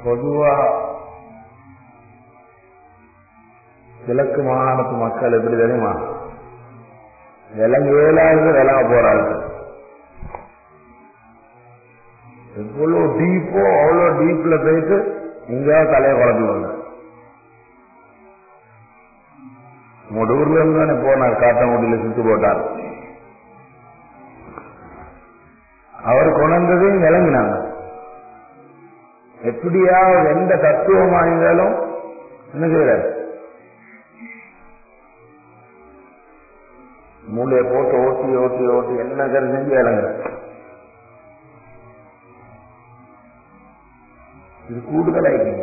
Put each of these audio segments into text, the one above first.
பொதுவா கிழக்கு மாகாணத்து மக்கள் எப்படி தெரியுமா விலங்கு ஏழாவது விலங்க போறாங்க எவ்வளவு டீப்போ அவ்வளவு டீப்ல போயிட்டு எங்கேயாவது தலையை குழப்பிடுவாங்க முடிவுல இருந்து தானே போனார் காட்டாங்குடியில சுத்து போட்டார் அவர் கொண்டதையும் விளங்கினாங்க எப்படியாவது எந்த தத்துவமா இருந்தாலும் என்ன செய்யறாரு மூளையை போட்டு ஓட்டி ஓட்டி ஓட்டி என்ன கரு செஞ்சு இறங்குற இது கூடுதலாயிட்டீங்க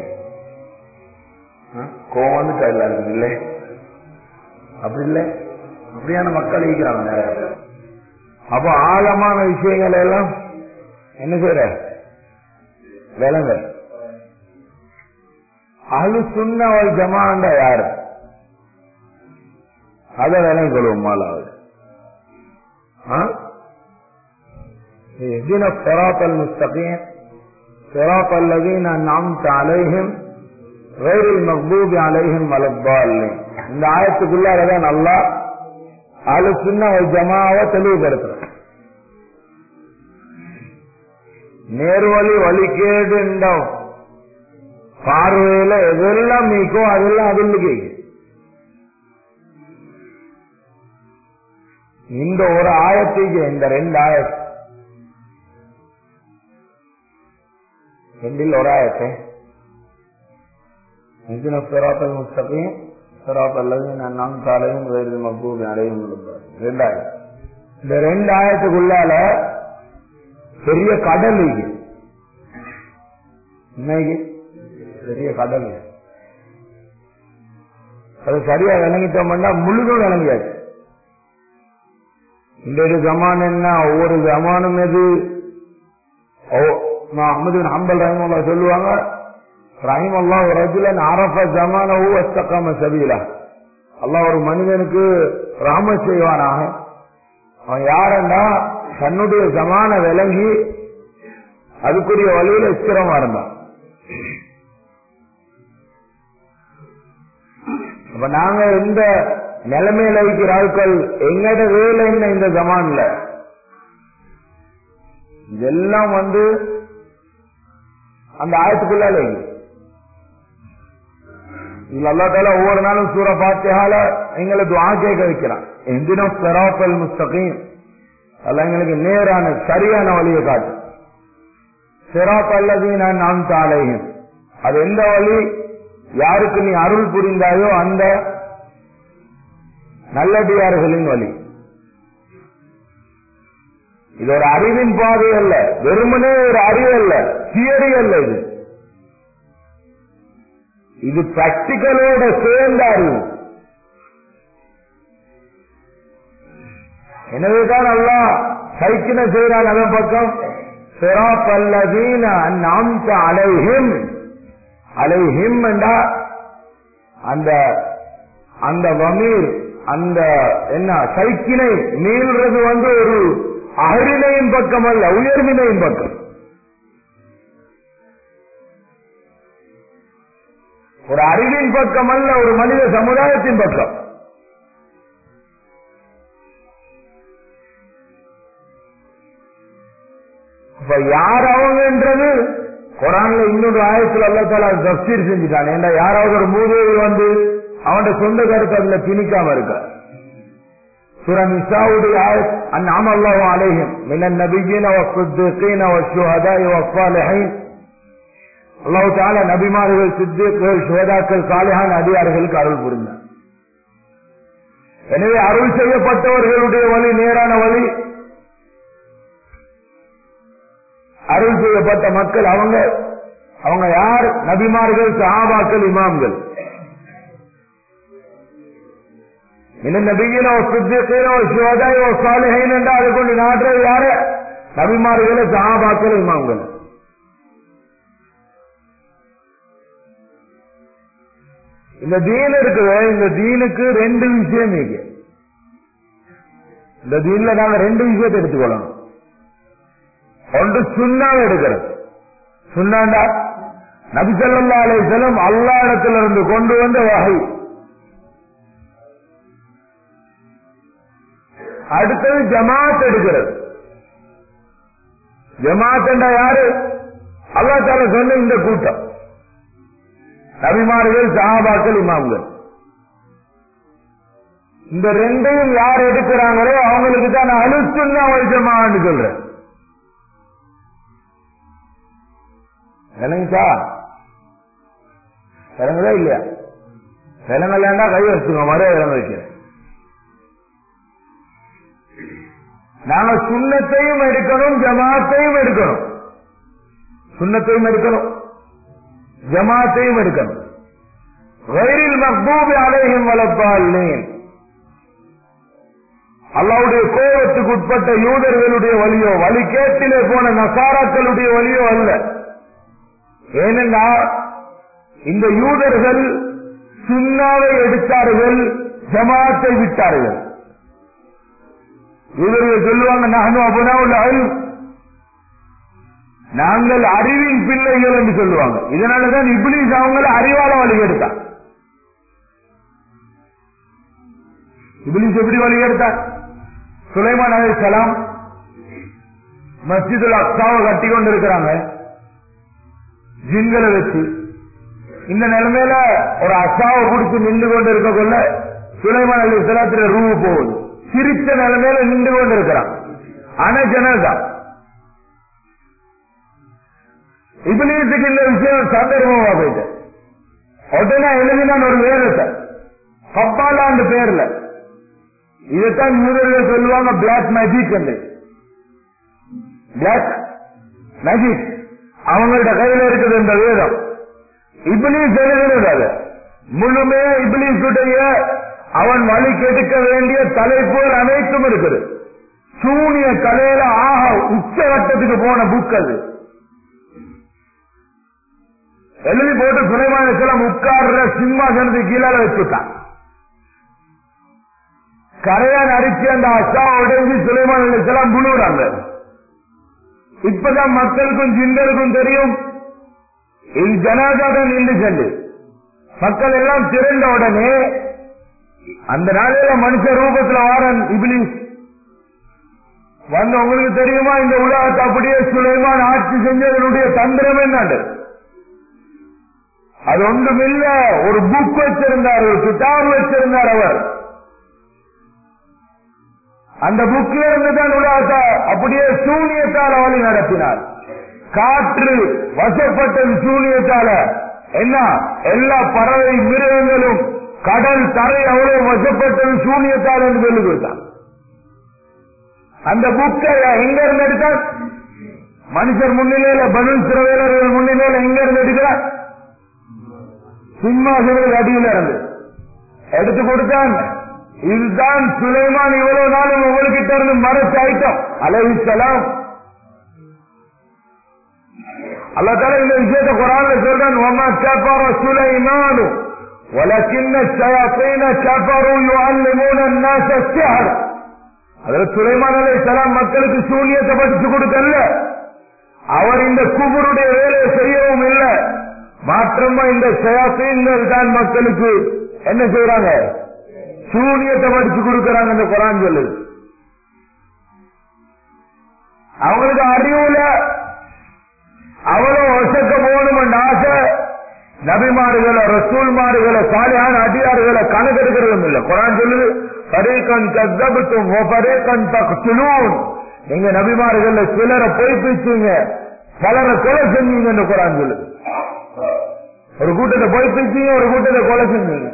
கோவம் வந்துட்டா எல்லாருக்கும் இல்லை அப்படி இல்லை அப்படியான மக்கள் இருக்கிறாங்க நிறைய பேர். அப்போ ஆழமான விஷயங்கள் எல்லாம் என்ன செய்யற விளங்க அழு சுண்ண ஒரு ஜமாண்டா யாரு அதை விளங்கி கொள்வோம் மாலாவது اهدنا الصراط المستقيم صراط الذين انعمت عليهم غير المغضوب عليهم ولا الضالين இந்த ஆயத்துக்குள்ளாரதான் நல்லா ஆளு சின்ன ஒரு ஜமாவை தெளிவுபடுத்துற நேர்வழி வழிகேடு என்ற பார்வையில எதெல்லாம் நீக்கோ அதெல்லாம் அதில் கேட்கும் இந்த ஒரு ஆயத்துக்கு இந்த ரெண்டு ஆயத்து ரெண்டில் ஒரு ஆயத்தை இதின சிராத்தல் முஸ்தகையும் சிராத் அல்லது நான் காலையும் வேறு மக்கூபி அடையும் ரெண்டாயிரம் இந்த ரெண்டு ஆயிரத்துக்குள்ளால பெரிய கடல் இது இன்னைக்கு பெரிய கடல் இது. அது சரியா விளங்கிட்டோம்னா முழுதும் விளங்கியாச்சு இன்றைய ஜமான் என்ன ஒவ்வொரு ஜமானும் எது அஹமது ஹம்பல் ரஹிமல்லா சொல்லுவாங்க ரஹிம் அல்லா ஒரு ரஜுலன் அரப ஜமானவு அஸ்தகாம சபீலா அல்லாஹ் ஒரு மனிதனுக்கு ராம செய்வானாக அவன் யாரண்டா தன்னுடைய ஜமான விளங்கி அதுக்குரிய வழியில ஸ்திரமா இருந்தான் அப்ப நாங்க இந்த நிலைமையில இருக்கிற ஆட்கள் எங்கட வேலை என்ன இந்த ஜமான்ல இதெல்லாம் வந்து அந்த ஆயத்துக்குள்ளால இருக்கு. இதுல அல்லா தால ஒவ்வொரு நாளும் சூற பாத்தியால எங்களை துவா கேட்க வைக்கிறான் எந்தினம் செராப்பல் முஸ்தகையும் அல்ல எங்களுக்கு நேரான சரியான வழியை காட்டு செராப் அல்லது நான் நாம் தாளையும் அது எந்த வழி யாருக்கு நீ அருள் புரிந்தாயோ அந்த நல்லடியார்களின் வழி இது ஒரு அறிவின் பாதை அல்ல வெறுமனே ஒரு அறிவு அல்ல தியரி அல்ல இது இது பிராக்டிக்கலோட சேர்ந்த அறிவு எனவேதான் அல்லா சைக்கின செய்யறான் அதன் பக்கம் சிராப் அல்லதீன நாம்த அலைஹிம் அலைஹிம் என்றா அந்த அந்த வமீர் அந்த என்ன சைக்கினை மீள்றது வந்து ஒரு அகரினையின் பக்கம் அல்ல உயர்வினையின் பக்கம் ஒரு அறிவின் பக்கம் அல்ல ஒரு மனித சமுதாயத்தின் பக்கம் இப்ப யார் அவங்கன்றது குரான்ல இன்னொரு ஆயத்துல அல்ல தால தப்சீர் செஞ்சுட்டான் ஏண்டா யாராவது ஒரு மூதேவி வந்து அவன் சொந்த கருத்து அதுல திணிக்காம இருக்க سورة نساء آية أنعم الله عليهم من النبيين والصديقين والشهداء والصالحين அல்லாஹ் தால நபிமார்கள் சித்திகள் சுகதாக்கள் சாலிஹான் அதிகாரிகளுக்கு அருள் புரிந்தார் எனவே அருள் செய்யப்பட்டவர்களுடைய வழி நேரான வழி அருள் செய்யப்பட்ட மக்கள் அவங்க அவங்க யார் நபிமார்கள் சஹாபாக்கள் இமாம்கள் இன்னும் நபிகின சித்திகீன சிவதாய் சாலிஹைன் என்று அதை கொண்டு நாட்டுறது யாரு நபிமார்களை சஹாபாக்கள் இமாம்கள் இந்த தீன் இருக்குது இந்த தீனுக்கு ரெண்டு விஷயம் இருக்கு இந்த தீன்ல நாங்க ரெண்டு விஷயத்தை எடுத்துக்கொள்ளணும் ஒன்று சுண்ணாவை எடுக்கிறது சுண்ணாண்டா நபிசல்லா அலிசலம் அல்லா இடத்திலிருந்து கொண்டு வந்த வகை அடுத்தது ஜமாத் எடுக்கிறது ஜமாத் என்றா யாரு அல்லா தால சொன்ன இந்த கூட்டம் நபிமார்கள் சஹாபாக்கள் இமாம்கள் இந்த ரெண்டையும் யார் எடுக்கிறாங்களோ அவங்களுக்கு தான் நான் அழுத்துன்னா வலிச்சமான்னு சொல்றேன் விளங்குச்சா விளங்குதா இல்லையா விளங்கலன்னா கை வச்சுக்கோ மறு விளங்க வைக்கிறேன் நாங்க சுண்ணத்தையும் எடுக்கணும் ஜமாத்தையும் எடுக்கணும் சுண்ணத்தையும் எடுக்கணும் ஜமாத்தையும் எடுக்கணும் வயிறில் மக்பூபி அலையும் வளர்ப்பால் அல்லாவுடைய கோபத்துக்கு உட்பட்ட யூதர்களுடைய வழியோ வழிகேட்டிலே போன நசாராக்களுடைய வழியோ அல்ல ஏனென்றா இந்த யூதர்கள் சுண்ணாவை எடுத்தார்கள் ஜமாத்தை விட்டார்கள் யூதர்கள் சொல்லுவாங்க நானும் அப்பனா உள்ள அறிவு நாங்கள் அறிவின் பிள்ளைகள் என்று சொல்லுவாங்க இதனாலதான் இப்ளீஸ் அவங்கள அறிவால வழி எடுத்தான் இப்ளீஸ் எப்படி வழி எடுத்தார் சுலைமான் அலி சலாம் மஸ்ஜிதுல் அக்சாவை கட்டி கொண்டு இருக்கிறாங்க ஜின்களை வச்சு இந்த நிலைமையில ஒரு அசாவை பிடிச்சு நின்று கொண்டு இருக்கக்குள்ள சுலைமான் அலி சலாத்துல ரூ போகுது சிரிச்ச நிலைமையில நின்று கொண்டு இருக்கிறான் ஆனா ஜனதா இபிலியத்துக்கு இந்த விஷயம் சந்தர்ப்பமா போயிட்டு உடனே எழுதினான் ஒரு வேதத்தை கப்பாலாண்டு பேர்ல இதைத்தான் யூதர்கள் சொல்லுவாங்க பிளாக் மேஜிக் என்று பிளாக் மேஜிக் அவங்கள்ட்ட கையில இருக்குது இந்த வேதம் இபிலிஸ் எழுதுறது அது முழுமையா இபிலிசுடைய அவன் வழி கெடுக்க வேண்டிய தலைப்புகள் அனைத்தும் இருக்குது சூனிய கலையில ஆக உச்சவட்டத்துக்கு போன புக் அது எழுதி போட்டு சுலைமான செல்லம் உட்கார்ற சிம்மாசனத்துக்கு கீழே வச்சுட்டான் கரையான் அடிச்சு அந்த அசா உடைஞ்சு சுலைமான செல்லம் புழுறாங்க இப்பதான் மக்களுக்கும் ஜிந்தருக்கும் தெரியும் இது ஜனாதாதான் நின்று சென்று மக்கள் எல்லாம் திரண்ட உடனே அந்த நாளையில மனுஷ ரூபத்துல வாரன் இபிலிஸ் வந்து உங்களுக்கு தெரியுமா இந்த உலகத்தை அப்படியே சுலைமான் ஆட்சி செஞ்சதனுடைய தந்திரம் என்னண்டு அது ஒன்றுமில்ல ஒரு புக் வச்சிருந்தார் ஒரு கிதாப் வச்சிருந்தார் அவர் அந்த புக்கில் இருந்து தான் உலகத்தை அப்படியே சூனியத்தால வழி நடத்தினார் காற்று வசப்பட்டது சூனியத்தால என்ன எல்லா பறவை மிருகங்களும் கடல் தரை அவ்வளவு வசப்பட்டது சூனியத்தால் என்று சொல்லி கொடுத்தார் அந்த புக்கை எங்க இருந்து எடுத்தார் மனுஷர் முன்னிலையில பதில் சிறவேலர்கள் முன்னிலையில எங்க இருந்து எடுக்கிறார் சிம்மாசனுக்கு அடியில் இருந்து எடுத்து கொடுத்தான் இதுதான் சுலைமான் இவ்வளவு நாளும் உங்ககிட்ட இருந்து மறைச்ச ஐட்டம் அலைவிசலாம் அல்லாத்தால இந்த விஷயத்தை குரான்ல சொல்றான் ஒமா கேப்பாரோ சுலைமானு ولكن الشياطين كفروا يعلمون الناس السحر அதில் சுலைமான் அலை சலாம் மக்களுக்கு சூனியத்தை படிச்சு கொடுக்கல அவர் இந்த குபுருடைய வேலையை செய்யவும் இல்லை மாற்றமா இந்த சயாசீன்கள் தான் மக்களுக்கு என்ன செய்யறாங்க சூனியத்தை படிச்சு கொடுக்கறாங்க இந்த குரான் சொல்லுது அவங்களுக்கு அறிவுல அவ்வளவு வசக்க போகணும் ஆசை நபிமாறுகளை ரசூல்மாறுகளை சாலியான அடியாறுகளை கணக்கெடுக்கிறதும் இல்லை குரான் சொல்லுது பரேக்கன் கத்தபத்தும் பரேக்கன் தக்துலூன் நீங்க நபிமாறுகள்ல சிலரை பொய்ப்பிச்சீங்க பலரை கொலை செஞ்சீங்கன்னு குரான் சொல்லுது ஒரு கூட்டத்தை பொய்ப்பிச்சீங்க ஒரு கூட்டத்தை கொலை செஞ்சீங்க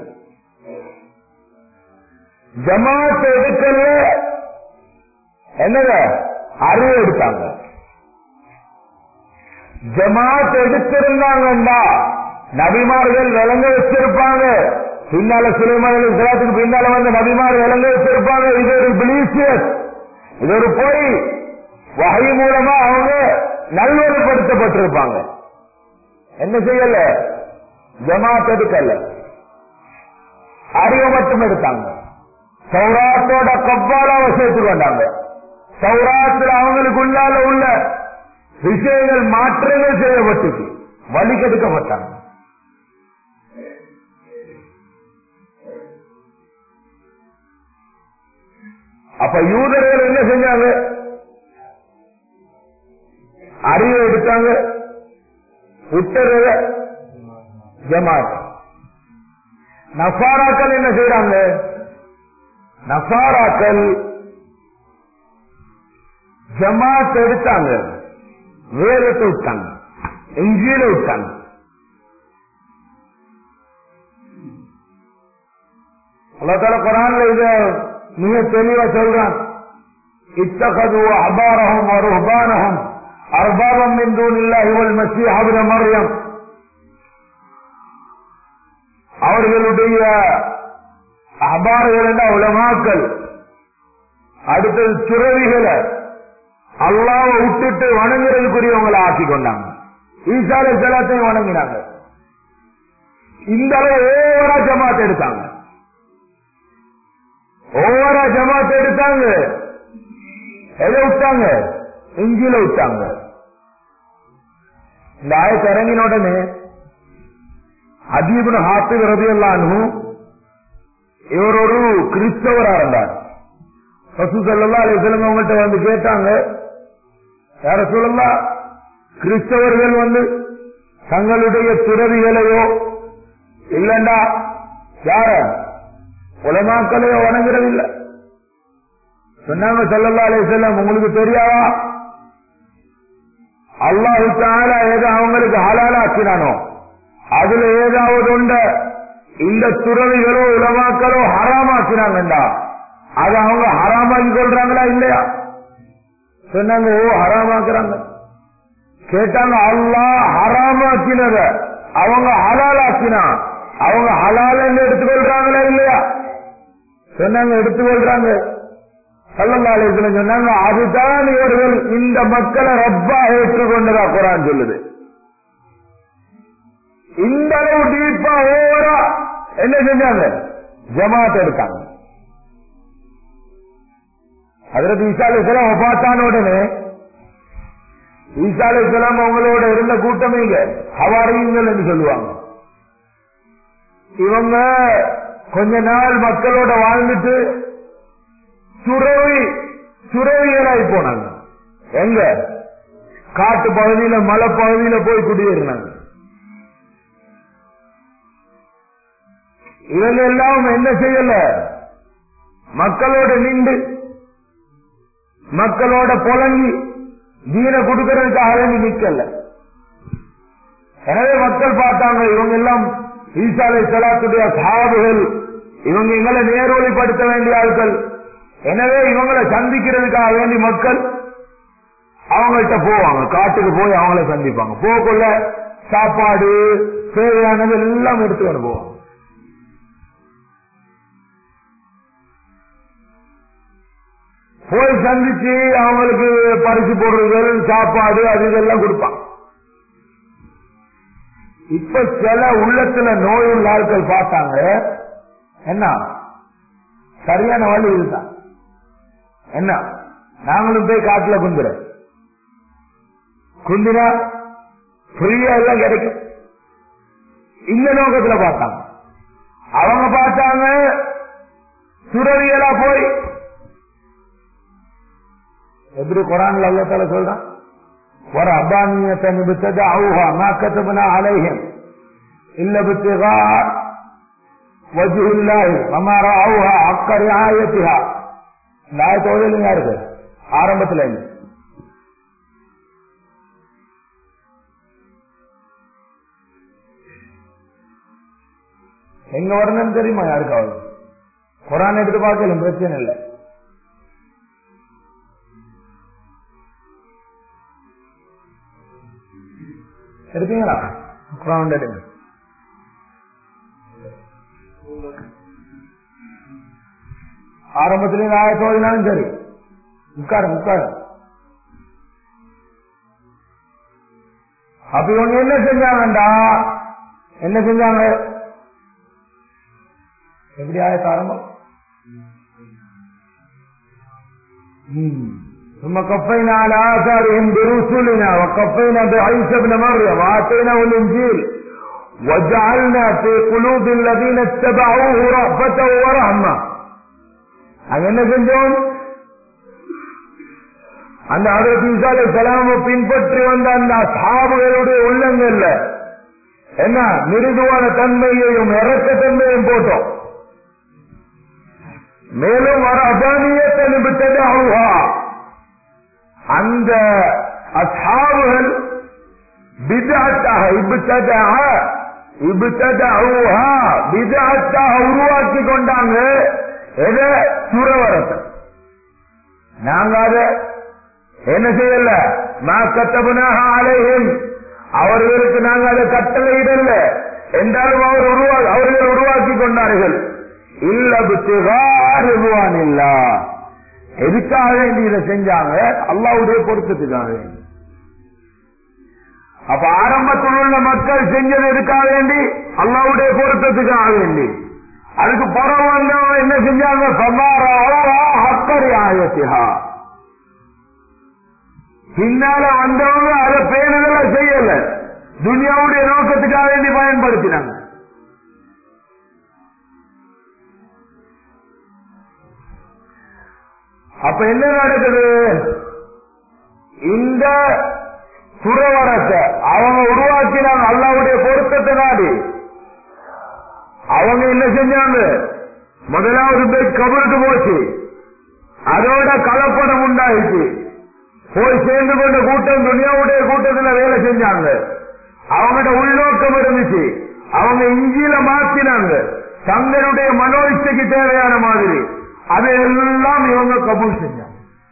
ஜமாத் எடுக்கல என்னங்க அறிவு எடுத்தாங்க ஜமாத் எடுத்திருந்தாங்கண்டா நபிமார்கள் விளங்க வச்சிருப்பாங்க பின்னால சுலைமான சிலத்துக்கு பின்னால வந்து நபிமார் விளங்க வச்சிருப்பாங்க இது ஒரு பிளீசியஸ் இது ஒரு பொய் வகை மூலமா அவங்க நல்வழிப்படுத்தப்பட்டிருப்பாங்க என்ன செய்யல ஜமாத் எடுக்கல அறிவை மட்டும் எடுத்தாங்க சௌராத்தோட கப்பாலாவை சேர்த்து கொண்டாங்க சௌராத்துல அவங்களுக்கு உள்ளால உள்ள விஷயங்கள் மாற்றங்கள் செய்யப்பட்டுச்சு வலிக்கெடுக்கப்பட்டாங்க அப்ப யூதர்கள் என்ன செஞ்சாங்க அறிவை எடுத்தாங்க உத்தரவ ஜமாத் நசாராக்கள் என்ன செய்யறாங்க நசாராக்கள் ஜமாத் எடுத்தாங்க வேதத்தை விட்டாங்க இஞ்சியில விட்டாங்க அல்லாத்தால குரான்ல இத மிக தெளிவா சொல்றான் இத்தகது அபாரகம் ஒரு உபானகம் அர்பாபம் என்று இல்லா இவள் மசி அவர மரியம் அவர்களுடைய அபார்கள் என்ற உலமாக்கள் அடுத்தது துறவிகளை அல்லாவை விட்டுட்டு வணங்குறதுக்குரியவங்களை ஆக்கி கொண்டாங்க ஈசாலை செலத்தையும் வணங்கினாங்க இந்த அளவு ஓவரா ஜமாத் எடுத்தாங்க ஓவரா ஜமாத் எடுத்தாங்க எதை விட்டாங்க இஞ்சில விட்டாங்க இந்த ஆயத்தை இறங்கின உடனே அதீபன் ஹாப்பிப் ரவி அல்லானும் இவர் ஒரு கிறிஸ்தவரா இருந்தார் பசு சொல்லலாம் அலையம் அவங்கள்ட்ட வந்து கேட்டாங்க யார சொல்லலாம் கிறிஸ்தவர்கள் வந்து தங்களுடைய துறவிகளையோ இல்லண்டா யார உலமாக்களையோ வணங்குறதில்லை சொன்னாங்க சொல்லல்லா அலே செல்லம் உங்களுக்கு தெரியாதா அல்லாஹு தாலா ஏதோ அவங்களுக்கு ஹலாலாக்கினானோ அதுல ஏதாவது உண்ட இந்த துறவிகளோ உலமாக்களோ ஹராமாக்கினாங்கண்டா அது அவங்க ஹராமாக்கி கொள்றாங்களா இல்லையா சொன்னாங்க ஓ ஹராமாக்குறாங்க கேட்டாங்க அல்லாஹ் ஹராமாக்கினத அவங்க ஹலாலாக்கினா அவங்க ஹலால் எடுத்துக்கொள்றாங்களா இல்லையா சொன்னாங்க எடுத்துக்கொள்றாங்க சல்லல்லாலேசன சொன்னாங்க அதுதான் இவர்கள் இந்த மக்களை ரப்பா ஏற்றுக்கொண்டதா குரான் சொல்லுது இந்த அளவு டீப்பா ஓவரா என்ன செஞ்சாங்க ஜமாத் எடுத்தாங்க அதற்கு ஈசாலேசலாம் ஒப்பாத்தான உடனே ஈசாலேசலாம் அவங்களோட இருந்த கூட்டமேங்க ஹவாரியுங்கள் என்று சொல்லுவாங்க இவங்க கொஞ்ச நாள் மக்களோட வாழ்ந்துட்டு துறவி துறவியலாய் போனாங்க எங்க காட்டு பகுதியில மலை பகுதியில போய் குடியேறினாங்க இவங்க எல்லாம் என்ன செய்யல மக்களோட நின்று மக்களோட புலங்கி தீன கொடுக்கறதுக்காக வேண்டி நிக்கல எனவே மக்கள் பார்த்தாங்க இவங்க எல்லாம் ஈசாலை செலாத்துடைய சாதுகள் இவங்க எங்களை நேர்வழிப்படுத்த வேண்டிய ஆட்கள் எனவே இவங்களை சந்திக்கிறதுக்காக வேண்டி மக்கள் அவங்கள்ட்ட போவாங்க காட்டுக்கு போய் அவங்கள சந்திப்பாங்க போக்குள்ள சாப்பாடு தேவையானது எல்லாம் எடுத்துக்கொண்டு போவாங்க போய் சந்திச்சு அவங்களுக்கு பரிசு பொருள்கள் சாப்பாடு அது இதெல்லாம் கொடுப்பாங்க இப்ப சில உள்ளத்துல நோய் உள்ள ஆட்கள் பார்த்தாங்க என்ன சரியான வழி இதுதான் என்ன நாங்களும் போய் காட்டுல குந்துற குந்தினா ஃப்ரீயா எல்லாம் கிடைக்கும் இந்த நோக்கத்துல பார்த்தாங்க அவங்க பார்த்தாங்க துறவிகளா போய் எப்படி குரான்ல அல்லத்தால சொல்றான் ஒரு அபானியத்தை நிபுத்தது அவுஹா மாக்கத்துனா அலைஹம் இல்ல புத்திகா வஜு இல்லாஹி மமாரா அவுஹா அக்கறை ஆயத்திகா இந்த ஆயத்தோடு இல்லைங்க இருக்கு ஆரம்பத்துல இருந்து எங்க வரணும்னு தெரியுமா யாருக்காவது குரான் எடுத்து பார்க்கல பிரச்சனை இல்லை எடுத்தீங்களா குரான் எடுங்க ஆரம்பத்திலேயே ஆயிரத்தி ஓதினாலும் சரி உட்காரு உட்காரு அப்ப இவங்க என்ன செஞ்சாங்கண்டா என்ன செஞ்சாங்க எப்படி ஆயத்த ஆரம்பம் ثم قفينا على آثارهم برسلنا وقفينا بعيسى ابن مريم وآتيناه الإنجيل وجعلنا في قلوب الذين اتبعوه رأفة ورحمة அங்க என்ன செஞ்சோம் அந்த அதற்கு சலாம பின்பற்றி வந்த அந்த சாபுகளுடைய உள்ளங்கள்ல என்ன மிருதுவான தன்மையையும் இறக்க தன்மையும் போட்டோம் மேலும் வர அபானியத்தை நிமித்தது அவுஹா அந்த அசாபுகள் பிதாத்தாக இபுத்ததாக இபுத்ததா பிதாத்தாக உருவாக்கி கொண்டாங்க எதை சுரவரத்தை நாங்க அதை என்ன செய்யல நான் கத்தபனாக அலையும் அவர்களுக்கு நாங்க அதை கட்டளையிடல என்றாலும் அவர் உருவா அவர்கள் உருவாக்கி கொண்டார்கள் இல்லபுவான் இல்லா எதுக்காக வேண்டி இதை செஞ்சாங்க அல்லாவுடைய பொருத்தத்துக்காக வேண்டி அப்ப ஆரம்பத்தில் உள்ள மக்கள் செஞ்சது எதுக்காக வேண்டி அல்லாவுடைய பொருத்தத்துக்காக வேண்டி அதுக்கு புறம் வந்தவங்க என்ன செஞ்சாங்க ஹக்கரி ஆயத்திஹா பின்னால வந்தவங்க அதை பேணுதல செய்யல துனியாவுடைய நோக்கத்துக்காக வேண்டி பயன்படுத்தினாங்க அப்ப என்ன நடக்குது இந்த துறவரத்தை அவங்க உருவாக்கினாங்க அல்லாவுடைய பொருத்தத்தை நாடி அவங்க என்ன செஞ்சாங்க முதலாவது பேர் கபருக்கு போச்சு அதோட கலப்படம் உண்டாயிடுச்சு போய் சேர்ந்து கொண்ட கூட்டம் துனியாவுடைய கூட்டத்தில் வேலை செஞ்சாங்க அவங்கள்ட்ட உள்நோக்கம் இருந்துச்சு அவங்க இஞ்சியில மாத்தினாங்க தங்களுடைய மனோ இச்சைக்கு தேவையான மாதிரி அதையெல்லாம் இவங்க கபூல் செஞ்சாங்க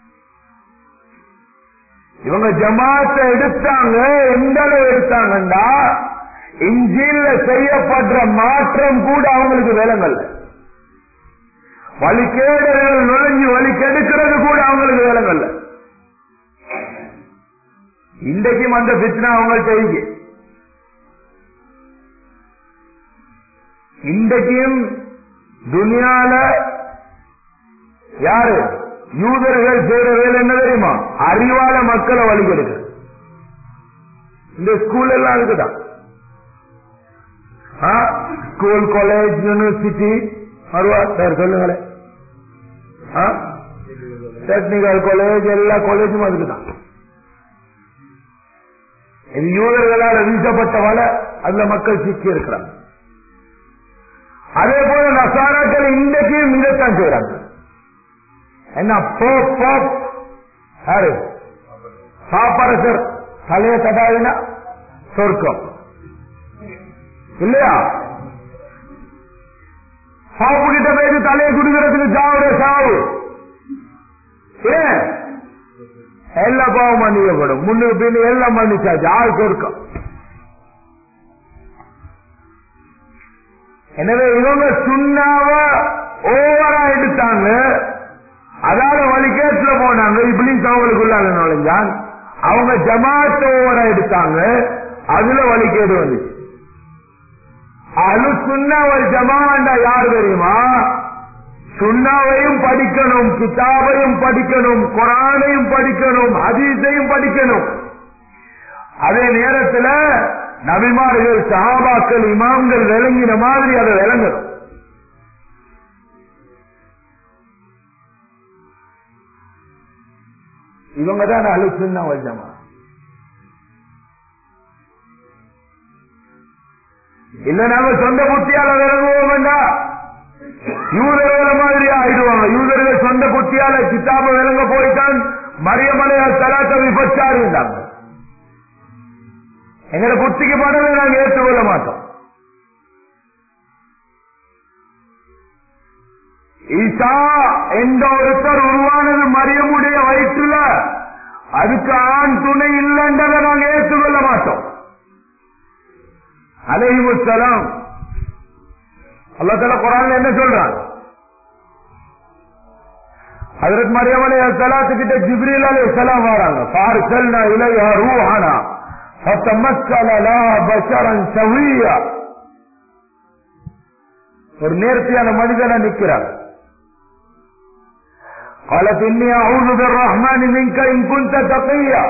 இவங்க ஜமாத்தை எடுத்தாங்க எந்த அளவு எடுத்தாங்கண்டா இஞ்சில செய்யப்படுற மாற்றம் கூட அவங்களுக்கு விலங்கல் வழிகேடுகள் நுழைஞ்சு வழி கெடுக்கிறது கூட அவங்களுக்கு விலங்கல்ல இன்றைக்கும் அந்த பித்னா அவங்கள்ட்ட இருக்கு இன்றைக்கும் துனியால யாரு யூதர்கள் செய்யற வேலை என்ன தெரியுமா அறிவால மக்களை வழிகெடுக்க இந்த ஸ்கூல் எல்லாம் இருக்குதான் ஸ்கூல் காலேஜ் யூனிவர்சிட்டி வருவா சார் சொல்லுங்களேன் டெக்னிக்கல் காலேஜ் எல்லா காலேஜும் அதுக்குதான் இது யூதர்களால் வீசப்பட்ட வலை அதுல மக்கள் சிக்கி இருக்கிறாங்க அதே போல நசாராக்கள் இன்றைக்கும் இதைத்தான் செய்யறாங்க என்ன போப் போப் யாரு பாப்பரசர் தலைய தடாவினா சொர்க்கம் இல்லையா பாப்பு கிட்ட போயிட்டு தலையை குடுக்கிறதுக்கு சாவுற சாவு ஏன் எல்லா பாவம் மன்னிக்கப்படும் முன்னுக்கு பின்னு எல்லாம் மன்னிச்சாச்சு ஆள் சொர்க்கம் எனவே இவங்க சுண்ணாவ ஓவரா எடுத்தாங்க அதால வழிகேட்டுல போனாங்க இப்படி அவங்களுக்குள்ளால நுழைஞ்சான் அவங்க ஜமாத்த ஓவரா எடுத்தாங்க அதுல வழிகேடு வந்துச்சு அழு சுண்ணாவல் ஜமாண்டா யார் தெரியுமா சுண்ணாவையும் படிக்கணும் கிதாபையும் படிக்கணும் குரானையும் படிக்கணும் ஹதீஸையும் படிக்கணும் அதே நேரத்தில் நபிமார்கள் சஹாபாக்கள் இமாம்கள் விளங்கின மாதிரி அதை விளங்கணும் இவங்க தான் அழுச்சுன்னா வச்சமா இல்ல நாங்க சொந்த புத்தியால விளங்குவோம் வேண்டாம் யூதர்கள் மாதிரி ஆயிடுவாங்க யூதர்கள் சொந்த புத்தியால கித்தாப விளங்க போயிட்டான் மரியமலைய தலாத்த விபச்சாரி இருந்தாங்க எங்கட புத்திக்கு படவே நாங்க ஏற்றுக்கொள்ள மாட்டோம் ஈசா என்ற ஒருத்தர் உருவானது மரியமுடைய வயிற்றுல அதுக்கு ஆண் துணை இல்லைன்றதை நாங்க ஏற்றுக்கொள்ள மாட்டோம் அலைஹிமுசலாம் அல்லா தலா குரான் என்ன சொல்றான் அதற்கு மரியமலை சலாத்து கிட்ட ஜிப்ரீல் அலி சலாம் வராங்க பார்சல்னா இலையா ரூஹானா فتمثل لها بشرا سويا ஒரு நேர்த்தியான மனிதனா நிக்கிறார் قالت إني أعوذ بالرحمن منك إن كنت تقيا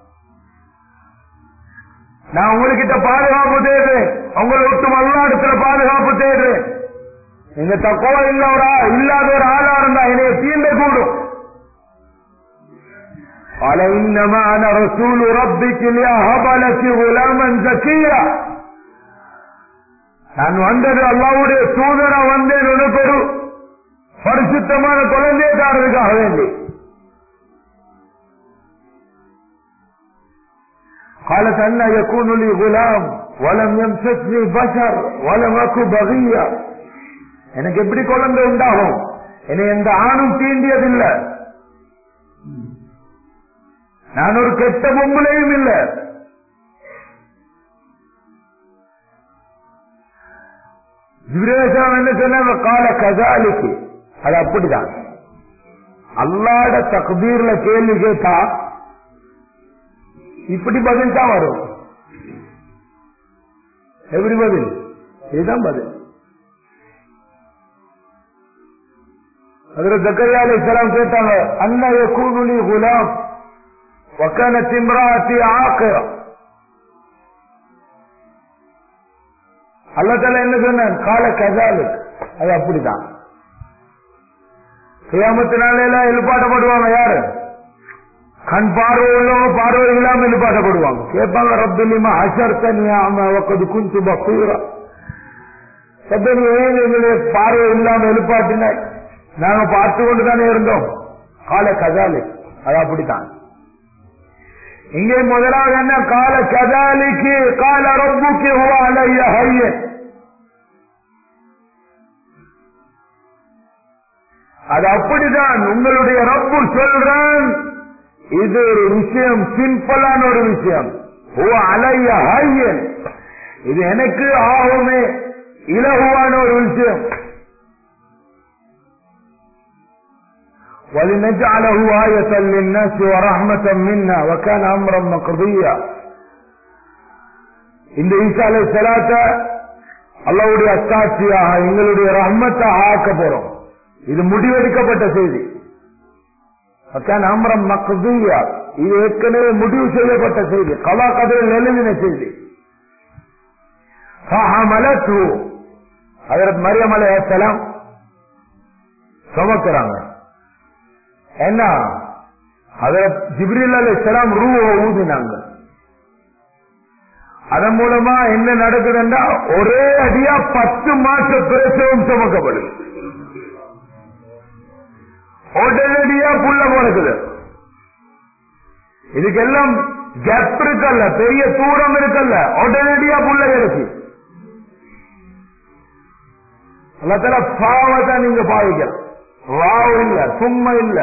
நான் உங்ககிட்ட பாதுகாப்பு தேடுறேன் உங்களை விட்டு மல்லாடத்துல பாதுகாப்பு தேடுறேன் நீங்க தக்கோவா இல்ல ஒரு ஆள் இல்லாத ஒரு ஆளா இருந்தா என்னைய தீண்ட கூடும் قال إنما أنا رسول ربك لأهب لك غلاما زكيا நான் வந்தது அல்லாவுடைய தூதரா வந்தேன் உனக்கு ஒரு பரிசுத்தமான குழந்தையை தாரதுக்காக வேண்டி قالت أن يكون لي غلام ولم يمسسني بشر ولم أكو بغيا எனக்கு எப்படி குழந்தை உண்டாகும் என்னை எந்த ஆணும் தீண்டியதில்லை நான் ஒரு கெட்ட பொம்பளையும் இல்லை ஜிப்ரேசம் என்ன சொன்ன கால கதாலிக்கு அது அப்படிதான் அல்லாட தக்பீர்ல கேள்வி கேட்டா இப்படி பதில் தான் வரும் எப்படி பதில் இதுதான் பதில் அதில் ஜக்கரியா அலைஹிஸ்ஸலாம் கேட்டாங்க அன்ன யகூனு லி குலாம் وكانت امرأتي عاقرة அல்லா தலா என்ன சொன்னான் கால கதாலு அது அப்படிதான் கியாமத்து நாளையில எழுப்பாட்டப்படுவாங்க யாரு கண் பார்வை உள்ளவங்க பார்வை இல்லாம எழுப்பாட்டப்படுவாங்க கேட்பாங்க ரப்பிலிமா அசர்த்தனியாம குஞ்சு பசூரா சத்தனி ஏன் எங்களுடைய பார்வை இல்லாம எழுப்பாட்டினாய் நாங்க பார்த்து கொண்டுதானே இருந்தோம் கால கதாலி அது அப்படித்தான் இங்கே முதலாவது என்ன கால கதாலிக்கு கால ரப்புக்கு அலைய ஹையன் அது அப்படிதான் உங்களுடைய ரப்பு சொல்றான் இது ஒரு விஷயம் சிம்பிளான ஒரு விஷயம் ஓ அலைய ஹையன் இது எனக்கு ஆகுமே இலகுவான ஒரு விஷயம் ولنجعله آية للناس ورحمة منا وكان أمرا مقضيا இந்த ஈசா அலை சலாத்த அல்லாவுடைய அத்தாட்சியாக எங்களுடைய ரஹ்மத்தாக ஆக்க போறோம் இது முடிவெடுக்கப்பட்ட செய்தி அம்ரம் மக்தியா இது ஏற்கனவே முடிவு செய்யப்பட்ட செய்தி கலா கதையில் எழுதின செய்தி அதற்கு மரியம் அலையாம் சுமக்கிறாங்க என்ன அதற்கு ஜிப்ரில் அலையாம் ரூவை ஊதினாங்க அதன் மூலமா என்ன நடக்குதுன்னா ஒரே அடியா பத்து மாச பிரசவம் சுமக்கப்படுது உடனடியா புள்ள பிறக்குது இதுக்கெல்லாம் கெப் இருக்கல்ல பெரிய தூரம் இருக்கல்ல உடனடியா புள்ள கிடைச்சு அல்லத்துல பாவத்தை நீங்க பாவிக்கலாம் வாவ் இல்ல சும்மா இல்ல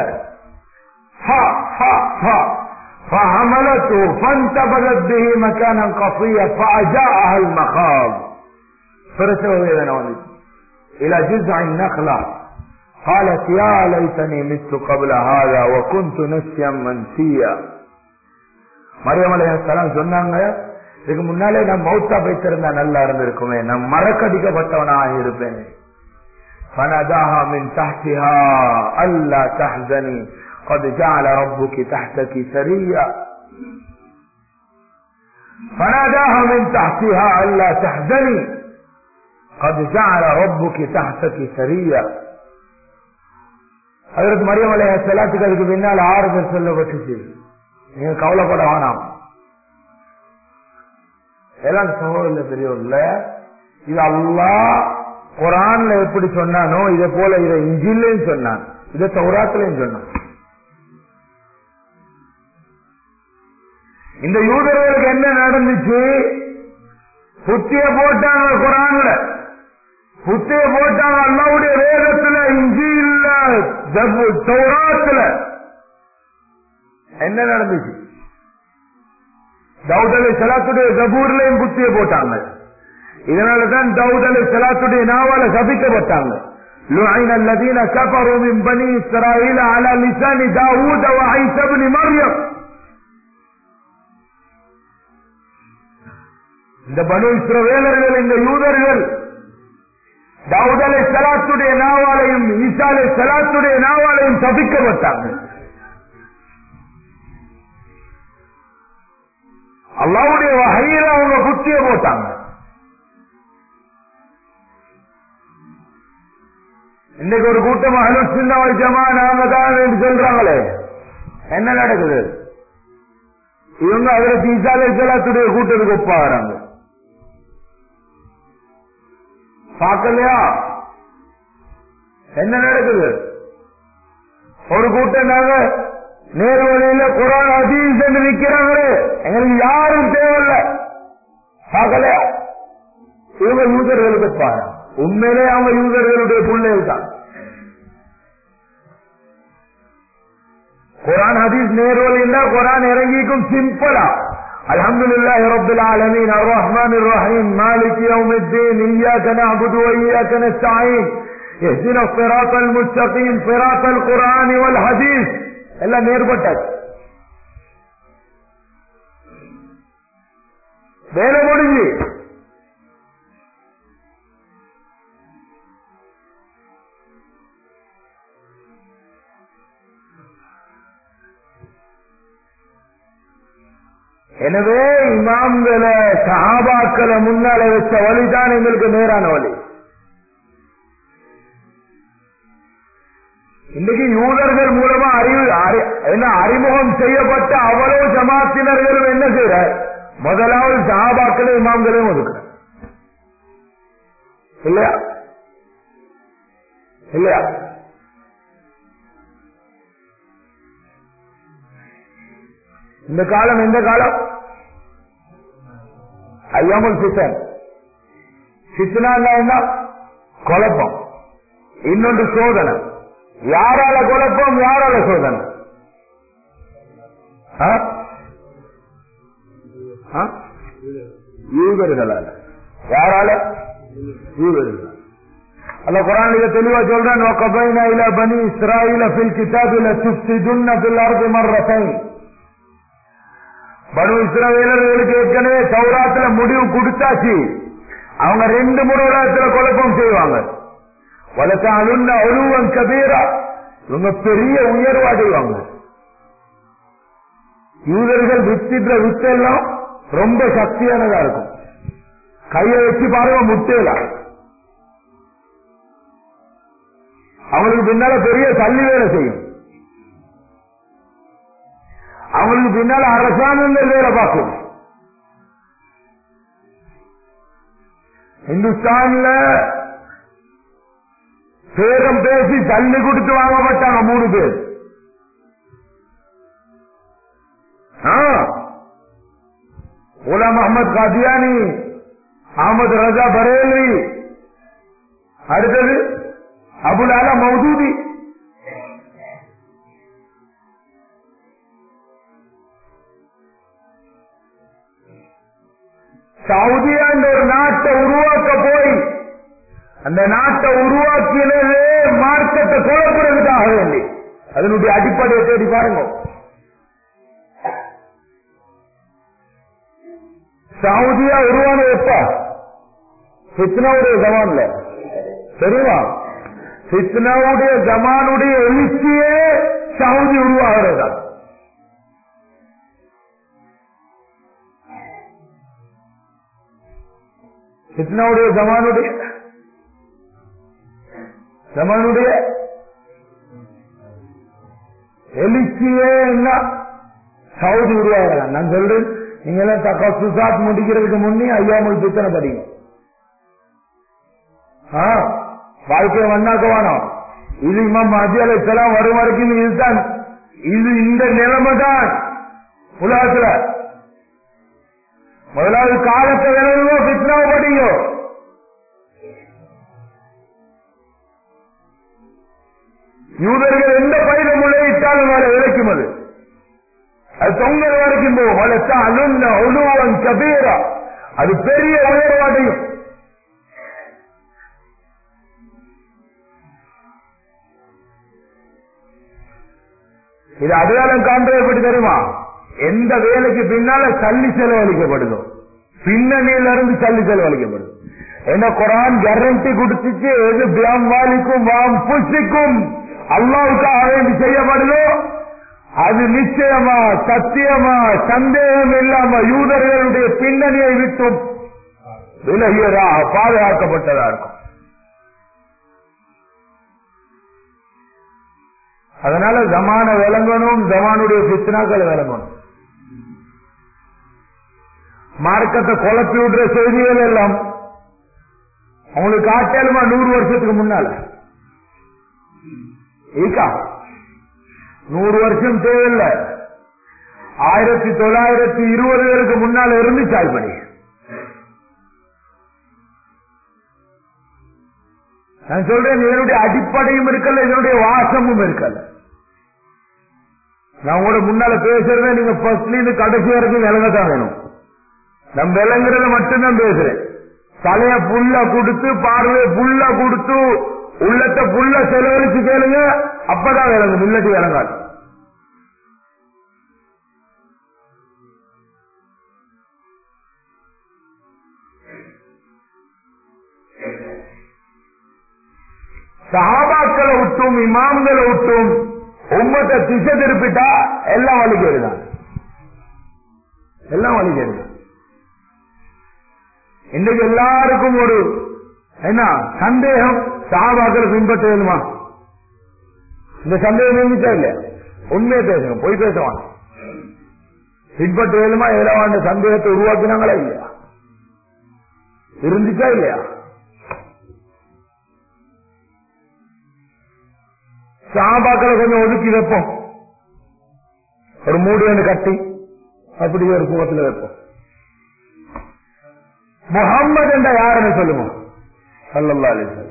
فحملته فانتبذت به مكانا قصيا فأجاءها المخاض فرسوا إلى جذع النخلة قالت يا ليتني مت قبل هذا وكنت نسيا منسيا மரியம் அலையாம் சொன்னாங்க இதுக்கு முன்னாலே நான் மௌத்தா வைத்திருந்தா நல்லா இருந்திருக்குமே நான் மறக்கடிக்கப்பட்டவனாக இருப்பேன் فناداها من تحتها ألا تحزني قد جعل ربك تحتك سريا فناداها من تحتها ألا تحزني قد جعل ربك تحتك سريا அதற்கு மரியம் அலைய செலாத்துக்கு அதுக்கு பின்னால் ஆறுதல் சொல்லப்பட்டுச்சு நீங்க கவலைப்பட வேணாம் எல்லாம் சகோதர பெரியவர்ல இது அல்லா குரான்ல எப்படி சொன்னானோ இதை போல இதை இஞ்சிலையும் சொன்னான் இதை தௌராத்திலையும் சொன்னான் இந்த யூதர்களுக்கு என்ன நடந்துச்சு புத்திய போட்டாங்க குரான்ல புத்திய போட்டாங்க அல்லாவுடைய வேதத்துல இஞ்சி இல்ல தௌராத்துல என்ன நடந்துச்சு தவுத் அலி சலாத்துடைய ஜபூர்லையும் புத்திய போட்டாங்க இதனாலதான் தவுத் அலி சலாத்துடைய நாவால சபிக்கப்பட்டாங்க لعن الذين كفروا من بني إسرائيل على لسان داوود وعيسى بن مريم இந்த பனு இஸ்ரவேலர்கள் இந்த யூதர்கள் தாவூத் அலை சலாத்துடைய நாவாலையும் ஈசா அலை சலாத்துடைய நாவாலையும் தவிக்கப்பட்டாங்க அல்லாவுடைய வகையில அவங்க புத்திய போட்டாங்க இன்னைக்கு ஒரு கூட்டம் அலுசின்னா ஜமா நாம தான் என்று சொல்றாங்களே என்ன நடக்குது இவங்க அதுல தீசாலை ஜலாத்துடைய கூட்டத்துக்கு ஒப்பாகிறாங்க பார்க்கலையா என்ன நடக்குது ஒரு கூட்டம் நாங்க நேரு வழியில குரான் அதீஸ் என்று நிக்கிறாங்களே எங்களுக்கு யாரும் தேவையில்லை பார்க்கலையா இவங்க யூதர்களுக்கு பாரு உண்மையிலே அவங்க யூதர்களுடைய பிள்ளைகள் தான் குரான் ஹதீஸ் நேர்வழின்னா குரான் இறங்கிக்கும் சிம்பிளா الحمد لله رب العالمين الرحمن الرحيم مالك يوم الدين إياك نعبد وإياك نستعين اهدنا الصراط المستقيم صراط القرآن والحديث எல்லாம் நேர்பட்டாச்சு வேலை முடிஞ்சு எனவே இமாம்களை சஹாபாக்களை முன்னால வச்ச வழிதான் எங்களுக்கு நேரான வழி இன்னைக்கு யூதர்கள் மூலமா அறிவு அறி- என்ன அறிமுகம் செய்யப்பட்ட அவ்வளவு ஜமாத்தினர்களும் என்ன செய்யற முதலாவது சஹாபாக்களை இமாம்களையும் ஒதுக்குற இல்லையா இல்லையா இந்த காலம் எந்த காலம் ஐயாமல் சித்தன் சித்தனா என்ன குழப்பம் இன்னொன்று சோதனை யாரால குழப்பம் யாரால சோதனை ஆ? ஆ? யூதர்களால யாரால யூதர்கள் அல்ல குரானில தெளிவா சொல்றேன் وَقَضَيْنَا إِلَى بَنِي إِسْرَائِيلَ فِي الْكِتَابِ لَتُفْسِدُنَّ فِي الْأَرْضِ مَرَّتَيْنِ பனு இஸ்ரவேலர்களுக்கு ஏற்கனவே சௌராத்துல முடிவு கொடுத்தாச்சு அவங்க ரெண்டு முறை உலகத்துல குழப்பம் செய்வாங்க வளர்த்தாலுள்ள ஒழுவன் கபீரா இவங்க பெரிய உயர்வு அடைவாங்க யூதர்கள் வித்தின்ற வித்தெல்லாம் ரொம்ப சக்தியானதா இருக்கும் கையை வச்சு பாருங்க முட்டையலாம் அவங்களுக்கு பின்னால பெரிய தள்ளி வேலை செய்யும் அவங்களுக்கு பின்னால அரசாங்கங்கள் வேலை பார்க்கும் இந்துஸ்தான்ல பேரம் பேசி தள்ளி கொடுத்து வாங்கப்பட்டாங்க மூணு பேர் ஆ. குலாம் அஹமத் காதியானி அகமது ரஜா பரேலி அடுத்தது அபுல் ஆலா மௌதூதி சவுதியா என்ற ஒரு நாட்டை உருவாக்க போய் அந்த நாட்டை உருவாக்கினதே மார்க்கத்தை குழப்புறதுக்காக வேண்டி அதனுடைய அடிப்படையை தேடி பாருங்க சவுதியா உருவானது எப்ப சித்னாவுடைய ஜமான்ல தெரியுமா சித்னாவுடைய ஜமானுடைய எழுச்சியே சவுதி உருவாகிறது தான் சித்னாவுடைய ஜமானுடைய ஜமானுடைய எழுச்சியே என்ன சவுதி உருவாகிறான் நான் சொல்றேன் நீங்க எல்லாம் தக்கா சுசாத் முடிக்கிறதுக்கு முன்னே ஐயாமல் பித்தனை படிங்க ஆ, வாழ்க்கையை வண்ணாக்க வேணும் இது இமாம் மத்தியால செலாம் வரும் வரைக்கும் இதுதான் இது இந்த நிலைமை தான் உலகத்துல முதலாவது காலத்தை விளைவோ பித்னாவை படிங்க யூதர்கள் எந்த பயிரை முளையிட்டாலும் அதை விளைக்கும் அது அது தொங்கல் வரைக்கும் போகும் வளர்த்தா அலுன்ன ஒழுவன் கபீரா அது பெரிய உயர்வாடையும் இது அடையாளம் காண்றது எப்படி தெரியுமா எந்த வேலைக்கு பின்னால சல்லி செலவழிக்கப்படுதோ பின்னணியில இருந்து சல்லி செலவழிக்கப்படுது என்ன குரான் கேரண்டி கொடுத்துச்சு எது பியாம்வாலிக்கும் வாம் புஷிக்கும் அல்லாவுக்காக வேண்டி செய்யப்படுதோ அது நிச்சயமா சத்தியமா சந்தேகம் இல்லாம யூதர்களுடைய பின்னணியை விட்டும் விலகியதா பாதுகாக்கப்பட்டதா இருக்கும் அதனால ஜமான விளங்கணும் ஜமானுடைய பித்னாக்கள் விளங்கணும் மார்க்கத்தை குழப்பி விடுற செய்திகள் எல்லாம் உங்களுக்கு காட்டலுமா நூறு வருஷத்துக்கு முன்னால ஈக்கா நூறு வருஷம் தேவையில்லை ஆயிரத்தி தொள்ளாயிரத்தி இருபதுகளுக்கு முன்னால இருந்துச்சு அதுபடி நான் சொல்றேன் இதனுடைய அடிப்படையும் இருக்கல இதனுடைய வாசமும் இருக்கல நான் கூட முன்னால பேசுறத நீங்க ஃபர்ஸ்ட்ல இருந்து கடைசி வரைக்கும் விளங்கத்தான் வேணும் நம்ம விளங்குறத மட்டும்தான் பேசுறேன் தலைய புல்ல கொடுத்து பார்வையை புல்ல கொடுத்து உள்ளத்தை புல்ல செலவழிச்சு கேளுங்க அப்பதான் விளங்கும் இல்லாட்டி விளங்காது சஹாபாக்களை விட்டும் இமாம்களை விட்டும் உம்மத்தை திசை திருப்பிட்டா எல்லாம் வலிக்கிறதுதான் எல்லாம் வலிக்கிறது இன்றைக்கு எல்லாருக்கும் ஒரு என்ன சந்தேகம் சஹாபாக்களை பின்பற்ற வேணுமா இந்த சந்தேகம் இருந்துச்சா இல்ல உண்மையை பேசுங்க பொய் பேசுவாங்க பின்பற்ற வேணுமா ஏழாவாண்ட சந்தேகத்தை உருவாக்கினாங்களா இல்லையா இருந்துச்சா இல்லையா சாபாக்களை கொஞ்சம் ஒதுக்கி வைப்போம் ஒரு மூடு ஒன்று கட்டி அப்படி ஒரு குவத்தில் வைப்போம் முகம்மது என்ற யாருன்னு சொல்லுங்க சல்லல்லா அலிஸ்லாம்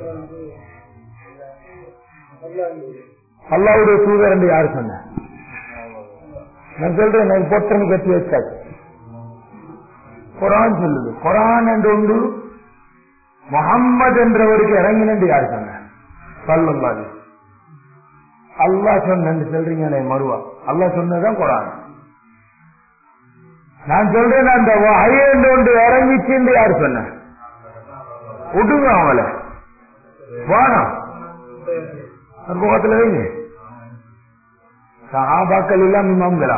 அல்லாவுடைய தூதர் என்று யாரு சொன்ன நான் சொல்றேன் நான் பொட்டனு கட்டி வச்சாச்சு குரான் சொல்லுது குரான் என்று ஒன்று முகம்மது என்றவருக்கு இறங்கினு யாரு சொன்ன சல்லல்லா அலிஸ்லாம் அல்லா சொன்ன சொல்றீங்க மறுவா அல்லா சொன்னதான் குரான் நான் சொல்றேன் அந்த வகையண்டு ஒன்று இறங்கிச்சு யார் சொன்ன விட்டுங்க அவங்கள வானம் முகத்துல வைங்க சஹாபாக்கள் எல்லாம் இமாம்களா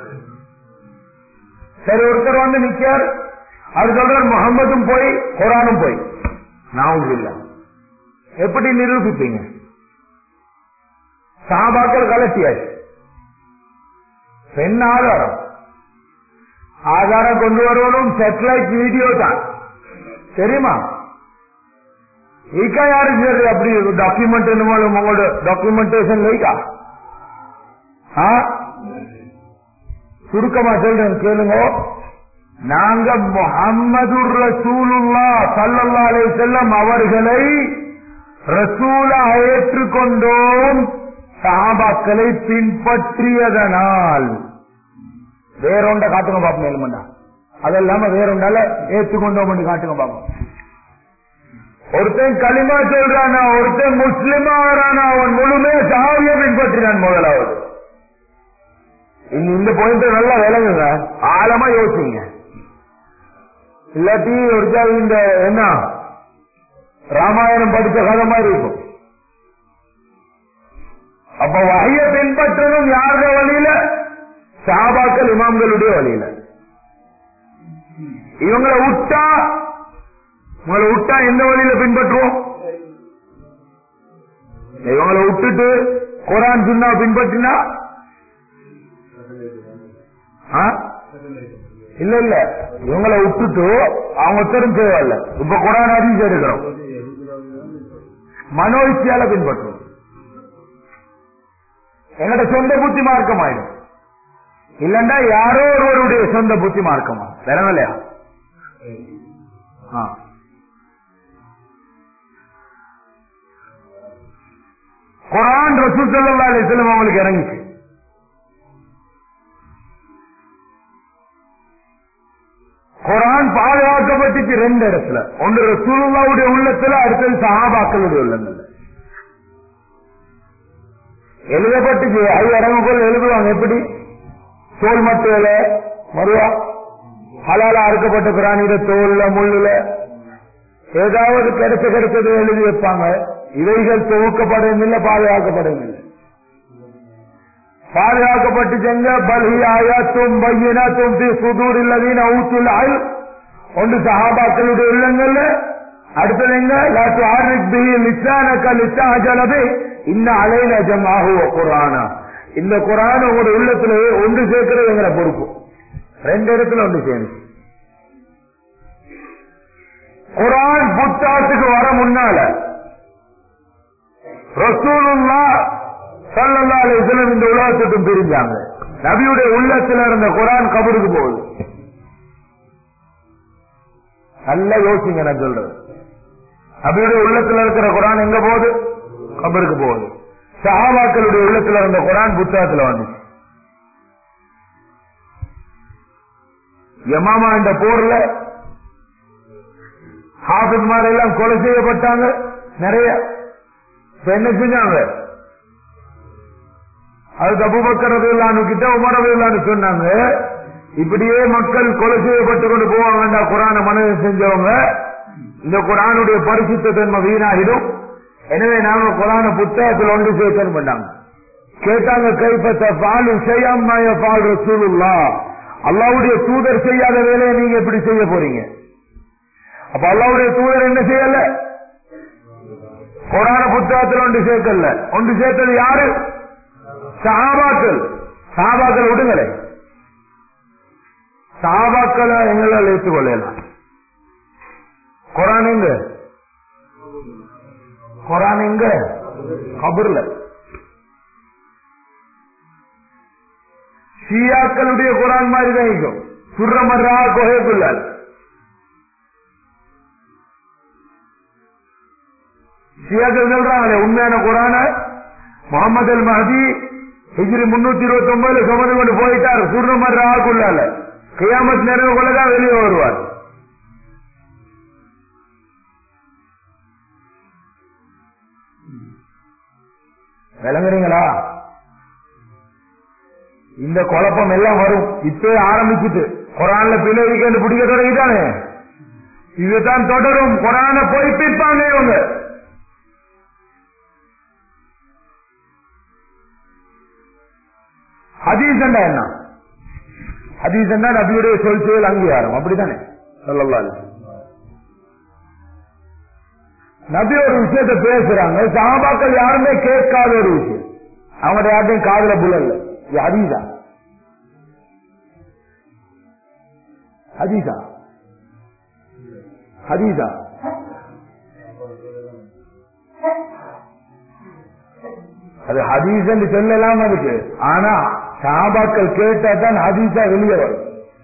சரி ஒருத்தர் வந்து நிக்கார் அவர் சொல்றார் முகம்மதும் போய் குரானும் போய் நான் இல்ல எப்படி நிரூபிப்பீங்க சாபாக்கள் கலட்டியாச்சு பெண் ஆதாரம் ஆதாரம் கொண்டு வரணும் சேட்டலைட் வீடியோ தான் தெரியுமா ஈக்கா யாரு சரி அப்படி டாக்குமெண்ட் என்னமோ உங்களோட டாக்குமெண்டேஷன் லைக்கா சுருக்கமா சொல்றேன் கேளுங்க நாங்க முகம்மது ரசூலுல்லா சல்லல்லா அலை செல்லம் அவர்களை ரசூலா ஏற்றுக்கொண்டோம் சாபாக்களை பின்பற்றியதனால் வேறொண்ட காட்டுங்க பாப்போம் மேலுமண்டா அதெல்லாம வேறொண்டால ஏற்றுக்கொண்டோம் காட்டுங்க பாப்போம் ஒருத்தன் களிமா சொல்றானா ஒருத்தன் முஸ்லிமா ஆறானா அவன் முழுமையா சாவிய பின்பற்றினான் முதலாவது இந்த பாயிண்ட் நல்லா விளங்குங்க ஆழமா யோசிங்க இல்லாட்டி ஒருத்தா இந்த என்ன ராமாயணம் படிச்ச கதை மாதிரி இருக்கும் அப்ப வகைய பின்பற்றணும் யாருடைய வழியில சாபாக்கள் இமாம்களுடைய வழியில இவங்களை விட்டா உங்களை விட்டா எந்த வழியில பின்பற்றுவோம் இவங்களை விட்டுட்டு குரான் சுண்ணா பின்பற்றினா இல்ல இல்ல இவங்களை விட்டுட்டு அவங்க ஒத்தரும் தேவையில்ல இப்ப குரான் அதிகம் இருக்கிறோம் மனோயிச்சியால பின்பற்றுவோம் எங்கட சொந்த புத்தி மார்க்கம் ஆயிடும் இல்லண்டா யாரோ ஒருவருடைய சொந்த புத்தி மார்க்கமா விளங்கலையா குரான் ரசூல் சல்லா அலிஸ்லம் அவங்களுக்கு இறங்கிச்சு குரான் பாதுகாக்கப்பட்டுச்சு ரெண்டு இடத்துல ஒன்று ரசூலுல்லாவுடைய உள்ளத்துல அடுத்தது சஹாபாக்களுடைய உள்ளங்கள் எழுதப்பட்டுச்சு அது இறங்கக்குள்ள எழுதுவாங்க எப்படி தோல் மட்டும் மறுவா ஹலாலா அறுக்கப்பட்ட பிராணியில தோல்ல முள்ளுல ஏதாவது கிடைச்ச கிடைச்சது எழுதி வைப்பாங்க இவைகள் தொகுக்கப்படவில்லை பாதுகாக்கப்படவில்லை பாதுகாக்கப்பட்டு செஞ்ச பல்கி ஆயாத்தும் பையனாத்தும் சுதூர் இல்லதீன் ஊத்துல் ஆயுள் ஒன்று சஹாபாக்களுடைய உள்ளங்கள்ல அடுத்தது என்ன லாத்து ஆரிக் பிஹி லிசானக லிசாஜலபி இன்ன அலைல ஜமாஹு குர்ஆனா இந்த குர்ஆன் உங்களோட உள்ளத்துல ஒன்று சேர்க்கிறது எங்கிற பொறுப்பு ரெண்டு இடத்துல ஒன்று சேர்ந்து குர்ஆன் புத்தாத்துக்கு வர முன்னால ரசூலுல்லா சல்லல்லா அலைஹிஸ்ஸலாம் இந்த உலகத்துக்கும் பிரிஞ்சாங்க நபியுடைய உள்ளத்துல இருந்த குர்ஆன் கபருக்கு போகுது நல்லா யோசிங்க நான் சொல்றது நபியுடைய உள்ளத்துல இருக்கிற குரான் எங்க போகுது கபருக்கு போகுது சஹாபாக்களுடைய உள்ளத்துல இருந்த குரான் புத்தகத்துல வந்துச்சு யமாமா என்ற போர்ல ஹாஃபிஸ்மார் எல்லாம் கொலை செய்யப்பட்டாங்க நிறைய இப்ப என்ன செஞ்சாங்க அது அபுபக்கரது இல்லான்னு கிட்ட உமரது இல்லான்னு சொன்னாங்க இப்படியே மக்கள் கொலை செய்யப்பட்டு கொண்டு போவாங்கடா குரான மனதில் செஞ்சவங்க இந்த குரானுடைய பரிசுத்த தன்மை வீணாகிடும் எனவே நாங்க குரான புத்தகத்தில் ஒன்று சேர்க்கணும் பண்ணாங்க கேட்டாங்க கைப்பற்ற பாலு செய்யாம பால் ரசூலுல்லா அல்லாவுடைய தூதர் செய்யாத வேலையை நீங்க எப்படி செய்ய போறீங்க அப்ப அல்லாவுடைய தூதர் என்ன செய்யல குரான புத்தகத்தில் ஒன்று சேர்க்கல ஒன்று சேர்த்தது யாரு சஹாபாக்கள் சஹாபாக்கள் விடுங்களேன் சாபாக்களை எங்களால் ஏற்றுக்கொள்ளலாம் குரான் எங்க குரான் எங்க கபர்ல ஷியாக்களுடைய குரான் மாதிரி தான் இருக்கும் சுர்ரமர்ரா கொகைக்குள்ளால் ஷியாக்கள் சொல்றாங்களே உண்மையான குரான முகமது அல் மஹதி ஹிஜ்ரி முன்னூத்தி இருபத்தி ஒன்பதுல சுமந்து கொண்டு போயிட்டார் சுர்ரமர்ராக்குள்ளால கியாமத் நிறைவு கொள்ளதான் வெளியே வருவார் விளங்குறீங்களா இந்த குழப்பம் எல்லாம் வரும் இப்பவே ஆரம்பிச்சுட்டு குரான்ல பிள்ளைக்கு பிடிக்க தொடங்கிட்டானே இதுதான் தொடரும் குரான பொய்ப்பிப்பாங்க இவங்க ஹதீசண்டா என்ன ஹதீசண்டா நபியுடைய சொல் செயல் அங்கீகாரம் அப்படித்தானே சொல்லலாம் நபி ஒரு விஷயத்தை பேசுறாங்க சாபாக்கள் யாருமே கேட்காத ஒரு விஷயம் அவங்க யார்ட்டையும் காதல புலல்ல இது ஹதீசா ஹதீசா ஹதீசா அது ஹதீஸ் என்று சொல்லலாம் அதுக்கு ஆனா சாபாக்கள் கேட்டா தான் ஹதீஸா வெளியே வரும்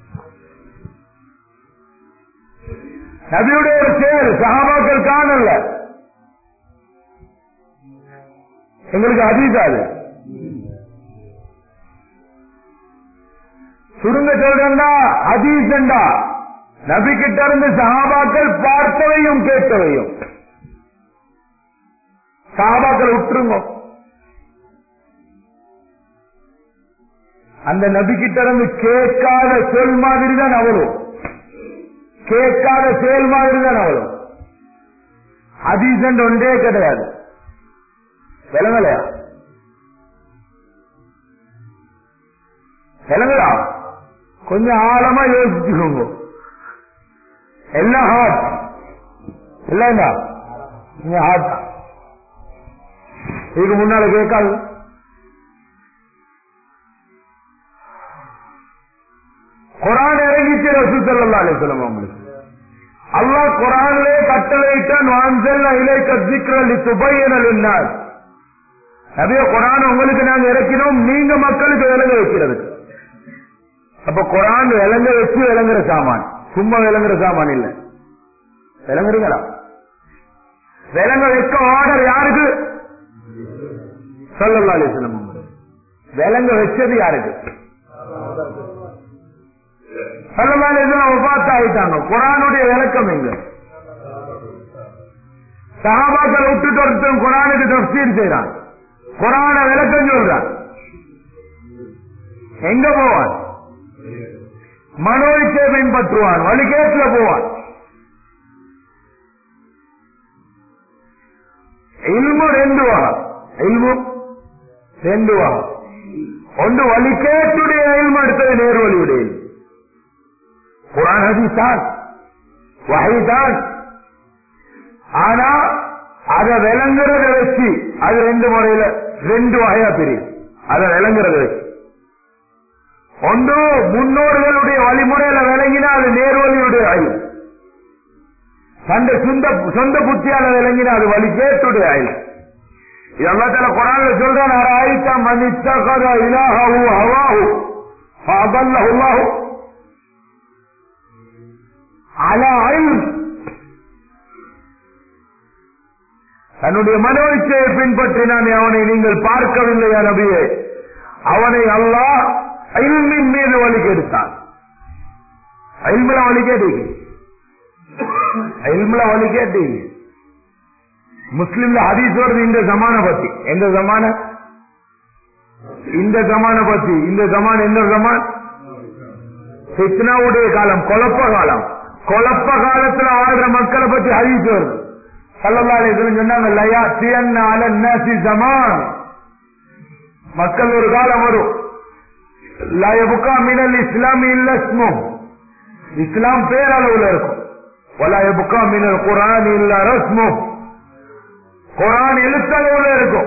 நபியுடைய ஒரு செயல் சஹாபாக்கள் காணல எங்களுக்கு ஹதீஸா அது சுருங்க சொல்றா ஹதீஸ்ண்டா நபி கிட்ட இருந்து சஹாபாக்கள் பார்த்தவையும் கேட்டவையும் சஹாபாக்கள் விட்டுருங்க அந்த நபி கிட்ட இருந்து கேட்காத சொல் மாதிரி தான் அவளும் கேட்காத செயல் மாதிரி தான் அவளும் ஹதீசன் ஒன்றே கிடையாது விளங்கலையா விளங்கலா கொஞ்சம் ஆழமா யோசிச்சுக்கோங்க எல்லாம் ஹார்ட் இல்லைங்களா நீங்க ஹார்ட் தான் இதுக்கு முன்னால கேட்காது குரான் இறங்கிச்சு ரசூசல்லா அலிஸ்லாம் அவங்களுக்கு அல்லாஹ் குரானிலே கட்டளையிட்டான் வான்சல் இலைக்க சிக்ரலி துபையனல் இன்னார் நபிய குரான் உங்களுக்கு நாங்க இறக்கினோம் நீங்க மக்களுக்கு விளங்க வைக்கிறது அப்ப குரான் விளங்க வச்சு விளங்குற சாமான் சும்மா விளங்குற சாமான் இல்ல விளங்குறீங்களா விளங்க வைக்க ஆர்டர் யாருக்கு சொல்லல்லா அலிஸ்லாம் விளங்க வச்சது யாருக்கு ஆயிட்டாங்க குரானுடைய விளக்கம் எங்க சகாபாக்கள் விட்டுட்டு ஒருத்தன் குரானுக்கு தப்சீர் செய்யறான் குரான விளக்கம் சொல்றான் எங்க போவான் மனோ இச்சை பின்பற்றுவான் வழிகேட்டில் போவான் இல்மு ரெண்டு வகை இல்மு ரெண்டு வகை ஒன்று வழிகேட்டுடைய இல்மு அடுத்தது நேர்வழியுடைய இல்மு குரான் ஹதீஸ் தான் வகை தான் ஆனா அதை விளங்குறத வச்சு அது ரெண்டு முறையில ரெண்டு வகையா பிரியும் அதை விளங்குறத வச்சு ஒன்று முன்னோர்களுடைய வழிமுறையில விளங்கினா அது நேர்வழியுடைய ஆயுள் தந்த சொந்த சொந்த புத்தியால விளங்கினா அது வழி கேட்டுடைய ஆயுள் இதெல்லாம் குரான்ல சொல்றான் ஆயிட்டா மனித்தகத இலாஹு ஹவாஹு ஃபஅதல்லஹு அலா இல்ம் தன்னுடைய மனோ இச்சையை பின்பற்றினான் அவனை நீங்கள் பார்க்கவில்லையா நபியே அவனை அல்லாஹ் அயில்மின் மீது வழி கெடுத்தான் அயில்மில வழி கேட்டீங்க அயில்மில வழி கேட்டீங்க முஸ்லிம்ல ஹதீஸ் வருது இந்த ஜமான பத்தி எந்த ஜமான இந்த ஜமான பத்தி இந்த ஜமான் எந்த ஜமான் சித்னாவுடைய காலம் குழப்ப காலம் குழப்ப காலத்துல வாழ்ற மக்களை பத்தி ஹதீஸ் வருது சல்லல்லாஹு சொன்னாங்க லயா தியன்ன அல நாசி ஜமான் மக்கள் ஒரு காலம் வரும் லயபுக்கா மினல் இஸ்லாமி இல்ல இஸ்லாம் பேரளவுல இருக்கும் வலயபுக்கா மினல் குரான் இல்ல ரஸ்மு குரான் எழுத்தளவுல இருக்கும்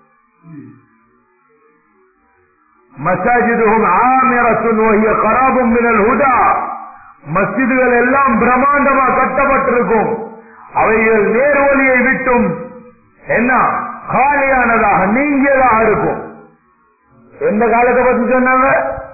மசாஜிதுகும் ஆமிரத்துன் வஹிய கராபும் மினல் ஹுதா மஸ்ஜிதுகள் எல்லாம் பிரம்மாண்டமா கட்டப்பட்டிருக்கும் அவைகள் நேர்வழியை விட்டும் என்ன காலியானதாக நீங்கியதாக இருக்கும் எந்த காலத்தை பத்தி சொன்னாங்க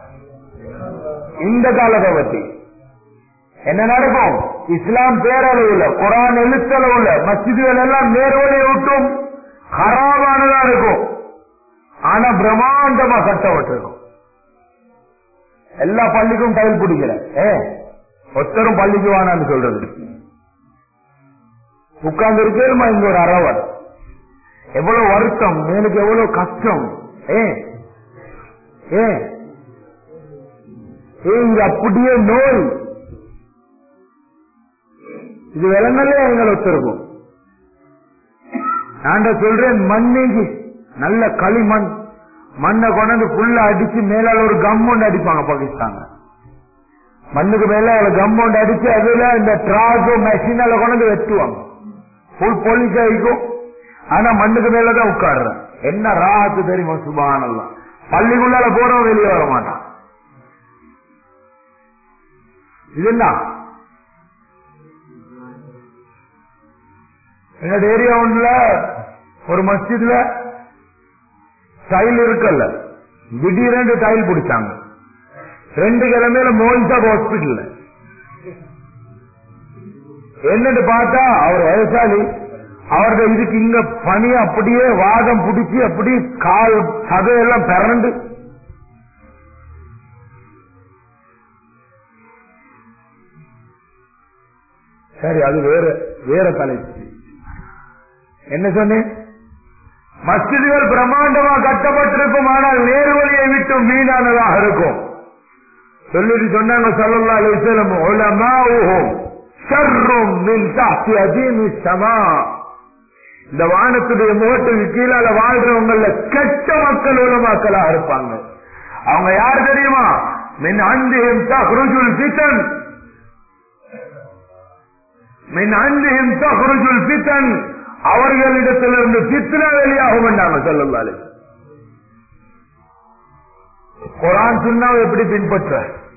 இந்த காலத்தை பத்தி என்ன நடக்கும் இஸ்லாம் பேரளவுல குரான் எழுத்தளவுல மஸ்ஜிதுகள் எல்லாம் நேர்வழியை விட்டும் ஹராபானதா இருக்கும் ஆனா பிரம்மாண்டமா கட்டப்பட்டிருக்கும் எல்லா பள்ளிக்கும் டைல் பிடிக்கல ஏ ஒத்தரும் பள்ளிக்கு வானான்னு சொல்றது உட்கார்ந்து இருக்கேமா இங்க ஒரு அறவர் எவ்வளவு வருத்தம் எனக்கு எவ்வளவு கஷ்டம் ஏ ஏ இங்க அப்படியே நோய் இது விலங்கலே எங்களை ஒத்திருக்கும் நான் சொல்றேன் மண்ணிக்கு நல்ல களிமண் மண்ணை கொண்டு புல்ல அடிச்சு மேலால ஒரு கம்மௌண்ட் அடிப்பாங்க பாகிஸ்தான் மண்ணுக்கு மேல கம்மௌண்ட் அடிச்சு அதுல இந்த டிராகோ மெஷினால கொண்டு வெட்டுவாங்க புல் போலீஸ் ஆகிக்கும் ஆனா மண்ணுக்கு மேலதான் உட்காடுறேன் என்ன ராத்து தெரியுமா சுபானல்லாம் பள்ளிக்குள்ளால போறவன் வெளியே வர மாட்டான் இது என்ன எங்க ஏரியா ஒன்றுல ஒரு மஸ்ஜித்ல டைல் இருக்கல்ல திடீரென்று டைல் பிடிச்சாங்க ரெண்டு கிழமையில மோயின்சாப் ஹாஸ்பிட்டல் என்னன்னு பார்த்தா அவர் வயசாளி அவரது இதுக்கு இங்க பனி அப்படியே வாதம் பிடிச்சி அப்படி கால் சதையெல்லாம் பிறண்டு சரி அது வேற வேற தலைப்பு என்ன சொன்னேன் மஸ்ஜிதுகள் பிரம்மாண்டமா கட்டப்பட்டிருக்கும் ஆனால் நேர்வழியை விட்டு வீணானதாக இருக்கும் சொல்லிட்டு சொன்னாங்க சொல்லல்லா அலிசலம் உலமாவுஹும் ஷர்ரும் மின் தஹ்தி அதீமி ஸமா இந்த வானத்துடைய முகத்துக்கு கீழால வாழ்றவங்கள கெட்ட மக்கள் உலமாக்களா இருப்பாங்க அவங்க யார் தெரியுமா மின் அந்திஹிம் தஹ்ருஜுல் ஃபிதன் மின் அந்திஹிம் தஹ்ருஜுல் ஃபிதன் அவர்களிடத்திலிருந்து பித்னா வெளியாகும் என்றாங்க சொல்லல்லாலே குரான் சொன்னாவை எப்படி பின்பற்ற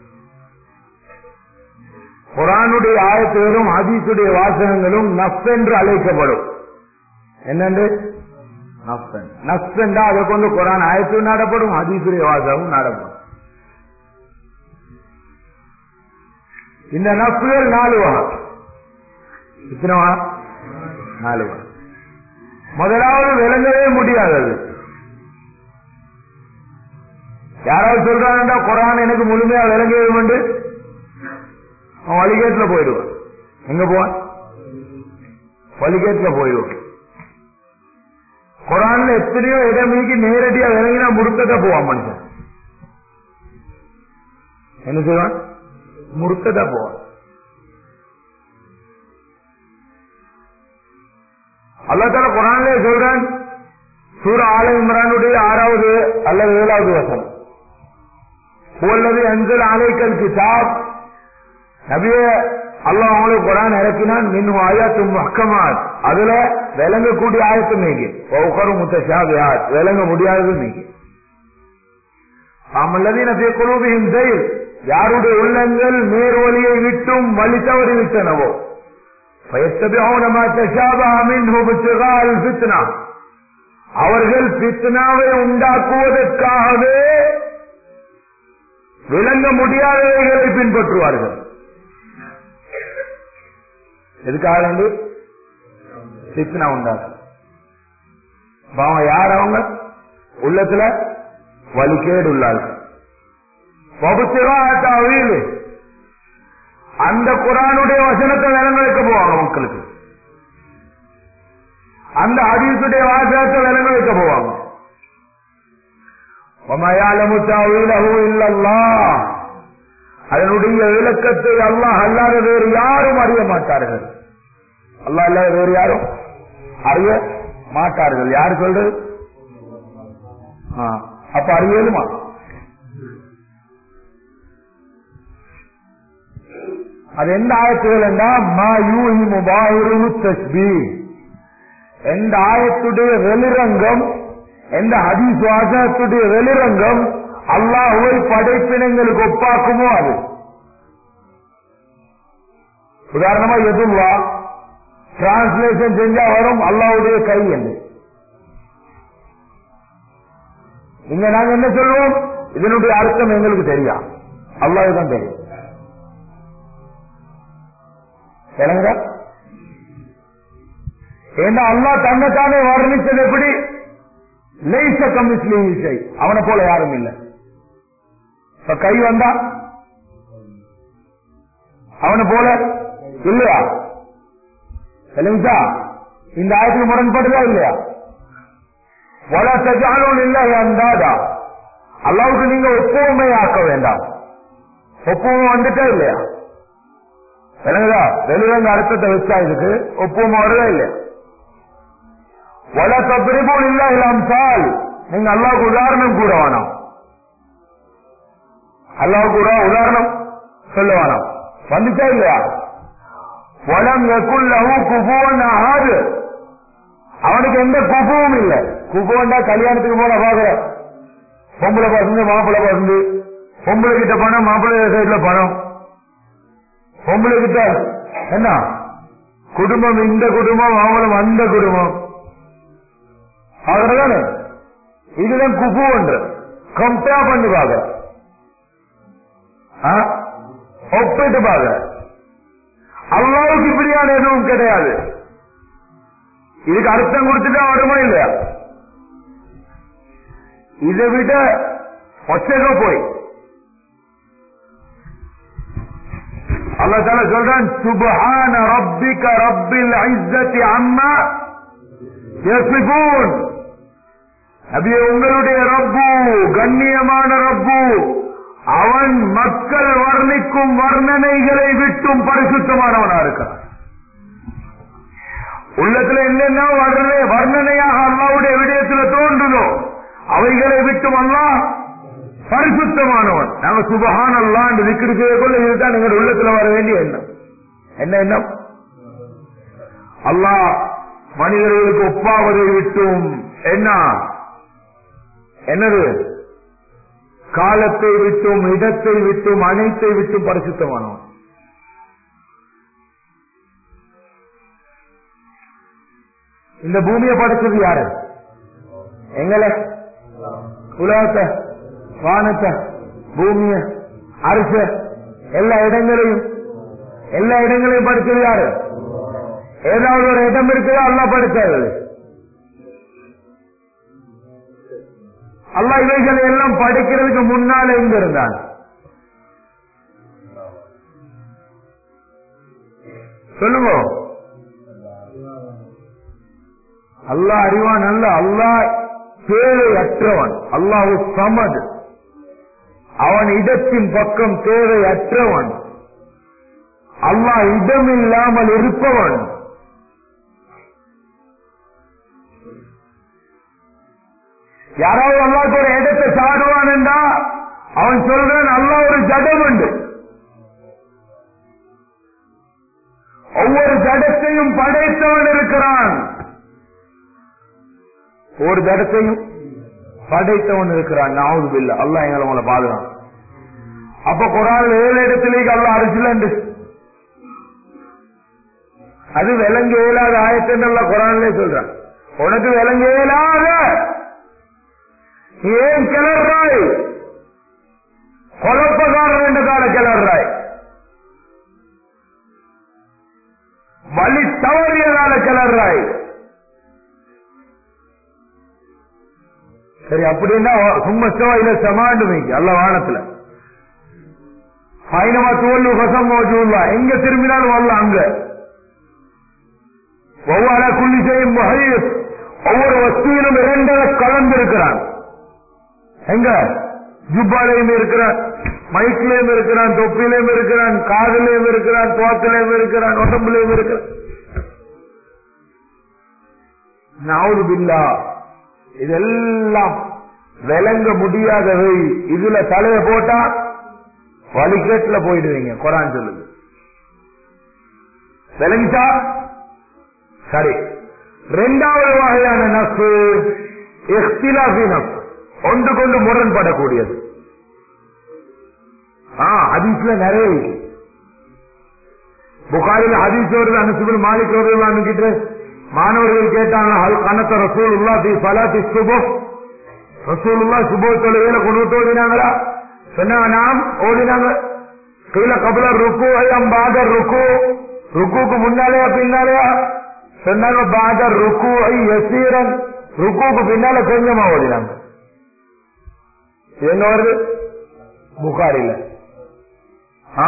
குரானுடைய ஆயத்துகளும் ஹதீசுடைய வாசகங்களும் நஃப் என்று அழைக்கப்படும் என்னென்று நஃபன் நஃப் என்றா அதை கொண்டு குரான் ஆயத்தும் நாடப்படும் ஹதீசுடைய வாசகமும் நாடப்படும் இந்த நஃப்கள் நாலு வகை இத்தனை வகை நாலு வகை முதலாவது விளங்கவே முடியாதது யாராவது சொல்றாங்கடா குரான் எனக்கு முழுமையா விளங்கவே உண்டு அவன் வழிகேட்டுல போயிடுவான் எங்க போவான் வழிகேட்டுல போயிடுவான் குரான்ல எத்தனையோ இடம் மீக்கி நேரடியா விளங்கினா முறுக்கத்தை போவான் மனுஷன் என்ன செய்வான் முறுக்கத்தை போவான் அல்லா தால குரான்லே சொல்றான் சூர ஆல இம்ரானுடைய ஆறாவது அல்லது ஏழாவது வசனம் உள்ளது அஞ்சல் ஆலைக்கல் கிதாப் நபிய அல்லாஹ் அவங்களுக்கு குரான் இறக்கினான் மின் ஆயாத்தும் மக்கமாத் அதுல விளங்கக்கூடிய ஆயத்து மீகி ஒவ்வொரு முத்தாபியாத் விளங்க முடியாதது மீகி அம்மல்லதீன குழுவின் செயல் யாருடைய உள்ளங்கள் நேர்வழியை விட்டும் வழி தவறி விட்டனவோ فيتبعون ما تشابه منه ابتغاء الفتنه அவர்கள் பித்னாவை உண்டாக்குவதற்காகவே விளங்க முடியாதவைகளை பின்பற்றுவார்கள் எதுக்காக வேண்டி பித்னா உண்டாகும் பாவம் யார் அவங்க உள்ளத்துல வலிக்கேடு உள்ளார்கள் வீடு அந்த குரானுடைய வசனத்தை விளங்க வைக்க போவாங்க மக்களுக்கு அந்த ஹதீசுடைய வாசகத்தை விளங்க வைக்க போவாங்க அதனுடைய விளக்கத்தை அல்லாஹ் அல்லாத வேறு யாரும் அறிய மாட்டார்கள் அல்லாஹ் அல்லாத வேறு யாரும் அறிய மாட்டார்கள் யார் சொல்றது அப்ப அறியலுமா அது எந்த ஆயத்துகள் தஸ்பி எந்த ஆயத்துடைய வெளிரங்கம் எந்த ஹதீஸ் வாசகத்துடைய வெளிரங்கம் அல்லாஹுவை படைப்பினங்களுக்கு ஒப்பாக்குமோ அது உதாரணமா எதுவா டிரான்ஸ்லேஷன் செஞ்சா வரும் அல்லாவுடைய கை என்று இங்க நாங்க என்ன சொல்லுவோம் இதனுடைய அர்த்தம் எங்களுக்கு தெரியும் அல்லாஹ் தான் தெரியும் விளங்குதா ஏன்னா அல்லா தன்னைத்தானே வர்ணித்தது எப்படி லைச கமிஸ்லி இசை அவனை போல யாரும் இல்லை இப்ப கை வந்தா அவனை போல இல்லையா இல்லைங்களா இந்த ஆயத்துக்கு முரண்படுதா இல்லையா வள சஜாலும் இல்லை அந்தாதா அல்லாவுக்கு நீங்க ஒப்புவமை ஆக்க வேண்டாம் ஒப்புவமை வந்துட்டா இல்லையா விளங்குதா வெளிவங்க அர்த்தத்தை வச்சா இதுக்கு ஒப்புவமை வருதா இல்லையா வல தப்பிரிபோல் இல்ல இல்லாமல் நீங்க அல்லாவுக்கு உதாரணம் கூட வேணாம் அல்லாவுக்கு கூட உதாரணம் சொல்ல வேணாம் வந்துச்சா இல்லையா வளம் எக்குள்ளவு குபுவன் ஆகாது அவனுக்கு எந்த குபுவும் இல்லை குபுவன்டா கல்யாணத்துக்கு போன பாக்குற பொம்பளை பசங்க மாப்பிள்ளை பசங்க பொம்பளை கிட்ட பணம் மாப்பிள்ளை சைட்ல பணம் பொம்பளை கிட்ட என்ன குடும்பம் இந்த குடும்பம் அவங்களும் அந்த குடும்பம் அதுதானே இதுதான் குபு என்று கம்பேர் பண்ணி பாக்க ஒப்பிட்டு பாக்க அல்லாவுக்கு இப்படியான எதுவும் கிடையாது இதுக்கு அர்த்தம் கொடுத்துட்டா வருமா இல்லையா இதை விட ஒச்சக போய் அல்லா தால சொல்றான் சுபஹான ரப்பிக ரப்பில் ஐஸ்ஸத்தி அம்மா யசிபூன் நபியே உங்களுடைய ரப்பு கண்ணியமான ரப்பு அவன் மக்கள் வர்ணிக்கும் வர்ணனைகளை விட்டும் பரிசுத்தமானவனா இருக்கிறான் உள்ளத்துல என்னென்ன வர்ணனை வர்ணனையாக அல்லாவுடைய விடயத்துல தோன்றுதோ அவைகளை விட்டும் அல்லா பரிசுத்தமானவன் நாங்க சுபகான் அல்லா என்று விக்கிரி செய்யக்கொள்ள இதுதான் எங்கள் உள்ளத்துல வர வேண்டிய எண்ணம் என்ன எண்ணம் அல்லாஹ் மனிதர்களுக்கு ஒப்பாவதை விட்டும் என்ன என்னது காலத்தை விட்டும் இடத்தை விட்டும் அனைத்தை விட்டும் பரிசுத்தமானவன் இந்த பூமியை படைச்சது யாரு எங்களை உலகத்தை வானத்தை பூமிய அரச எல்லா இடங்களையும் எல்லா இடங்களையும் படிச்சது யாரு ஏதாவது ஒரு இடம் இருக்குதோ அல்லா படிச்சாரு அல்லா இவைகளை எல்லாம் படிக்கிறதுக்கு முன்னால எங்க இருந்தான் சொல்லுங்க அல்லா அறிவான் அல்ல அல்லா தேவையற்றவன் அல்லாஹு சமது அவன் இடத்தின் பக்கம் தேவையற்றவன் அல்லாஹ் இடமில்லாமல் இருப்பவன் யாராவது அல்லாக்கு ஒரு இடத்தை சாடுவான்டா அவன் சொல்றான் அல்லா ஒரு ஜடம் உண்டு ஒவ்வொரு ஜடத்தையும் படைத்தவன் இருக்கிறான் ஒரு ஜடத்தையும் படைத்தவன் இருக்கிறான் நாவது பில்ல அல்லா எங்களை உங்களை பாதுகான் அப்ப குரான் ஏழு இடத்திலேக்கு அல்ல அரிசிலண்டு அது விலங்கு இயலாத ஆயத்தன்ல குரான்லே சொல்றான் உனக்கு விலங்கு இயலாத ஏன் கிளறாய் குழப்பக்காரன் என்ற கால கிளறாய் வழி தவறியதால கிளறாய் சரி அப்படின்னா சும்மா சிவாயில சமாண்டு வைக்க அல்ல வானத்துல பைனமா தோல்வி வசம் மோஜூல்லா எங்க திரும்பினாலும் வரல அங்க ஒவ்வொரு குள்ளி செய்யும் வகையில் ஒவ்வொரு வஸ்துவிலும் இரண்டரை கலந்திருக்கிறான் எங்க ஜுப்பாலையும் இருக்கிறான் மைக்லயும் இருக்கிறான் தொப்பிலையும் இருக்கிறான் காதலையும் இருக்கிறான் தோத்திலையும் இருக்கிறான் உடம்புலையும் இருக்கிறான் நாவது பில்லா இதெல்லாம் விளங்க முடியாதவை இதுல தலைய போட்டா வழிகேட்டுல போயிடுவீங்க குரான் சொல்லுது விளங்கிட்டா சரி ரெண்டாவது வகையான நப்பு எக்ஸ்திலாஃபி நப்பு ஒன்று கொண்டு முரண்படக்கூடியது ஆ ஹதீஸ்ல நிறைய இருக்கு புகாரில் ஹதீஸ் வருது அனுசுபில் மாலிக் வருது கிட்ட மாணவர்கள் கேட்டாங்க ஹல் கணத்த ரசூல் உள்ளா தி சலாத்தி சுபோ ரசூல் உள்ளா சுபோ தொழுகையில கொண்டு ஓடினாங்களா சொன்னாங்க நாம் ஓடினாங்க கீழே கபல ருக்கு ஐயம் ருக்கு ருக்குக்கு முன்னாலேயா பின்னாலேயா சொன்னாங்க பாதர் ருக்கு ஐ யசீரன் ருக்குக்கு பின்னால கொஞ்சமா ஓடினாங்க எங்க வருது புகாரில ஆ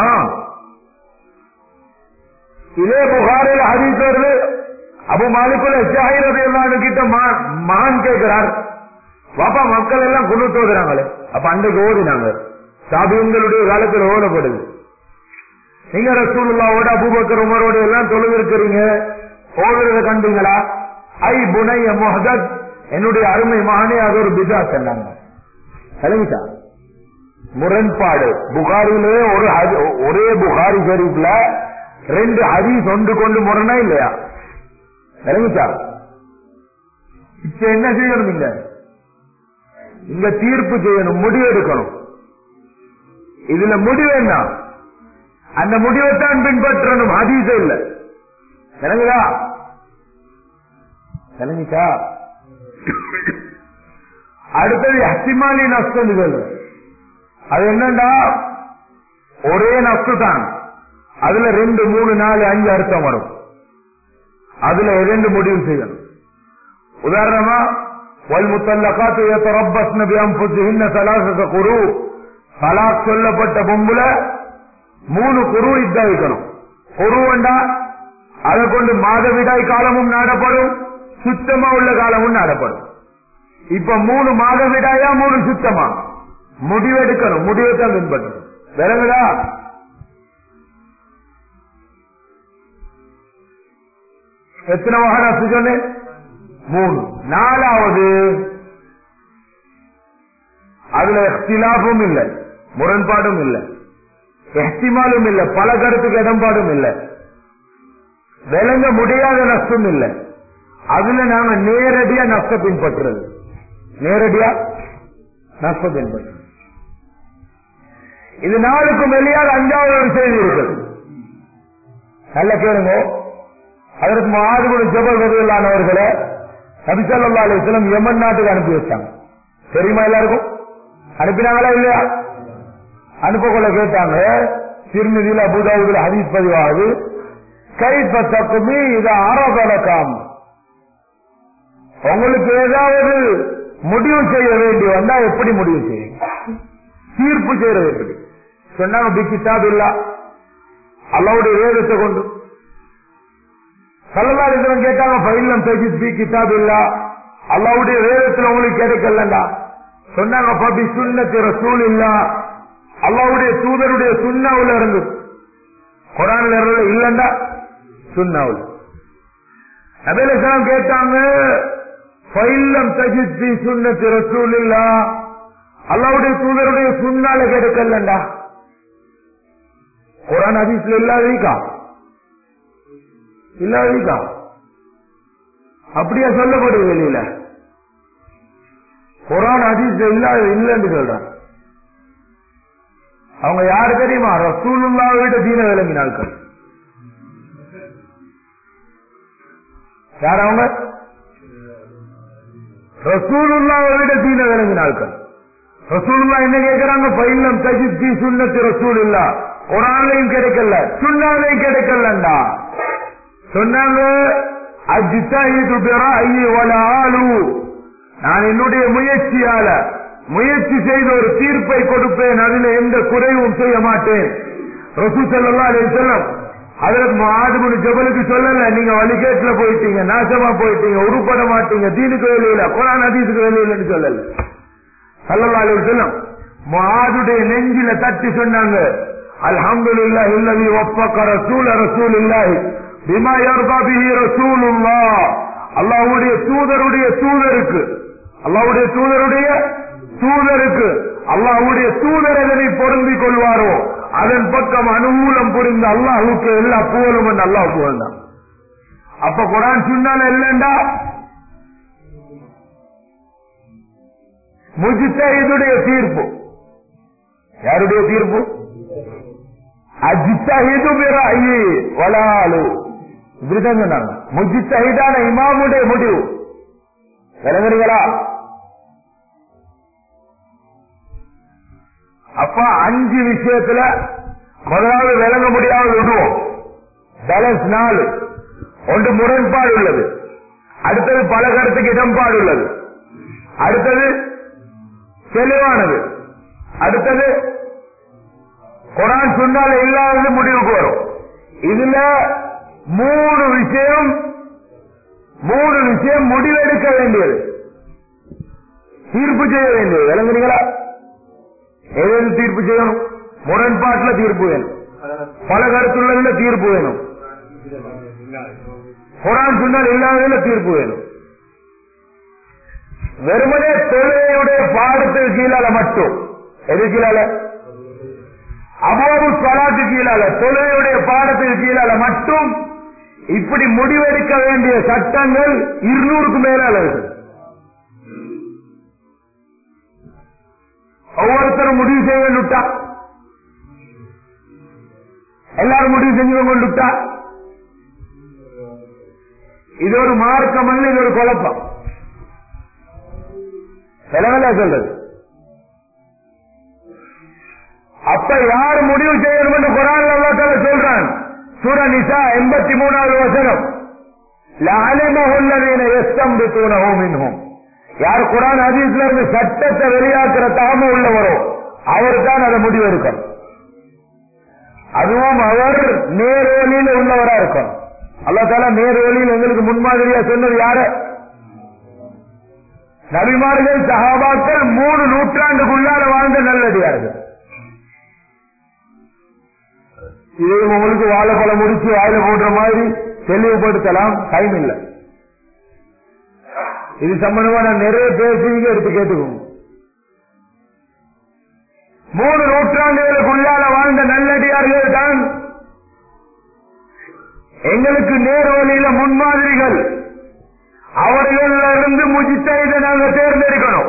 இதே புகாரில் ஹதீஸ் வருது அபு மாலிக்குல ஷாஹிரது எல்லாம் கிட்ட மகான் கேட்கிறார் பாப்பா மக்கள் எல்லாம் குழு தோதுறாங்களே அப்ப அன்றைக்கு ஓடினாங்க சாபியங்களுடைய காலத்தில் ஓடப்படுது நீங்க ரசூலுல்லாவோட அபுபக்கர் உமரோட எல்லாம் தொழுது இருக்கிறீங்க ஓடுறத கண்டீங்களா ஐ புனைய முஹதத் என்னுடைய அருமை மகனே அது ஒரு பிதா சொன்னாங்க சரிங்களா முரண்பாடு புகாரிலே ஒரு ஒரே புகாரி ஷரீப்ல ரெண்டு ஹதீஸ் ஒன்று கொண்டு முரணா இல்லையா விளங்கிச்சா இப்ப என்ன செய்யணும் இங்க இங்க தீர்ப்பு செய்யணும் முடிவு எடுக்கணும் இதுல முடிவு என்ன அந்த முடிவைத்தான் பின்பற்றணும் ஹதீஸ் இல்ல விளங்குதா விளங்கிச்சா அடுத்தது ஹசிமாலி நஷ்டம் சொல்றேன் அது என்னண்டா ஒரே நஷ்டு தான் அதுல ரெண்டு மூணு நாலு அஞ்சு அர்த்தம் வரும் அதுல இரண்டு முடிவு செய்யணும் உதாரணமா والمطلقات يتربصن بانفسهن ثلاثه قروء தலாக் சொல்லப்பட்ட பொம்புல மூணு குரு இத்தாய்க்கணும் குருவண்டா அதை கொண்டு மாதவிடாய் காலமும் நாடப்படும் சுத்தமா உள்ள காலமும் நாடப்படும் இப்ப மூணு மாதவிடாயா மூணு சுத்தமா முடிவெடுக்கணும் முடிவை தான் பின்பற்றணும் விளங்குதா எத்தனை வாகனம் சொன்னேன் மூணு நாலாவது அதுல எஹ்திலாஃபும் இல்லை முரண்பாடும் இல்லை எஹ்திமாலும் இல்லை பல கருத்துக்கு இடம்பாடும் இல்லை விளங்க முடியாத நஷ்டம் இல்லை அதுல நாங்க நேரடியா நஷ்ட பின்பற்றுறது நேரடியா நஷ்ட பின்பற்றுறது இது நாளுக்கும் வெளியாக அஞ்சாவது ஒரு செய்தி இருக்குது நல்ல கேளுங்க அதற்கு மாதிரி ஜபல் வகையிலானவர்களை நபிசல்லா அலிஸ்லம் யமன் நாட்டுக்கு அனுப்பி வச்சாங்க தெரியுமா எல்லாருக்கும் அனுப்பினாங்களா இல்லையா அனுப்பக்கொள்ள கேட்டாங்க திருமதியில் அபுதாவுல ஹதீஸ் பதிவாகுது கைப்ப தக்குமி இது ஆரோபலக்காம் உங்களுக்கு ஏதாவது முடிவு செய்ய வேண்டி வந்தா எப்படி முடிவு செய்யுங்க தீர்ப்பு செய்யறது எப்படி சொன்னாங்க பி கிதாப் இல்லா அல்லாவுடைய வேதத்தை கொண்டு சல்லல்லாஹு கேட்டாங்க பைலம் தஜித் பி கிதாப் இல்லா அல்லாவுடைய வேதத்துல உங்களுக்கு கிடைக்கலண்டா சொன்னாங்க பபி சுண்ணத்து ரசூல் இல்லா அல்லாவுடைய தூதருடைய சுண்ணாவுல இருந்து குரான்ல இருந்து இல்லண்டா சுண்ணாவுல நபேலாம் கேட்டாங்க பைல்லம் தஜித் சுண்ணத்து ரசூல் இல்லா அல்லாவுடைய தூதருடைய சுண்ணால கிடைக்கலண்டா குரான் ஹதீஸ்ல இல்லாதீக்கா இல்லாதீக்கா அப்படியா சொல்லப்படுது வெளியில குரான் ஹதீஸ்ல இல்லாத இல்லைன்னு சொல்றான் அவங்க யாரு தெரியுமா ரசூலுல்லாவை விட தீன விளங்கினார்கள் யார் அவங்க ரசூலுல்லாவை விட தீன விளங்கினார்கள் ரசூலுல்லா என்ன கேட்கிறாங்க பைலம் தஜித் சுண்ணத்து ரசூல் இல்ல குரான்லையும் கிடைக்கல சுண்ணாலையும் கிடைக்கலண்டா சொன்னாங்க அஜித்தாஹிது பிராயி வல ஆளு நான் என்னுடைய முயற்சியால முயற்சி செய்து ஒரு தீர்ப்பை கொடுப்பேன் அதில் எந்த குறைவும் செய்ய மாட்டேன் ரசூ சல்லா அலி செல்லம் அதற்கு மாதுமுனு ஜபலுக்கு சொல்லல நீங்க வழிகேட்டுல போயிட்டீங்க நாசமா போயிட்டீங்க உருப்பட மாட்டீங்க தீனுக்கு வெளியில குரான் அதீதுக்கு வெளியிலன்னு சொல்லல சல்லா அலி செல்லம் மாதுடைய நெஞ்சில தட்டி சொன்னாங்க அல்ஹம்துலில்லாஹ் இல்லதி வஃபக ரசூல ரசூலில்லாஹி பிமா யர்தா பிஹி ரசூலுல்லாஹ் அல்லாஹ்வுடைய தூதருடைய தூதருக்கு அல்லாஹ்வுடைய தூதருடைய தூதருக்கு அல்லாஹ்வுடைய தூதர் எதனை பொருந்திக் கொள்வாரோ அதன் பக்கம் அனுகூலம் புரிந்த அல்லாஹுக்கு எல்லா புகழும் என்று அல்லாஹ் புகழ்ந்தான் அப்ப குரான் சொன்னால இல்லண்டா முஜித்தஹிதுடைய தீர்ப்பு யாருடைய தீர்ப்பு அஜித்தஹிது பிராயி வலாலு இப்படிதான் சொன்னாங்க முஜித்தஹிதான இமாமுடைய முடிவு விளங்குறீங்களா அப்ப அஞ்சு விஷயத்துல முதலாவது விளங்க முடியாத விடுவோம் பேலன்ஸ் நாலு ஒன்று முரண்பாடு உள்ளது அடுத்தது பல கருத்துக்கு இடம்பாடு உள்ளது அடுத்தது தெளிவானது அடுத்தது குரான் சொன்னால இல்லாதது முடிவுக்கு வரும் இதுல மூணு விஷயம் மூணு விஷயம் முடிவெடுக்க வேண்டியது தீர்ப்பு செய்ய வேண்டியது விளங்குறீங்களா எது தீர்ப்பு செய்யணும் முரண்பாட்டில் தீர்ப்பு வேணும் பல கருத்துள்ள தீர்ப்பு வேணும் குரான் சொன்னால் இல்லாததுல தீர்ப்பு வேணும் வெறுமனே தொழுகையுடைய பாடத்துக்கு கீழால மட்டும் எது கீழால அபோபு சலாத்து கீழால தொழுகையுடைய பாடத்துக்கு கீழால மட்டும் இப்படி முடிவெடுக்க வேண்டிய சட்டங்கள் இருநூறுக்கு மேலால இருக்கு ஒவ்வொருத்தரும் முடிவு செய்ய வேண்டுட்டா எல்லாரும் முடிவு செஞ்சு கொண்டுட்டா இது ஒரு மார்க்கம் அல்ல இது ஒரு குழப்பம் செலவில சொல்றது அப்ப யார் முடிவு செய்யணும் என்று குரான் அல்லாத்தால சொல்றான் சூர நிசா எண்பத்தி மூணாவது வசனம் லாலிமஹுல்லதீன எஸ்தம் தூணஹும் மின்ஹும் யார் குரான் ஹதீஸ்ல இருந்து சட்டத்தை வெளியாக்குற தாம உள்ளவரோ அவர் தான் அதை முடிவெடுக்கணும் அதுவும் அவர் நேர்வழியில் உள்ளவரா இருக்கணும் அல்லா தாலா நேர்வழியில் எங்களுக்கு முன்மாதிரியா சொன்னது யாரு நபிமார்கள் சகாபாக்கள் மூணு நூற்றாண்டுக்குள்ளால வாழ்ந்த நல்லடியார்கள் இது உங்களுக்கு வாழைப்பழம் முடிச்சு வாயில போடுற மாதிரி தெளிவுபடுத்தலாம் டைம் இல்லை இது சம்பந்தமா நான் நிறைய பேசுவீங்க எடுத்து கேட்டுக்கோங்க மூணு நூற்றாண்டுகளுக்குள்ளால வாழ்ந்த நல்லடியார்கள் தான் எங்களுக்கு நேர்வழியில முன்மாதிரிகள் அவர்கள் இருந்து முஜித்த இதை நாங்க தேர்ந்தெடுக்கணும்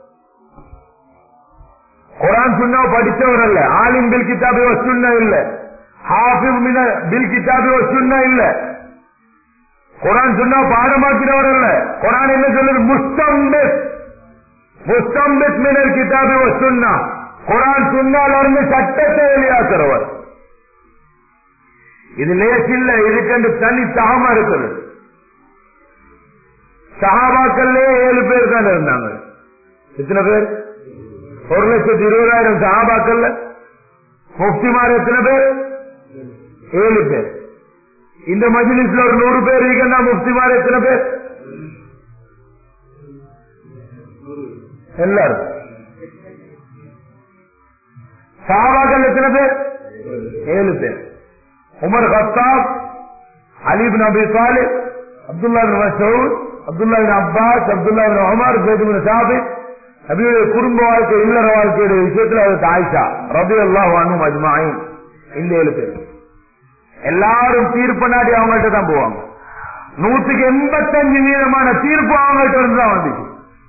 குரான் சுண்ணா படித்தவர் அல்ல ஆலிம் பில் கிதாபி சுண்ணா இல்ல ஹாஃபிஸ் பில் கிதாபி சுண்ணா இல்ல குரான் சொன்னா பாடமாக்கிறவர் அல்ல குரான் என்ன சொல்லுது முஸ்தம்பித் முஸ்தம்பித் மினல் கிதாபி சுண்ணா குரான் சுண்ணால இருந்து சட்டத்தை வெளியாக்குறவர் இது லேசில்ல இதுக்கு தனி தகமா இருக்குது சஹாபாக்கள்லே ஏழு பேர் தான் இருந்தாங்க எத்தனை பேர் ஒரு லட்சத்தி இருபதாயிரம் சஹாபாக்கள்ல முஃப்திமார் எத்தனை பேர் ஏழு பேர் இந்த மஜிலிஸ்ல ஒரு நூறு பேர் இருக்கா முஃப்திமார் எத்தனை பேர் எல்லாரும் சஹாபாக்கள் எத்தனை பேர் ஏழு பேர் உமர் ஹத்தாப் அலிப் நபி சாலிப் Abdullah bin Masood Abdullah Abbas Abdullah Umar Zaid Thabit நபியுடைய குடும்ப வாழ்க்கை இல்லற வாழ்க்கையுடைய விஷயத்துல அது ஆயிஷா ரபி அல்லா வானும் அஜ்மாயின் இந்த ஏழு பேர் எல்லாரும் தீர்ப்பு நாடி அவங்கள்ட்ட தான் போவாங்க நூற்றுக்கு எண்பத்தஞ்சு வீதமான தீர்ப்பு அவங்கள்ட்ட இருந்து தான் வந்துச்சு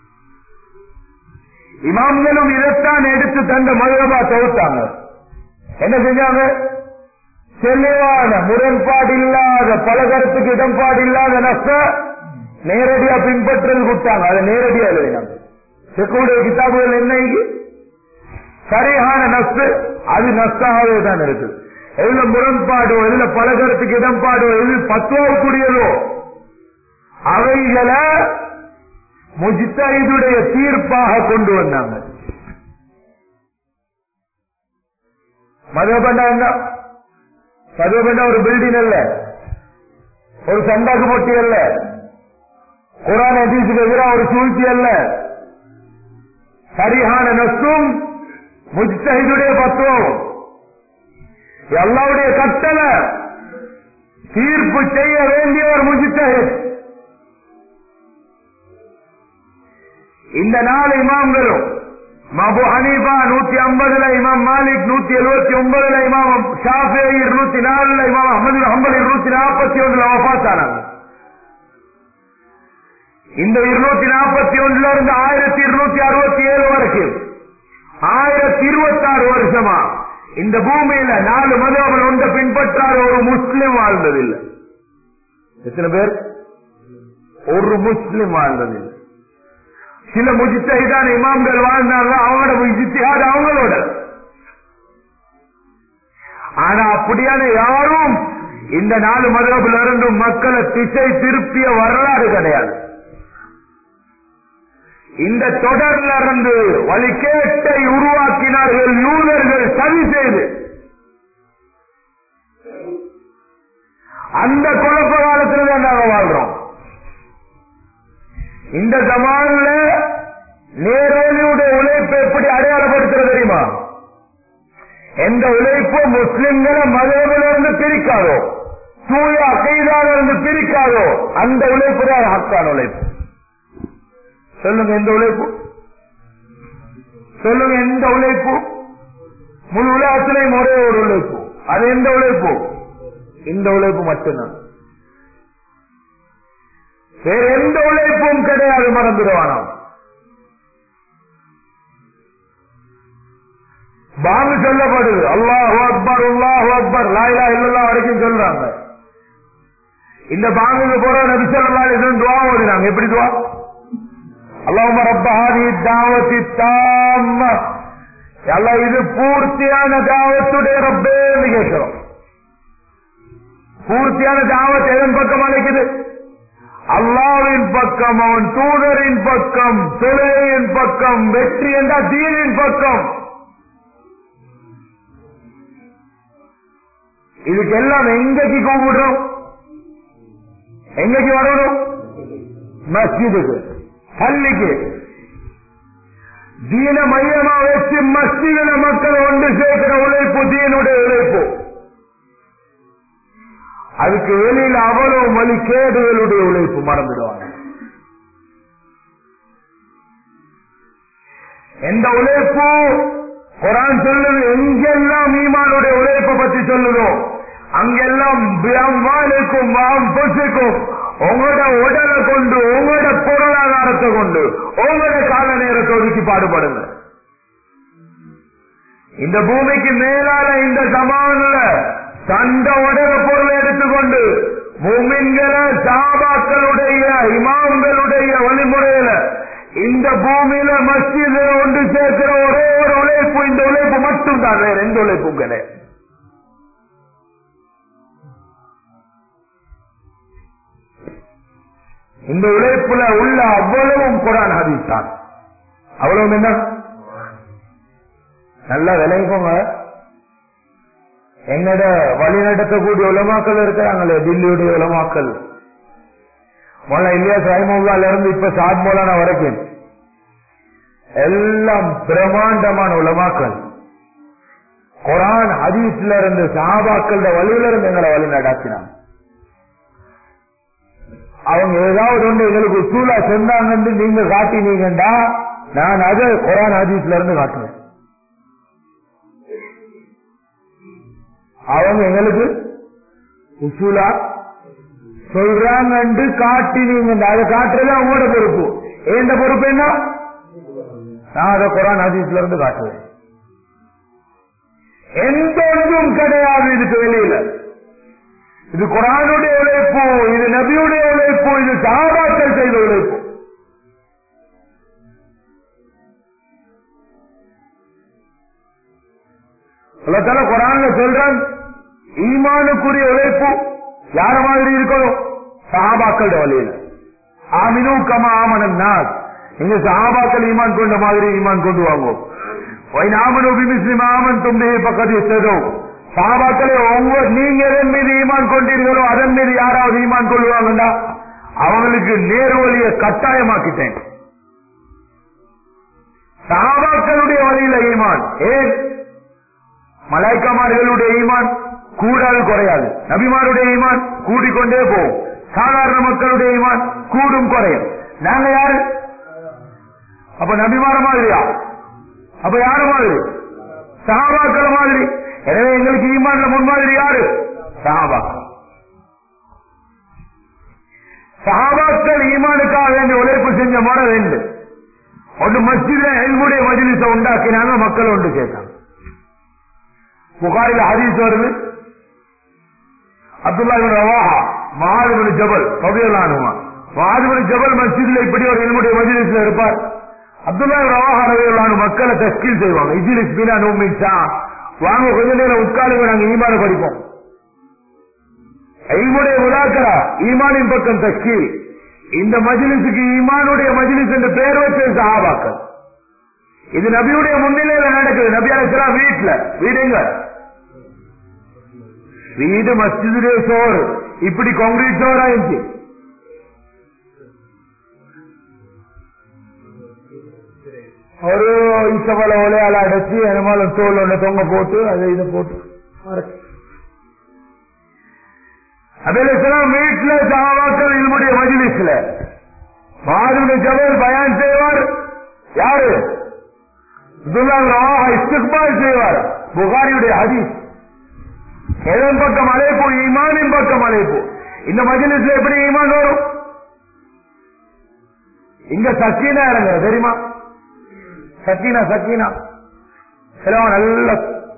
இமாம்களும் இதைத்தான் எடுத்து தந்த மதுரபா தொகுத்தாங்க என்ன செஞ்சாங்க தெளிவான முரண்பாடு இல்லாத பல கருத்துக்கு இடம்பாடு இல்லாத நஷ்ட நேரடியா பின்பற்றது கொடுத்தாங்க அதை நேரடியா எழுதினாங்க செக்குடைய கிதாபுகள் என்ன சரியான நஷ்டு அது நஷ்டாகவே தான் இருக்கு எதுல முரண்பாடோ எதுல பல கருத்துக்கு இடம்பாடோ எது பத்துவக்கூடியதோ அவைகளை முஜித்தாயுடைய தீர்ப்பாக கொண்டு வந்தாங்க மதுபண்டா என்ன மதுபண்டா ஒரு பில்டிங் அல்ல ஒரு சண்டாக்கு பொட்டி அல்ல குரான் ஹதீஸுக்கு எதிராக ஒரு சூழ்ச்சி அல்ல சரியான நஷ்டும் முஜ்தஹிதுடைய பத்துவம் எல்லாவுடைய கட்டளை தீர்ப்பு செய்ய வேண்டிய ஒரு முஜித்தஹித் இந்த நாலு இமாம்களும் மபு ஹனீஃபா நூத்தி ஐம்பதுல இமாம் மாலிக் நூத்தி எழுபத்தி ஒன்பதுல இமாம் ஷாஃபே இருநூத்தி நாலுல இமாம் அஹமது ஹம்பல் இருநூத்தி நாற்பத்தி ஒன்றுல வபாத்தானாங்க இந்த இருநூத்தி நாற்பத்தி ஒன்றுல இருந்து ஆயிரத்தி இருநூத்தி அறுபத்தி ஏழு வரைக்கும் ஆயிரத்தி இருபத்தி ஆறு வருஷமா இந்த பூமியில நாலு மதவர்கள் ஒன்றை பின்பற்றாத ஒரு முஸ்லிம் வாழ்ந்ததில்லை எத்தனை பேர் ஒரு முஸ்லிம் வாழ்ந்ததில்லை சில முஜித்தகிதான இமாம்கள் வாழ்ந்தாங்க அவங்களோட முஜித்தியாத அவங்களோட ஆனா அப்படியான யாரும் இந்த நாலு மதகுல இருந்து மக்களை திசை திருப்பிய வரலாறு கிடையாது இந்த தொடர்ல இருந்து வழிகேட்டை உருவாக்கினார்கள் யூதர்கள் சதி செய்து அந்த குழப்ப காலத்துல தான் நாங்க வாழ்றோம் இந்த ஜமான்ல நேரோலியுடைய உழைப்பு எப்படி அடையாளப்படுத்துறது தெரியுமா எந்த உழைப்பும் முஸ்லிம்களை மதவில இருந்து பிரிக்காதோ தூய அகைதால இருந்து பிரிக்காதோ அந்த உழைப்பு தான் ஹக்கான உழைப்பு சொல்லுங்க எந்த உழைப்பு சொல்லுங்க எந்த உழைப்பு முழு உலகத்திலையும் ஒரே ஒரு உழைப்பு அது எந்த உழைப்பு இந்த உழைப்பு மட்டும்தான் வேற எந்த உழைப்பும் கிடையாது மறந்துடுவானாம் பாங்கு சொல்லப்படுது அல்லாஹு அக்பர் அல்லாஹு அக்பர் லாயிலா இல்லல்லா வரைக்கும் சொல்றாங்க இந்த பாங்குக்கு போற நபி சொல்லா துவா ஓதுறாங்க எப்படி துவா அல்லாஹ் ரப்பஹாதி தாவத்தி தாம்ம அல்ல இது பூர்த்தியான தாவத்துடைய ரப்பேன்னு கேட்கிறோம் பூர்த்தியான தாவத் எதன் பக்கம் அழைக்குது அல்லாவின் பக்கம் அவன் தூதரின் பக்கம் தொழுகையின் பக்கம் வெற்றி என்ற தீனின் பக்கம் இதுக்கு எல்லாம் எங்கக்கு கூப்பிடுறோம் எங்கக்கு வரணும் மஸ்ஜிதுக்கு பள்ளிக்கு தீன மையமா வச்சு மஸ்ஜிதில மக்கள் ஒன்று சேர்க்கிற உழைப்பு தீனுடைய உழைப்பு அதுக்கு வெளியில் அவ்வளவு மொழி கேடுகளுடைய உழைப்பு மறந்துடுவாங்க எந்த உழைப்பு குரான் சொல்லுது எங்கெல்லாம் ஈமானுடைய உழைப்பை பற்றி சொல்லுதோ அங்கெல்லாம் வாழுக்கும் வாம் பொசுக்கும் உங்களோட உடலை கொண்டு உங்களோட பொருளாதாரத்தை கொண்டு உங்களோட கால நேரத்தை ஒதுக்கி பாடுபடுங்க இந்த பூமிக்கு மேலால இந்த சமான்ல தந்த உடல பொருளை எடுத்துக்கொண்டு மூமின்களை சாபாக்களுடைய இமாம்களுடைய வழிமுறையில இந்த பூமியில மஸ்ஜித ஒன்று சேர்க்கிற ஒரே ஒரு உழைப்பு இந்த உழைப்பு மட்டும் தான் வேற எந்த உழைப்பும் கிடையாது இந்த உழைப்புல உள்ள அவ்வளவும் குரான் ஹதீஸ் தான் அவ்வளவும் என்ன நல்லா விளைவிக்கோங்க என்னோட வழி நடத்தக்கூடிய உலமாக்கள் இருக்கிறாங்களே தில்லியுடைய உலமாக்கள் மொல்ல இல்லையா சாய்மோல்லால இருந்து இப்ப சாத் மோலான வரைக்கும் எல்லாம் பிரமாண்டமான உலமாக்கள் குரான் ஹதீஸ்ல இருந்து சாபாக்களோட வழியில இருந்து எங்களை வழி நடாத்தினாங்க அவங்க ஏதாவது ஒன்று எங்களுக்கு உசூலா சொன்னாங்கன்னு நீங்க காட்டினீங்கடா நான் அதை குரான் ஹதீஸ்ல இருந்து காட்டுவேன் அவங்க எங்களுக்கு உசூலா சொல்றாங்கன்னு காட்டினீங்க அதை காட்டுறது அவங்களோட பொறுப்பு எந்த பொறுப்பு என்ன நான் அதை குரான் ஹதீஸ்ல இருந்து காட்டுவேன் எந்த ஒன்றும் கிடையாது இதுக்கு வெளியில இது குரானுடைய உழைப்பு இது நபியுடைய உழைப்பு இது சாபாக்கள் செய்த உழைப்பு சொல்லத்தால குரான்ல சொல்றான் ஈமானுக்குரிய உழைப்பு யார மாதிரி இருக்கணும் சஹாபாக்களோட வழியில ஆமினு கமா ஆமனன் நாஸ் எங்க சஹாபாக்கள் ஈமான் கொண்ட மாதிரி ஈமான் கொண்டு வாங்கும் ஆமன் தும்பி பக்கத்து செதும் சாபாக்களே ஒவ்வொரு நீங்க எதன் மீது ஈமான் கொண்டீர்களோ அதன் மீது யாராவது ஈமான் கொள்வாங்கடா அவங்களுக்கு நேர்வழிய கட்டாயமாக்கிட்டேன் சாபாக்களுடைய வழியில ஈமான் ஏன் மலைக்கமார்களுடைய ஈமான் கூடாது குறையாது நபிமாருடைய ஈமான் கூடிக்கொண்டே போகும் சாதாரண மக்களுடைய ஈமான் கூடும் குறையும் நாங்க யாரு அப்ப நபிமார மாதிரியா அப்ப யாரு மாதிரி சஹாபாக்கள் மாதிரி எனவே எங்களுக்கு ஈமான்ல முன்மாதிரி யாரு சஹாபாக்கள் சஹாபாக்கள் ஈமானுக்காக வேண்டிய உழைப்பு செஞ்ச முறை ரெண்டு ஒன்று மஸ்ஜித எல்முடைய மஜிலிச உண்டாக்கினாங்க மக்கள் ஒன்று கேட்டாங்க புகாரில் ஹதீஸ் வருது அப்துல்லா ரவாஹா மகாதிபதி ஜபல் பவியலானுமா மகாதிபதி ஜபல் மஸ்ஜித்ல இப்படி ஒரு எல்முடைய மஜிலிஸ்ல இருப்பார் அப்துல்லா ரவாஹா ரவியலானு மக்களை தஸ்கீல் செய்வாங்க இஜிலிஸ் பீனா நூமிச்சா வாங்க கொஞ்ச நேரம் உட்காருங்க நாங்க ஈமான படிப்போம் ஐமுடைய முலாக்கரா ஈமானின் பக்கம் தஸ்கீல் இந்த மஜிலிசுக்கு ஈமானுடைய மஜிலிஸ் என்று பெயர் வச்ச சஹாபாக்கள் இது நபியுடைய முன்னிலையில நடக்குது நபி அலிஸ்லாம் வீட்டுல வீடுங்க வீடு மஸ்ஜிதுடைய சோறு இப்படி காங்கிரீட் சோறா இருந்துச்சு ஒரு இசவல ஒலையால அடைச்சு என்னமாலும் தோல் ஒண்ணு தொங்க போட்டு அதை இதை போட்டு அபிலாம் வீட்டுல சகாவாக்கள் இதனுடைய மஜிலிஸ்ல மாதுடைய ஜபல் பயான் செய்வார் யாரு இஸ்திக்பால் செய்வார் புகாரியுடைய ஹதீஸ் எதன் பக்கம் அழைப்பு ஈமானின் பக்கம் அழைப்பு இந்த மஜிலிஸ்ல எப்படி ஈமான் வரும் இங்க சக்கீனா இறங்குற தெரியுமா சக்கீனா சக்கீனா சிலவன் நல்ல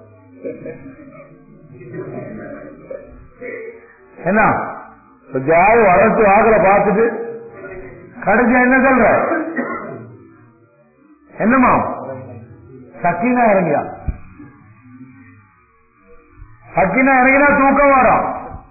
என்ன ஜாய் வரட்டு ஆகல பார்த்துட்டு கடைசியா என்ன சொல்ற என்னமா சக்கீனா இறங்கியா சக்கீனா இறங்கினா தூக்கம் வரும்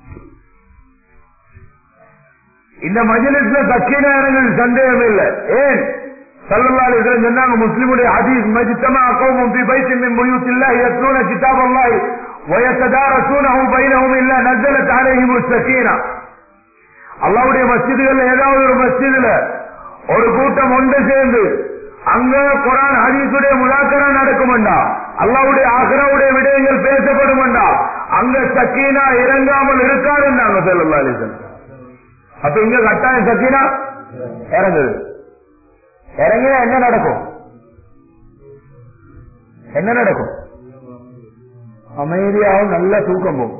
இந்த மஜிலிஸ்ல சக்கீனா இறங்குது சந்தேகம் இல்லை ஏன் சல்லல்லாஹு அலைஹி வஸல்லம் சொன்னாங்க முஸ்லிமுடைய ஹதீஸ் மஜ்தமா கௌமும் ஃபி பைத்தின் மின் புயூத்தில்லாஹி யத்லூன கிதாபல்லாஹி ويتدارسونه بينهم الا نزلت عليهم السكينه அல்லாவுடைய மஸ்ஜிதுகள் ஏதாவது ஒரு மஸ்ஜிதுல ஒரு கூட்டம் ஒன்று சேர்ந்து அங்க குரான் ஹதீசுடைய முலாக்கரா நடக்கும்டா அல்லாவுடைய ஆகராவுடைய விடயங்கள் பேசப்படும்டா அங்க சக்கீனா இறங்காமல் இருக்காதுன்னு நாங்க சொல்லலாம் அப்ப இங்க கட்டாயம் சக்கீனா இறங்குது இறங்கினா என்ன நடக்கும் என்ன நடக்கும் அமைதியாகவும் நல்ல தூக்கம் போகும்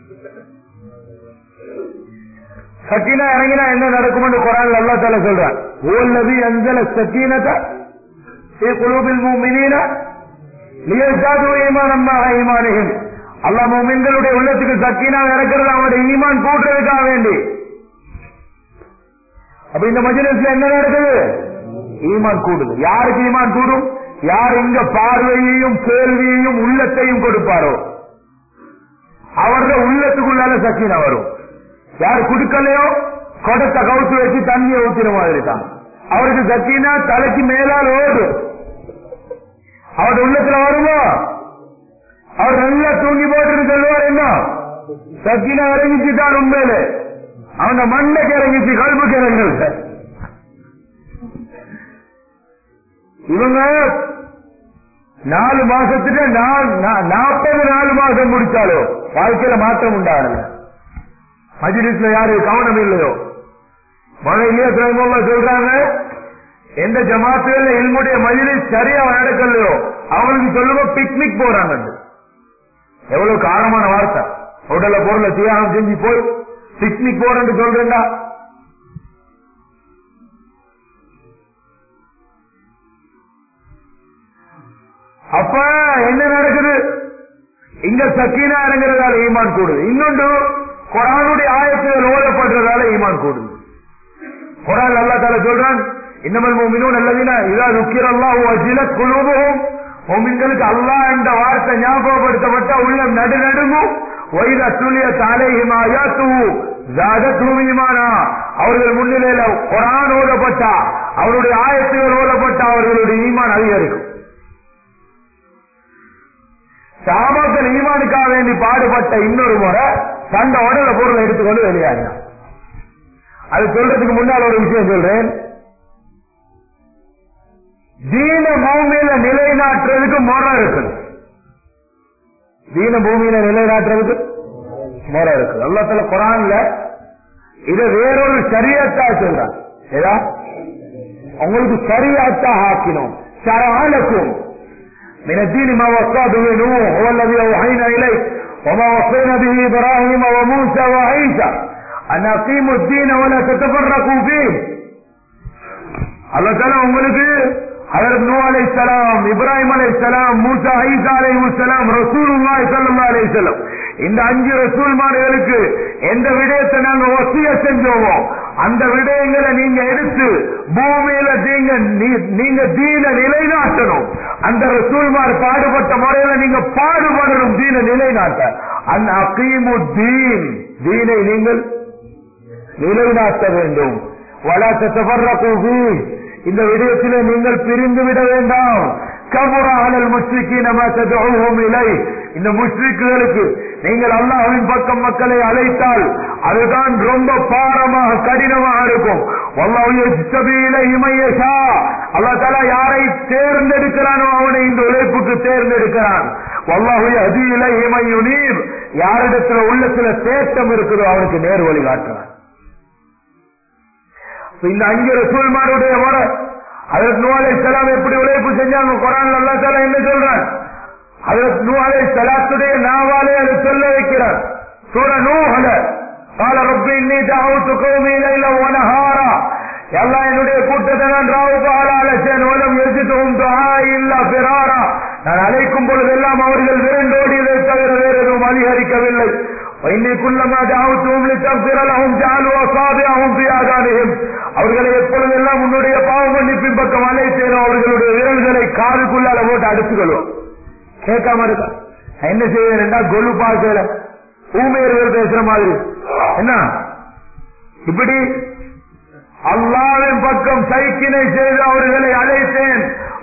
சக்கீனா இறங்கினா என்ன நடக்கும் குரான் அல்லா தால சொல்றான் ஓல்லவி அஞ்சல சக்கீனத்தை குழுவில் மூமினீன லியசாது ஈமானமாக ஈமானிகள் அல்லா மூமின்களுடைய உள்ளத்துக்கு சக்கீனா இறக்கிறது அவனுடைய ஈமான் கூட்டுறதுக்காக வேண்டி அப்ப இந்த மஜிலிஸ்ல என்ன நடக்குது ஈமான் கூடுது யாருக்கு ஈமான் கூடும் யார் இங்க பார்வையையும் கேள்வியையும் உள்ளத்தையும் கொடுப்பாரோ அவர்கள் உள்ளத்துக்குள்ளால சக்கீனா வரும் யார் குடுக்கலையோ கொடத்தை கவுத்து வச்சு தண்ணியை ஊத்தின மாதிரி தான் அவருக்கு சக்கீனா தலைக்கு மேலால் ஓடும் அவர் உள்ளத்துல வருமோ அவர் நல்லா தூங்கி போட்டு சொல்லுவார் என்ன சக்கீனா இறங்கிச்சு தான் உண்மையில அவன மண்டைக்கு இறங்கிச்சு கல்புக்கு இறங்கல இவங்க நாலு மாசத்துக்கு நாற்பது நாலு மாசம் முடிச்சாலோ வாழ்க்கையில மாற்றம் உண்டாகல மஜிலிஸ்ல யாரு கவனம் இல்லையோ மழை இல்லையா சுயமல்லா சொல்றாங்க எந்த ஜமாத்துகள்ல இல்முடைய மஜிலிஸ் சரியா நடக்கலையோ அவங்களுக்கு சொல்லுங்க பிக்னிக் போறாங்க எவ்வளவு காரமான வார்த்தை உடல பொருளை தியாகம் செஞ்சு போய் பிக்னிக் போறேன்னு சொல்றேன்டா அப்ப என்ன நடக்குது இங்க சக்கீனா இறங்குறதால ஈமான் கூடுது இன்னொன்று குரானுடைய ஆயத்துகள் ஓதப்படுறதால ஈமான் கூடுது குரான் அல்லா தால சொல்றான் இன்னமல் மூமினும் நல்லதினா இதா துக்கிரல்லா அஜில குழுவும் மூமின்களுக்கு அல்லாஹ் என்ற வார்த்தை ஞாபகப்படுத்தப்பட்ட உள்ள நடு நடுங்கும் ஒய்த துளிய தாலேஹிமாயா தூ ஜாத தூமிமானா அவர்கள் முன்னிலையில குரான் ஓதப்பட்டா அவருடைய ஆயத்துகள் ஓதப்பட்டா அவர்களுடைய ஈமான் அதிகரிக்கும் சாபாக்கள் ஈமானுக்காக வேண்டி பாடுபட்ட இன்னொரு முறை தண்ட உடல பொருளை எடுத்துக்கொண்டு வெளியாகினான் அது சொல்றதுக்கு முன்னால் ஒரு விஷயம் சொல்றேன் தீன பூமியில நிலைநாட்டுறதுக்கு முறை இருக்குது தீன பூமியில நிலைநாட்டுறதுக்கு முறை இருக்கு அல்லத்துல குரான்ல இத வேறொரு சரியத்தா சொல்றான் ஏதா உங்களுக்கு சரியாத்தா ஆக்கினோம் சராலக்கும் من الدين ما وصى به نوح هو الذي اوحينا اليه وما وصينا به ابراهيم وموسى وعيسى ان اقيموا الدين ولا تتفرقوا فيه அல்லா தால உங்களுக்கு ஹதரத் நூ அலை சலாம் இப்ராஹிம் அலை சலாம் மூசா ஐசா அலை சலாம் ரசூலுல்லாஹி ஸல்லல்லாஹு அலைஹி வஸல்லம் இந்த அஞ்சு ரசூல்மார்களுக்கு எந்த விடயத்தை நாங்க வசிய செஞ்சோமோ அந்த விடயங்களை நீங்க எடுத்து பூமியில நீங்க நீங்க தீன நிலைநாட்டணும் அந்த ரசூல்மார் பாடுபட்ட முறையில நீங்க பாடுபடணும் தீன நிலைநாட்ட அந்த அகீமு தீன் தீனை நீங்கள் நிலைநாட்ட வேண்டும் வலா தத்தபர்ரகு இந்த விடயத்திலே நீங்கள் பிரிந்து விட வேண்டாம் கபுராகல் முஸ்லிக்கு நம்ம ததுவும் இலை இந்த முஸ்லிக்குகளுக்கு நீங்கள் அல்லாஹின் பக்கம் மக்களை அழைத்தால் அதுதான் ரொம்ப பாரமாக கடினமாக இருக்கும் அல்லா தலா யாரை தேர்ந்தெடுக்கிறானோ அவனை இந்த உழைப்புக்கு தேர்ந்தெடுக்கிறான் வல்லாஹு அதியில இமையுனீர் யாரிடத்துல உள்ளத்துல தேட்டம் இருக்குதோ அவனுக்கு நேர் வழி காட்டுறான் இந்த அஞ்சு ரசூல்மாருடைய முறை அதற்கு நூலை செலாம் எப்படி உழைப்பு செஞ்சாங்க குரான் அல்லா தாலா என்ன சொல்றான் அதற்கு நூலை செலாத்துடைய நாவாலே அதை சொல்ல வைக்கிறார் சூர நூஹல கால ரப்பி நீ தாவுத்து கோமியில ஒனஹாரா எல்லாம் என்னுடைய கூட்டத்தை நான் ராவு பாலா அழைச்சேன் ஓலம் எரிச்சுட்டும் இல்ல பிறாரா நான் அழைக்கும் பொழுதெல்லாம் அவர்கள் விரண்டோடியதை தவிர வேறு எதுவும் அதிகரிக்கவில்லை இன்னைக்குள்ளமா தாவுத்தும் லித்தம் ஜாலு அசாபியாகும் பியாதானியும் அவர்களை எப்பொழுதெல்லாம் உன்னுடைய பாவ மன்னிப்பின் பக்கம் அழைத்தேனோ அவர்களுடைய விரல்களை காதுக்குள்ளால போட்டு அடிச்சுக்கொள்வோம் கேட்காம இருக்கா என்ன செய்வேன் கொலு பார்க்கல ஊமையர்கள் பேசுற மாதிரி என்ன இப்படி அல்லாவின் பக்கம் சைக்கினை செய்து அவர்களை அழைத்தேன்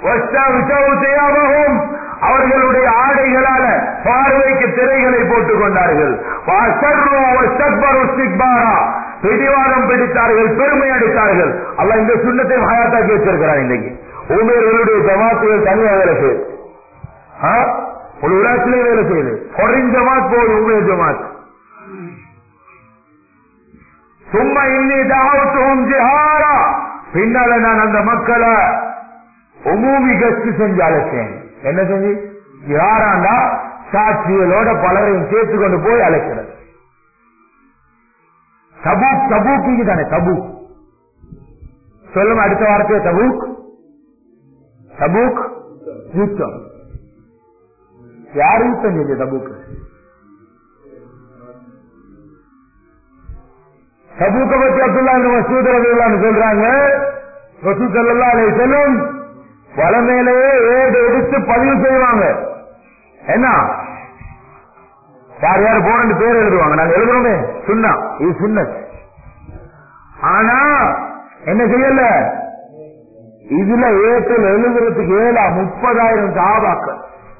அவர்களுடைய ஆடைகளால பார்வைக்கு திரைகளை போட்டுக் கொண்டார்கள் பிடிவாதம் பிடித்தார்கள் பெருமை அடித்தார்கள் அல்ல இந்த சுண்ணத்தை ஹயாத்தாக்கி வச்சிருக்கிறார் இன்னைக்கு ஊழியர்களுடைய ஜமாத்துகள் தனியாக வேலை செய்யுது ஒரு விழாத்திலே வேலை செய்யுது கொரின் ஜமாத் போகுது ஊழியர் ஜமாத் சும்மா இன்னி தாவத்தும் ஜிஹாரா பின்னால நான் அந்த மக்களை உமூமி கஸ்து செஞ்சு அழைச்சேன் என்ன செஞ்சு யாராண்டா சாட்சிகளோட பலரையும் சேர்த்து கொண்டு போய் அழைக்கிறது தபூக் தபூக்கு தானே தபூக் சொல்லுங்க அடுத்த வார்த்தையை தபூக் தபூக் யுத்தம் யார் யுத்தம் செஞ்ச தபூக் தபூக்க பத்தி அப்துல்லா மசூத் ரவில்லான்னு சொல்றாங்க மசூத் அல்லா அலை செல்லும் வளமேலேயே ஏடு எடுத்து பதிவு செய்வாங்க என்ன யார் யார் போன பேர் எழுதுவாங்க நாங்க எழுதுறோமே சுண்ணா இது சுண்ண ஆனா என்ன செய்யல இதுல ஏற்றில் எழுதுறதுக்கு ஏழா முப்பதாயிரம் சாபாக்கள்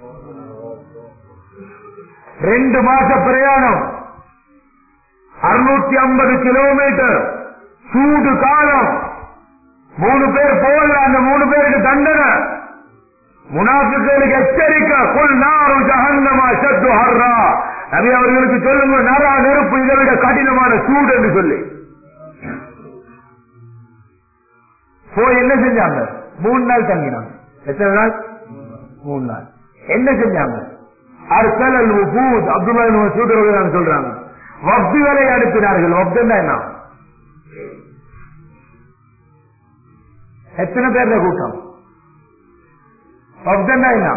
ரெண்டு மாச பிரயாணம் அறுநூத்தி ஐம்பது கிலோமீட்டர் சூடு காலம் மூணு பேர் போல அந்த மூணு பேருக்கு தண்டனை முனாஃபிகளுக்கு எச்சரிக்கை கொல் நாரு ஜஹன்னமா சத்து ஹர்ரா நபி அவர்களுக்கு சொல்லுங்க நரா நெருப்பு இதை விட கடினமான சூடு என்று சொல்லி போய் என்ன செஞ்சாங்க மூணு நாள் தங்கினாங்க எத்தனை நாள் மூணு நாள் என்ன செஞ்சாங்க அர்சல் அல் உபூத் அப்துல்லா மசூத் சொல்றாங்க வப்துகளை அனுப்பினார்கள் வப்துன்னா என்ன எத்தனை பேர்ல கூட்டம் வப்துன்னா என்ன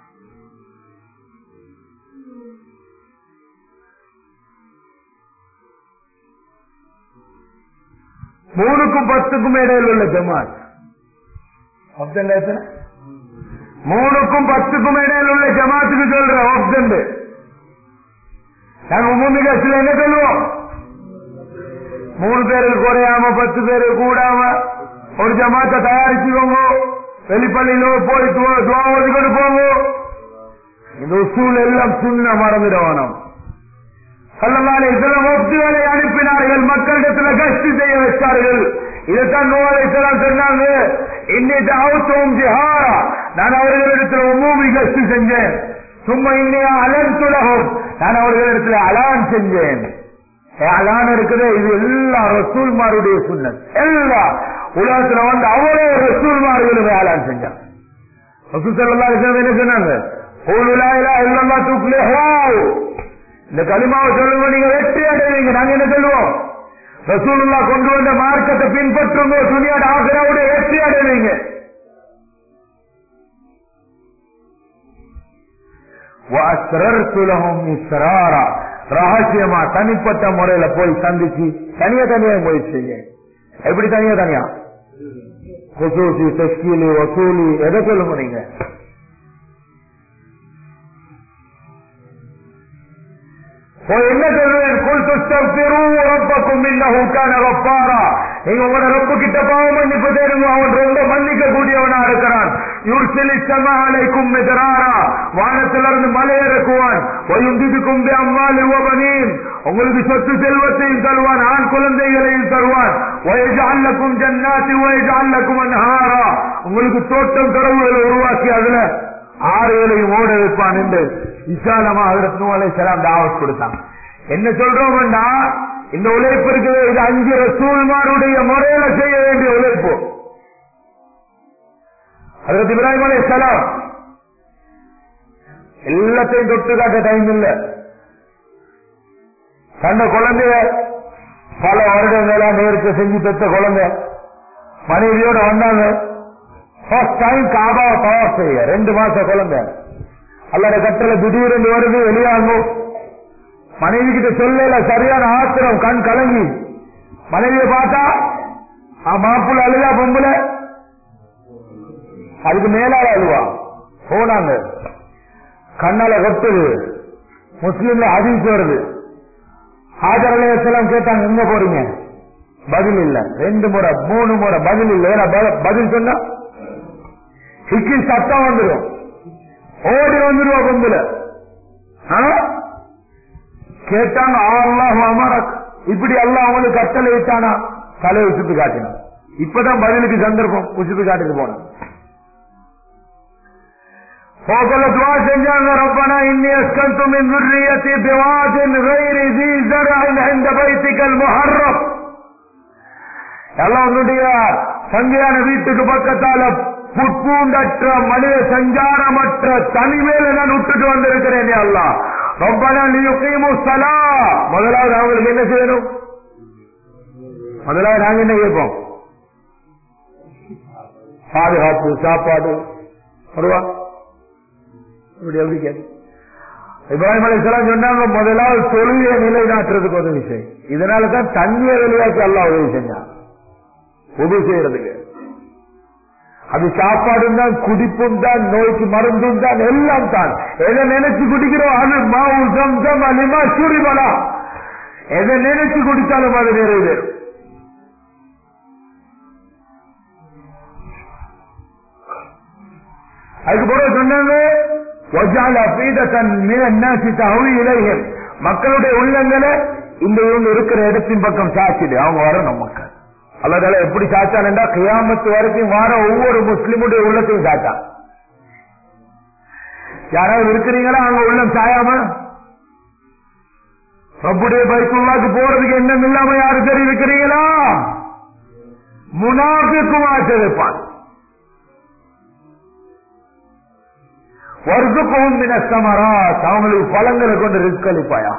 மூணுக்கும் பத்துக்கும் இடையில் உள்ள ஜமாத் வப்துன்னா எத்தனை மூணுக்கும் பத்துக்கும் இடையில் உள்ள ஜமாத்துக்கு சொல்ற ஆப்ஷன் நாங்க மூணு கட்சியில் என்ன சொல்லுவோம் மூணு பேருக்கு குறையாம பத்து பேரு கூடாம ஒரு ஜமாத்தை தயாரிச்சுக்கோங்க வெளிப்பள்ளியில போய் துவா ஒதுக்கிட்டு போங்க இந்த உசூல் எல்லாம் சுண்ண மறந்துடணும் சொல்லலாலே சில ஒப்புகளை அனுப்பினார்கள் மக்களிடத்துல கஷ்டி செய்ய வச்சார்கள் இதைத்தான் நோயை சொன்னாங்க இன்னைக்கு அவசரம் ஜிஹாரா நான் அவர்களிடத்துல உமூமி கஷ்டி செஞ்சேன் சும்மா இன்னையா அலன் துலகம் நான் அவர்களிடத்துல அலான் செஞ்சேன் அலான் இருக்குது இது எல்லா ரசூல்மாருடைய சுண்ணத் எல்லா உலகத்துல வந்து அவ்வளோ ரசூல்மார்களும் அலான் செஞ்சான் ரசூல் சல்லா என்ன சொன்னாங்க இந்த களிமாவை சொல்லுங்க நீங்க வெற்றி அடைவீங்க நாங்க என்ன சொல்லுவோம் ரசூலுல்லா கொண்டு வந்த மார்க்கத்தை பின்பற்றுங்க துணியாட ஆசிராவுடைய வெற்றி அடைவீங்க ரகசியமா தனிப்பட்ட முறையில போய் சந்திச்சு தனியா தனியா போய் செய்ய எப்படி தனியா தனியா கொசூசி தெஸ்கீலி வசூலி எதை சொல்லுங்க நீங்க என்ன சொல்றேன் குல் துஸ்தக்பிரும் ரப்பக்கும் இன்னஹு கான கஃபாரா நீங்க உங்களோட ரப்பு கிட்ட பாவம் மன்னிப்பு தேடுங்க அவன் ரொம்ப மன்னிக்க கூடியவனா இருக்கிறான் யுர்சிலி சமஹலைக்கும் மிதராரா வானத்திலிருந்து மலை இறக்குவான் வயுந்திதுக்கும் பி அம்மாலி வபனீன் உங்களுக்கு சொத்து செல்வத்தையும் தருவான் ஆண் குழந்தைகளையும் தருவான் வயஜால்லக்கும் ஜன்னாத்தி வயஜால்லக்கும் அன்ஹாரா உங்களுக்கு தோட்டம் கடவுளை உருவாக்கி அதுல ஆறுகளையும் ஓட வைப்பான் என்று விசாலமா அதற்கு நூலை செலாம் தாவத் கொடுத்தான் என்ன சொல்றோம்னா இந்த உழைப்பு இருக்குது இது அஞ்சு ரசூல்மாருடைய முறையில செய்ய வேண்டிய உழைப்பு அதற்கு இப்ராஹிம் அலி சலாம் எல்லாத்தையும் தொட்டு காட்ட டைம் இல்ல தந்த குழந்தைய பல வருடங்களா நேரத்தை செஞ்சு பெற்ற குழந்தை மனைவியோட வந்தாங்க ஃபர்ஸ்ட் டைம் காபாவை தயார் செய்ய ரெண்டு மாச குழந்தை அல்லட கட்டளை திடீர்னு வருது வெளியாகும் மனைவி கிட்ட சொல்லல சரியான ஆத்திரம் கண் கலங்கி மனைவியை பார்த்தா மாப்புள்ள அழுதா பொம்புல அதுக்கு மேலால அழுவா போனாங்க கண்ணால கொட்டுது முஸ்லீம்ல அதிர்ச்சி வருது ஆஜரலையெல்லாம் கேட்டாங்க எங்க போறீங்க பதில் இல்ல ரெண்டு முறை மூணு முறை பதில் இல்ல ஏன்னா பதில் சொன்னா ஹிக்கி சத்தம் வந்துடும் ஓடி வந்துருவா கொம்புல கேட்டாங்க அல்லாஹ் அமரக் இப்படி எல்லாம் அவங்களுக்கு கட்டளை விட்டானா தலையை உசுத்து காட்டினான் இப்பதான் பதிலுக்கு சந்தர்ப்பம் உசுத்து காட்டிட்டு போனான் போகல துவா செஞ்சாங்க ரப்பனா இன்னி அஸ்கந்து மின் ذريتي بواد غير ذي زرع عند بيتك المحرم எல்லாம் உன்னுடைய சங்கையான வீட்டுக்கு பக்கத்தால புட்பூண்டற்ற மனித சஞ்சாரமற்ற தனிமேல நான் விட்டுட்டு வந்திருக்கிறேன் அல்லா ரொம்பனா நீயும் சலா முதலாவது அவங்களுக்கு என்ன செய்யணும் முதலாவது நாங்க என்ன கேட்போம் பாதுகாப்பு சாப்பாடு வருவா இப்படி எப்படி கேட்கும் இப்ராஹிம் அலிஸ்லாம் சொன்னாங்க முதலாவது தொழுகையை நிலைநாட்டுறதுக்கு உதவி செய்யும் இதனால தான் தண்ணியை வெளியாக்கி எல்லாம் உதவி செஞ்சான் உதவி செய்யறதுக்கு அது சாப்பாடும் தான் குடிப்பும் தான் நோய்க்கு மருந்தும் தான் எல்லாம் தான் எதை நினைச்சு குடிக்கிறோம் அது மாவு சம்சம் அலிமா சூரிமலா எதை நினைச்சு குடித்தாலும் அது நிறைவேறும் அதுக்கு பிறகு சொன்னாங்க மக்களுடைய உள்ளங்களை இந்த இவங்க இருக்கிற இடத்தின் பக்கம் சாச்சிடு அவங்க வரணும் மக்கள் அல்லதால எப்படி சாச்சான்டா கியாமத்து வரைக்கும் வார ஒவ்வொரு முஸ்லிமுடைய உள்ளத்தையும் சாச்சான் யாராவது இருக்கிறீங்களா அங்க உள்ளம் சாயாம ரப்புடைய பைக்குள்ளாக்கு போறதுக்கு எண்ணம் இல்லாம யாரு சரி இருக்கிறீங்களா முனாஃபிக்கும் ஆசை வைப்பான் வர்க்குக்கும் மினசமராத் அவங்களுக்கு பழங்களை கொண்டு ரிஸ்க் அளிப்பாயா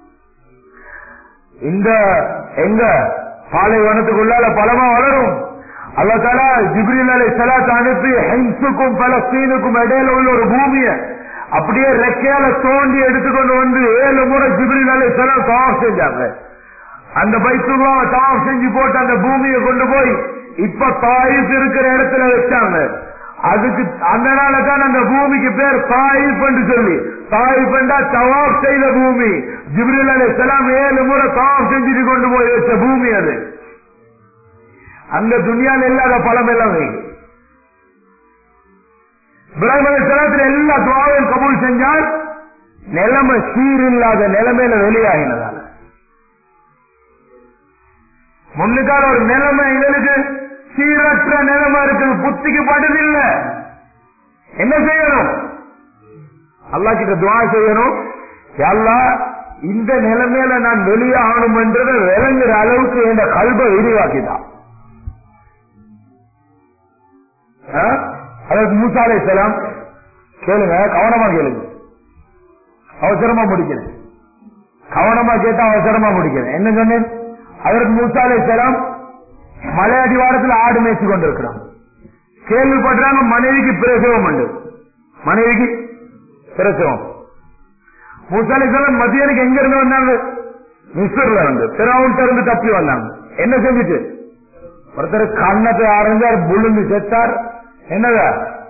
இந்த எங்க பாலைவனத்துக்குள்ளால பழமா வளரும் அல்லா தாலா ஜிப்ரில் அலை சலாத் அனுப்பி ஹென்ஸுக்கும் பலஸ்தீனுக்கும் இடையில உள்ள ஒரு பூமியை அப்படியே ரெக்கையால தோண்டி எடுத்துக்கொண்டு வந்து ஏழு முறை ஜிப்ரில் அலை சலாத் தவாப் செஞ்சாங்க அந்த பைத்துருவாவை தவாப் செஞ்சு போட்டு அந்த பூமியை கொண்டு போய் இப்ப தாயிப் இருக்கிற இடத்துல வச்சாங்க அதுக்கு அந்த நாள தான் அந்த பூமிக்கு பேர் தாயிப் என்று சொல்லி தாயிப் என்றா தவாப் செய்த பூமி ஜிப்ரில் அலை சலாம் ஏழு முறை தவாப் செஞ்சுட்டு கொண்டு போய் வச்ச பூமி அது அந்த துணியால் இல்லாத பழம் எல்லாம் வைங்க இப்ராஹிம் அலி சலாத்துல எல்லா துவாவையும் கபூல் செஞ்சால் நிலைமை சீர் இல்லாத நிலைமையில வெளியாகினதால முன்னுக்கால ஒரு நிலைமை எங்களுக்கு சீரற்ற நிலைமை இருக்குது புத்திக்கு படுதில்ல என்ன செய்யணும் அல்லா கிட்ட துவா செய்யணும் அல்லா இந்த நிலைமையில நான் வெளியே ஆகணும் என்றதை விளங்குற அளவுக்கு என் கல்வை விரிவாக்கிதான் அதாவது மூசாலை செலாம் கேளுங்க கவனமா கேளுங்க அவசரமா முடிக்கிறேன் கவனமா கேட்டா அவசரமா முடிக்கிறேன் என்ன சொன்னேன் அதற்கு மூசாலை செலாம் மலை அடிவாரத்தில் ஆடு மேய்ச்சி கொண்டிருக்கிறான் கேள்விப்படுறாங்க மனைவிக்கு பிரசவம் உண்டு மனைவிக்கு பிரசவம் மூசாலை செலாம் மத்தியனுக்கு எங்க இருந்து வந்தாங்க மிஸ்டர்ல இருந்து பிறவுன்ட்ட இருந்து தப்பி வந்தாங்க என்ன செஞ்சுட்டு ஒருத்தர் கண்ணத்தை ஆரஞ்சார் புழுந்து செத்தார் என்னதா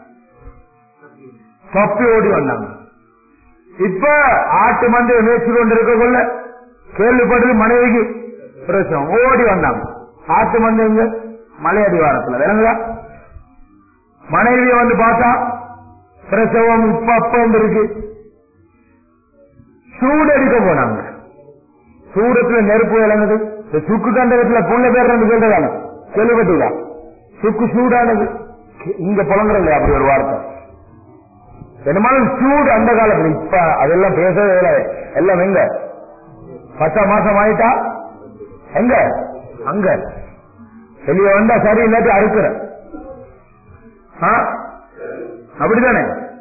தப்பி ஓடி வந்தாங்க இப்ப ஆட்டு மந்தையை மேய்ச்சி கொண்டிருக்கக்குள்ள கேள்விப்படுறது மனைவிக்கு பிரசவம் ஓடி வந்தாங்க ஆட்டு மந்தைங்க மலையடி வாரத்துல விளங்குதா மனைவிய வந்து பார்த்தா பிரசவம் இப்ப அப்ப வந்து இருக்கு சூடு அடிக்க போனாங்க சூடத்துல நெருப்பு விளங்குது இந்த சுக்கு கண்டகத்துல புள்ள பேர் வந்து கேட்டதாங்க கேள்விப்பட்டீங்களா சுக்கு சூடானது இங்க புலங்குற இல்லையா அப்படி ஒரு வார்த்தை என்னமாலும் சூடு அந்த காலத்துல இப்ப அதெல்லாம் பேசவே இல்லை எல்லாம் எங்க பத்தாம் மாசம் ஆயிட்டா எங்க அங்க வெளியே வந்தா சரி இல்லாட்டி அறுக்கிற அப்படித்தானே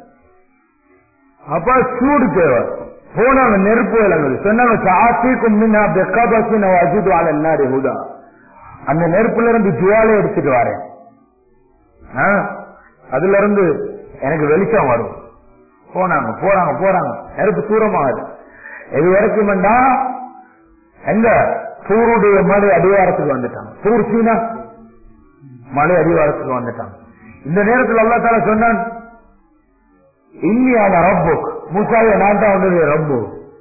அப்ப சூடு தேவை போனாங்க நெருப்பு விலங்குது சொன்னாங்க சாத்திக்கும் முன்னா பெக்காபாசி நான் அஜித் வாழ என்னாடி ஹுதா அந்த நெருப்புல இருந்து ஜுவாலை எடுத்துட்டு வரேன் அதுல இருந்து எனக்கு வெளிச்சம் வரும் போனாங்க போறாங்க போறாங்க நெருப்பு தூரமாகுது இது வரைக்கும் எங்க தூருடைய மலை அடிவாரத்துக்கு வந்துட்டாங்க தூர் சீனா மலை அடிவாரத்துக்கு வந்துட்டாங்க இந்த நேரத்தில் அல்லா தால சொன்னான் இன்னியான ரப்பு மூசாய நான் தான் உன்னுடைய ரப்பு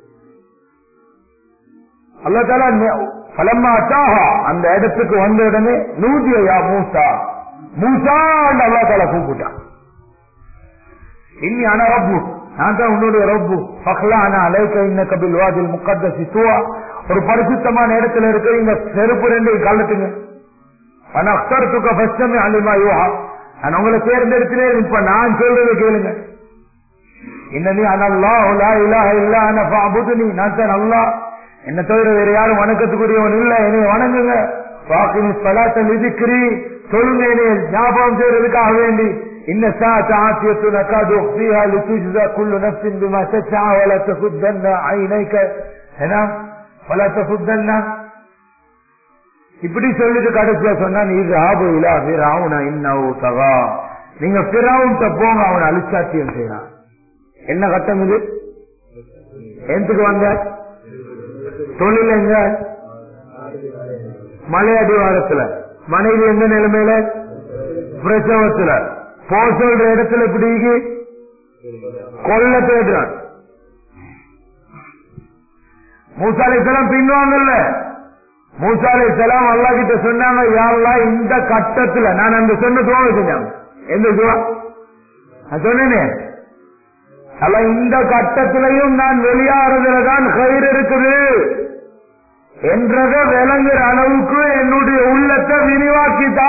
அல்லா தாலா பலமா அச்சாஹா அந்த இடத்துக்கு வந்த உடனே நூதியா மூசா மூசா அல்லா தாலா கூப்பிட்டான் இன்னி ஆனா ரப்பு நான் தான் உன்னுடைய ரப்பு பக்லான அலைக்க இன்ன கபில் வாதில் முக்கத்தசி துவா ஒரு பரிசுத்தமான இடத்துல இருக்க இந்த செருப்பு ரெண்டு கலட்டுங்க ஆனா அக்தரத்துக்க பஸ்டமே அலிமா யோகா நான் உங்களை தேர்ந்தெடுக்கிறேன் இப்ப நான் சொல்றதை கேளுங்க இன்னனி அனல்லா உலா இலா இல்லா அனஃபா அபுதுனி நான் தான் அல்லா என்ன தவிர வேற யாரும் வணக்கத்துக்குரியவன் இல்ல என்னை வணங்குங்க வாக்கினி பலாத்த நிதிக்கிறி சொல்லுங்க என்னை ஞாபகம் செய்யறதுக்காக வேண்டி إن الساعة عافية نكاد أخفيها لتجزى كل نفس بما تسعى ولا تسدن عينيك هنا ولا تسدن இப்படி சொல்லிட்டு கடைசியா சொன்னா நீ ராபு இலா பிராவுனா இன்னவு சகா நீங்க பிராவுன்ட்ட போங்க அவனை அலிச்சாத்தியம் செய்யறான் என்ன கட்டம் இது எந்துக்கு வந்த தொழில் எங்க மலை அடிவாரத்துல மனைவி எந்த நிலைமையில பிரசவத்துல போ சொல்ற இடத்துல இப்படி கொல்ல தேடுறான் மூசாலை செலாம் பின்வாங்கல்ல மூசாலை செலாம் அல்லா கிட்ட சொன்னாங்க யாரெல்லாம் இந்த கட்டத்துல நான் அந்த சொன்ன துவா செஞ்சாங்க எந்த துவா நான் சொன்னேனே அல்ல இந்த கட்டத்திலையும் நான் வெளியாறதுல தான் கயிறு இருக்குது என்றத விளங்குற அளவுக்கு என்னுடைய உள்ளத்தை விரிவாக்கிட்டா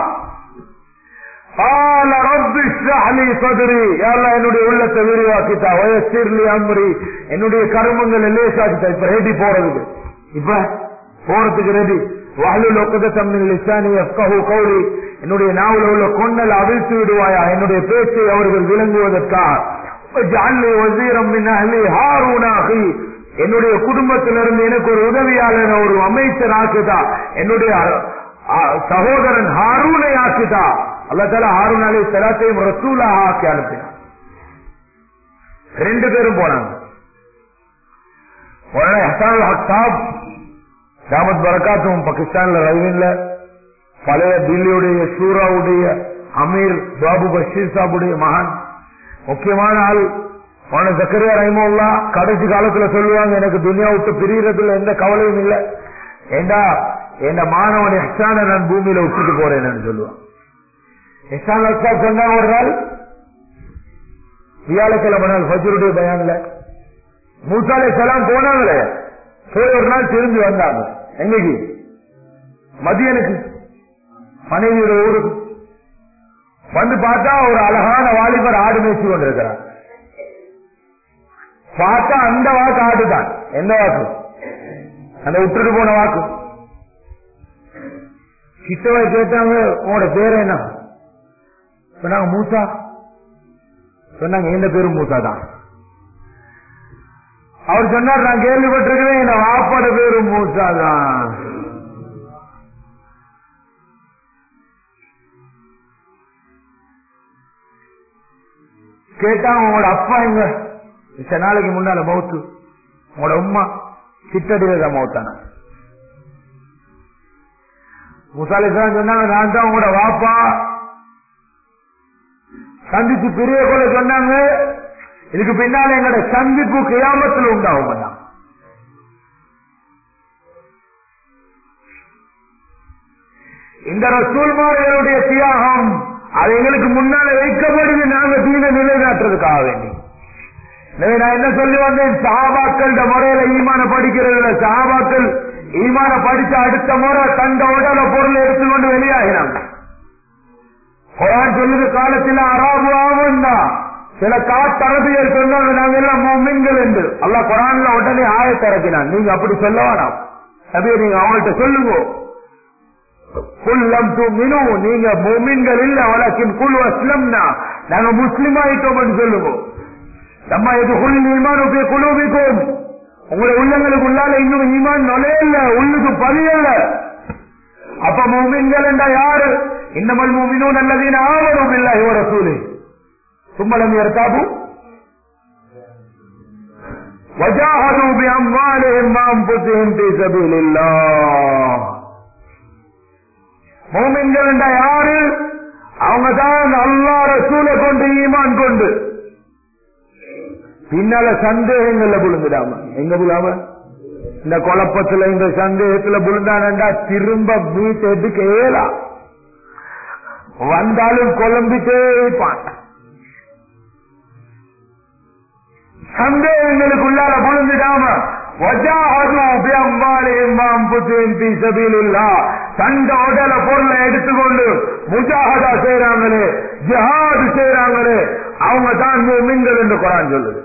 என்னுடைய உள்ளத்தை விரிவாக்கிட்டா வயசிர்லி அம்பரி என்னுடைய கருமங்கள் லேசாக்கிட்டா இப்ப ரெடி போறதுக்கு இப்ப போறதுக்கு ரெடி வாழுல் ஒக்கதம் லிசானி யஃப்கஹு கௌலி என்னுடைய நாவல உள்ள கொன்னல் அவிழ்த்து விடுவாயா என்னுடைய பேச்சை அவர்கள் விளங்குவதற்காக ஜஅல்னி வஸீரம் மின் அஹ்லி ஹாரூன அஹி என்னுடைய குடும்பத்திலிருந்து எனக்கு ஒரு உதவியாளர் ஒரு அமைச்சர் ஆக்குதா என்னுடைய அ, சகோதரன் ஹாரூனை ஆக்குதா அல்லா தால ஹாரூன் அலி சலாத்தையும் ரசூலாக ஆக்கி அனுப்பினார் ரெண்டு பேரும் போனாங்க உடனே ஹசான் ஹக்தாப் தாமத் பரகாத்தும் பாகிஸ்தான்ல ரயில்ல பழைய தில்லியுடைய சூராவுடைய அமீர் பாபு பஷீர் சாபுடைய மகான் முக்கியமான ஆள் அவன ஜக்கரியா ரஹிமுல்லா கடைசி காலத்துல சொல்லுவாங்க எனக்கு துனியா விட்டு பிரியறதுல எந்த கவலையும் இல்லை ஏண்டா என் மாணவன் எஹ்சான நான் பூமியில விட்டுட்டு போறேன்னு சொல்லுவான் எஹ்சான் அஸ்ஸா சொன்னாங்க ஒரு நாள் வியாழக்கிழமை நாள் ஃபஜ்ருடைய பயான்ல மூசாலே சலாம் போனாங்களே போய் ஒரு நாள் திரும்பி வந்தாங்க எங்கக்கு மதியனுக்கு மனைவியோட ஊருக்கு வந்து பார்த்தா ஒரு அழகான வாலிபர் ஆடு மேய்ச்சி கொண்டிருக்கிறார் பார்த்தா அந்த வாக்கு ஆடுதான் எந்த வாக்கு அந்த விட்டுட்டு போன வாக்கு கிட்டவை கேட்டாங்க உங்களோட பேர் என்ன சொன்னாங்க மூசா சொன்னாங்க எந்த பேரும் மூசா தான் அவர் சொன்னார் நான் கேள்விப்பட்டிருக்கிறேன் என் வாப்பாட பேரு மூசா தான் கேட்டாங்க உங்களோட அப்பா எங்க இத்தனை நாளைக்கு முன்னால மவுத்து உங்களோட உம்மா சித்தடியில தான் மவுத்தான முசாலிசான் சொன்னாங்க நான் தான் உங்களோட வாப்பா சந்திச்சு பெரிய கூட சொன்னாங்க இதுக்கு பின்னால எங்களோட சந்திப்பு கியாமத்தில் உண்டாகும் அண்ணா. இந்த ரசூல்மார்களுடைய தியாகம் அது எங்களுக்கு முன்னால வைக்கப்படுது நாங்க தீன நிலைநாட்டுறதுக்காக வேண்டி எனவே நான் என்ன சொல்லி வந்தேன் சஹாபாக்கள் முறையில ஈமான படிக்கிறதுல சஹாபாக்கள் ஈமான படிச்ச அடுத்த முறை தந்த உடல பொருள் எடுத்துக்கொண்டு வெளியாகினாங்க குரான் சொல்லுது காலத்தில் அராபு ஆவந்தா சில காட்டரபியர் சொன்னாங்க நாங்க எல்லாம் மோமின்கள் என்று அல்லாஹ் குரான்ல உடனே ஆயத்திறக்கினான் நீங்க அப்படி சொல்ல வேணாம் அப்படியே நீங்க அவங்கள்ட்ட சொல்லுங்க குல்லம் மினு நீங்க மோமின்கள் இல்ல வழக்கின் குழு அஸ்லம்னா நாங்க முஸ்லிம் ஆயிட்டோம் சொல்லுங்க நம்ம இது குல் ஈமான் குழுவிக்கும் உங்களுடைய உள்ளங்களுக்கு உள்ளால இன்னும் ஈமான் நுழையல உள்ளுக்கு பதியல்ல அப்ப மூமின்கள் என்றா யாரு இன்னமல் மூமினும் நல்லதீன ஆவரும் இல்ல இவர சூழி சும்மலம் இருக்காபு وجاهدوا بأموالهم وأنفسهم في سبيل الله மூமின்கள் என்றா யாரு அவங்க தான் அல்லா ரசூலை கொண்டு ஈமான் கொண்டு பின்னால சந்தேகங்கள்ல விழுந்துடாம எங்க விழாம இந்த குழப்பத்துல இந்த சந்தேகத்துல விழுந்தானண்டா திரும்ப மீட் எடுக்க ஏலா வந்தாலும் குழம்பிட்டே இருப்பான் சந்தேகங்களுக்குள்ளால விழுந்துடாம தண்ட உடல பொருளை எடுத்துக்கொண்டு முஜாஹதா செய்யறாங்களே ஜிஹாது செய்யறாங்களே அவங்க தான் மீன்கள் என்று குரான் சொல்லுது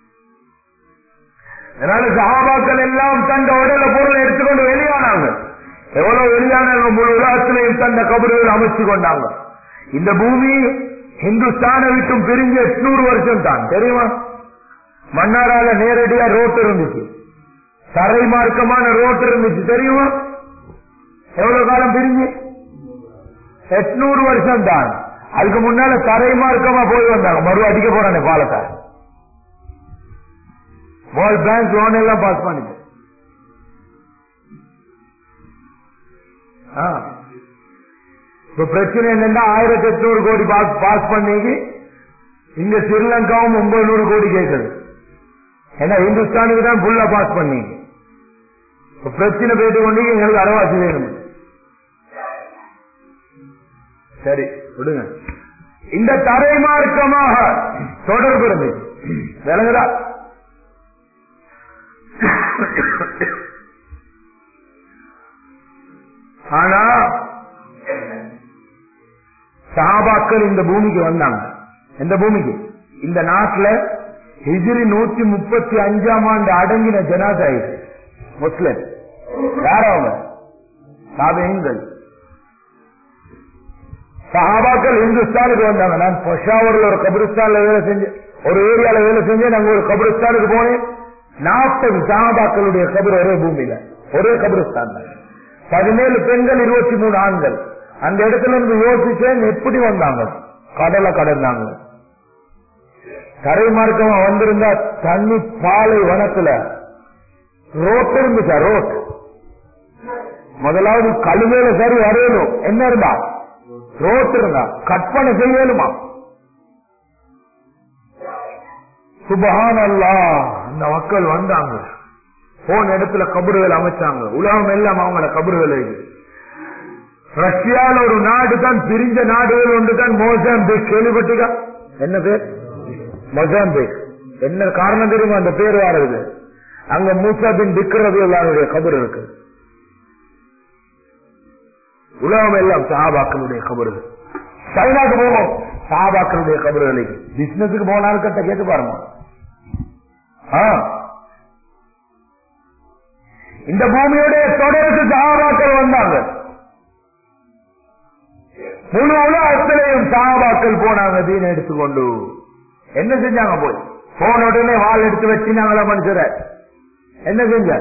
அதனால சஹாபாக்கள் எல்லாம் தந்த உடல பொருளை எடுத்துக்கொண்டு வெளியானாங்க எவ்வளவு வெளியானாங்க முழு உலகத்திலையும் தந்த கபறுகள் அமைச்சு கொண்டாங்க இந்த பூமி ஹிந்துஸ்தானை விட்டும் பிரிஞ்ச எட்நூறு வருஷம் தான் தெரியுமா மன்னாரால நேரடியா ரோட் இருந்துச்சு தரை மார்க்கமான ரோட் இருந்துச்சு தெரியுமா எவ்வளவு காலம் பிரிஞ்சு எட்நூறு வருஷம் தான் அதுக்கு முன்னால தரை மார்க்கமா போய் வந்தாங்க மறு அடிக்க போறானே பாலத்தை வேர்ல்ட் பேங்க் லோன் எல்லாம் பாஸ் பண்ணிட்டு ஆ. இப்ப பிரச்சனை என்னன்னா ஆயிரத்தி எட்நூறு கோடி பாஸ் பண்ணிக்கு இங்க ஸ்ரீலங்காவும் ஒன்பது கோடி கேட்குது ஏன்னா இந்துஸ்தானுக்கு தான் ஃபுல்லா பாஸ் பண்ணி இப்ப பிரச்சனை போயிட்டு கொண்டு எங்களுக்கு அறவாசி வேணும் சரி விடுங்க இந்த தரைமார்க்கமாக தொடர்பு இருந்துச்சு விளங்குதா ஆனா சஹாபாக்கள் இந்த பூமிக்கு வந்தாங்க எந்த பூமிக்கு இந்த நாட்டுல ஹிஜ்ரி நூத்தி முப்பத்தி அஞ்சாம் ஆண்டு அடங்கின ஜனாதா இது முஸ்லிம் யார் அவங்க தாபியங்கள் சஹாபாக்கள் இந்துஸ்தானுக்கு வந்தாங்க நான் பொஷாவூர்ல ஒரு கபிரிஸ்தான்ல வேலை செஞ்சேன் ஒரு ஏரியால வேலை செஞ்சேன் நாங்க ஒரு கபிரிஸ்தானுக்கு போனேன் நாற்பது சஹாபாக்களுடைய கபர் ஒரே பூமியில ஒரே கபிரிஸ்தான் பதினேழு பெண்கள் இருபத்தி மூணு ஆண்கள் அந்த இடத்துல இருந்து யோசிச்சேன் எப்படி வந்தாங்க கடலை கடந்தாங்க கரை மார்க்கமா வந்திருந்தா தண்ணி பாலை வனத்துல ரோட் இருந்துச்சா ரோட் முதலாவது கழுவேல சரி வரையணும் என்ன இருந்தா ரோட் இருந்தா கற்பனை செய்யணுமா சுபஹான் அல்லா அந்த மக்கள் வந்தாங்க போன இடத்துல கபறுகள் அமைச்சாங்க உலகம் எல்லாம் அவங்கள கபறுகள் இருக்கு ரஷ்யால ஒரு நாடு தான் பிரிஞ்ச நாடுகள் ஒன்று தான் மோசாம்பிக் கேள்விப்பட்டீங்க என்ன பேர் மொசாம்பிக் என்ன காரணம் தெரியுமா அந்த பேர் வாரது அங்க மூசா பின் திக்கிறது எல்லாருடைய கபர் இருக்கு உலகம் எல்லாம் சஹாபாக்களுடைய கபறுகள் சைனாக்கு போவோம் சஹாபாக்களுடைய கபறுகளுக்கு பிசினஸுக்கு போனாலும் கட்ட கேட்டு பாருங்க ஆ. இந்த பூமியுடைய தொடருக்கு சஹாபாக்கள் வந்தாங்க முழு உலகத்திலையும் சஹாபாக்கள் போனாங்க தீன எடுத்துக்கொண்டு என்ன செஞ்சாங்க போய் போன உடனே வாள் எடுத்து வச்சினாங்களா மனுஷர என்ன செஞ்ச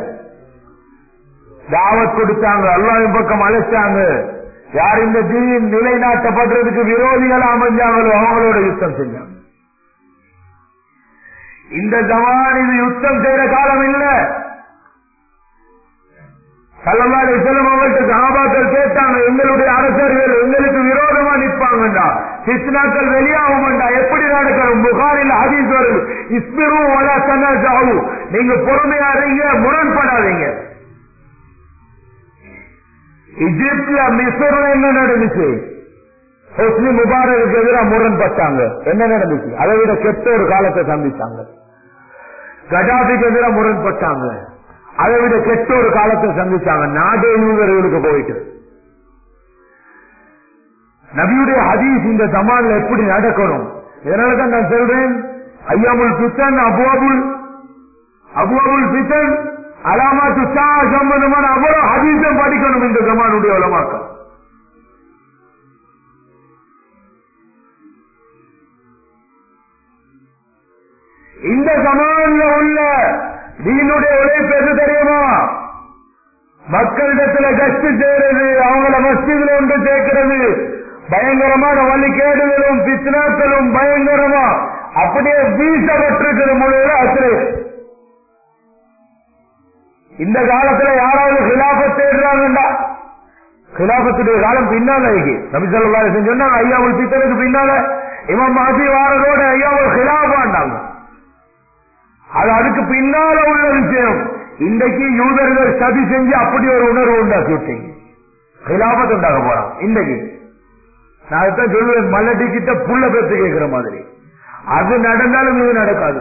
தாவத் கொடுத்தாங்க அல்லாவின் பக்கம் அழைச்சாங்க யார் இந்த தீன் நிலைநாட்டப்படுறதுக்கு விரோதிகள் அமைஞ்சாங்களோ அவங்களோட யுத்தம் செஞ்சாங்க இந்த ஜமான் இது யுத்தம் செய்யற காலம் இல்ல சல்லல்லாஹு செல்லும் அவங்கள்ட்ட சஹாபாக்கள் கேட்டாங்க எங்களுடைய அரசர்கள் எங்களுக்கு விரோதமா நிற்பாங்கண்டா கிருஷ்ணாக்கள் வெளியாகும்டா எப்படி நடக்கணும் புகாரில் ஹதீஸ் வருது இஸ்மிரு வல தனஜாவு நீங்க பொறுமையா இருங்க முரண்படாதீங்க எகிப்துல மிஸ்ர்ல என்ன நடந்துச்சு ஹொஸ்னி முபாரக்கு எதிராக முரண்பட்டாங்க என்ன நடந்துச்சு அதை விட கெட்ட ஒரு காலத்தை சந்திச்சாங்க கடாபிக்கு எதிராக முரண்பட்டாங்க அதை விட கெட்ட ஒரு காலத்தை சந்திச்சாங்க நாடே யூதர்களுக்கு போயிட்டு நபியுடைய ஹதீஸ் இந்த ஜமான்ல எப்படி நடக்கணும் இதனாலதான் நான் சொல்றேன் ஐயாமுல் பித்தன் அபுஅபுல் அபுஅபுல் பித்தன் அலாமாத்து சா சம்பந்தமான அவ்வளவு ஹதீஸும் படிக்கணும் இந்த ஜமானுடைய உலமாக்கம் இந்த சமான்ல உள்ள தீனுடைய உழைப்பு எது தெரியுமா மக்களிடத்துல கஷ்டு செய்யறது அவங்கள மஸ்ஜிதுல ஒன்று சேர்க்கிறது பயங்கரமான வழிகேடுகளும் பித்னாக்களும் பயங்கரமா அப்படியே வீசப்பட்டிருக்கிற முழுவதும் அசரு இந்த காலத்துல யாராவது கிலாபத் தேடுறாங்கண்டா கிலாபத்துடைய காலம் பின்னால இருக்கு நபிசல்லா சொன்னாங்க ஐயாவுல் பித்தனுக்கு பின்னால இவன் மாசி வாரதோட ஐயாவுல் கிலாபாண்டாங்க அது அதுக்கு பின்னால உள்ள விஷயம் இன்றைக்கு யூதர்கள் சதி செஞ்சு அப்படி ஒரு உணர்வு உண்டாக்கி விட்டீங்க கிலாபத் உண்டாக போறான் இன்றைக்கு நான் அதுதான் சொல்லுவேன் மல்லட்டி கிட்ட புள்ள பெற்று கேட்கிற மாதிரி அது நடந்தாலும் இது நடக்காது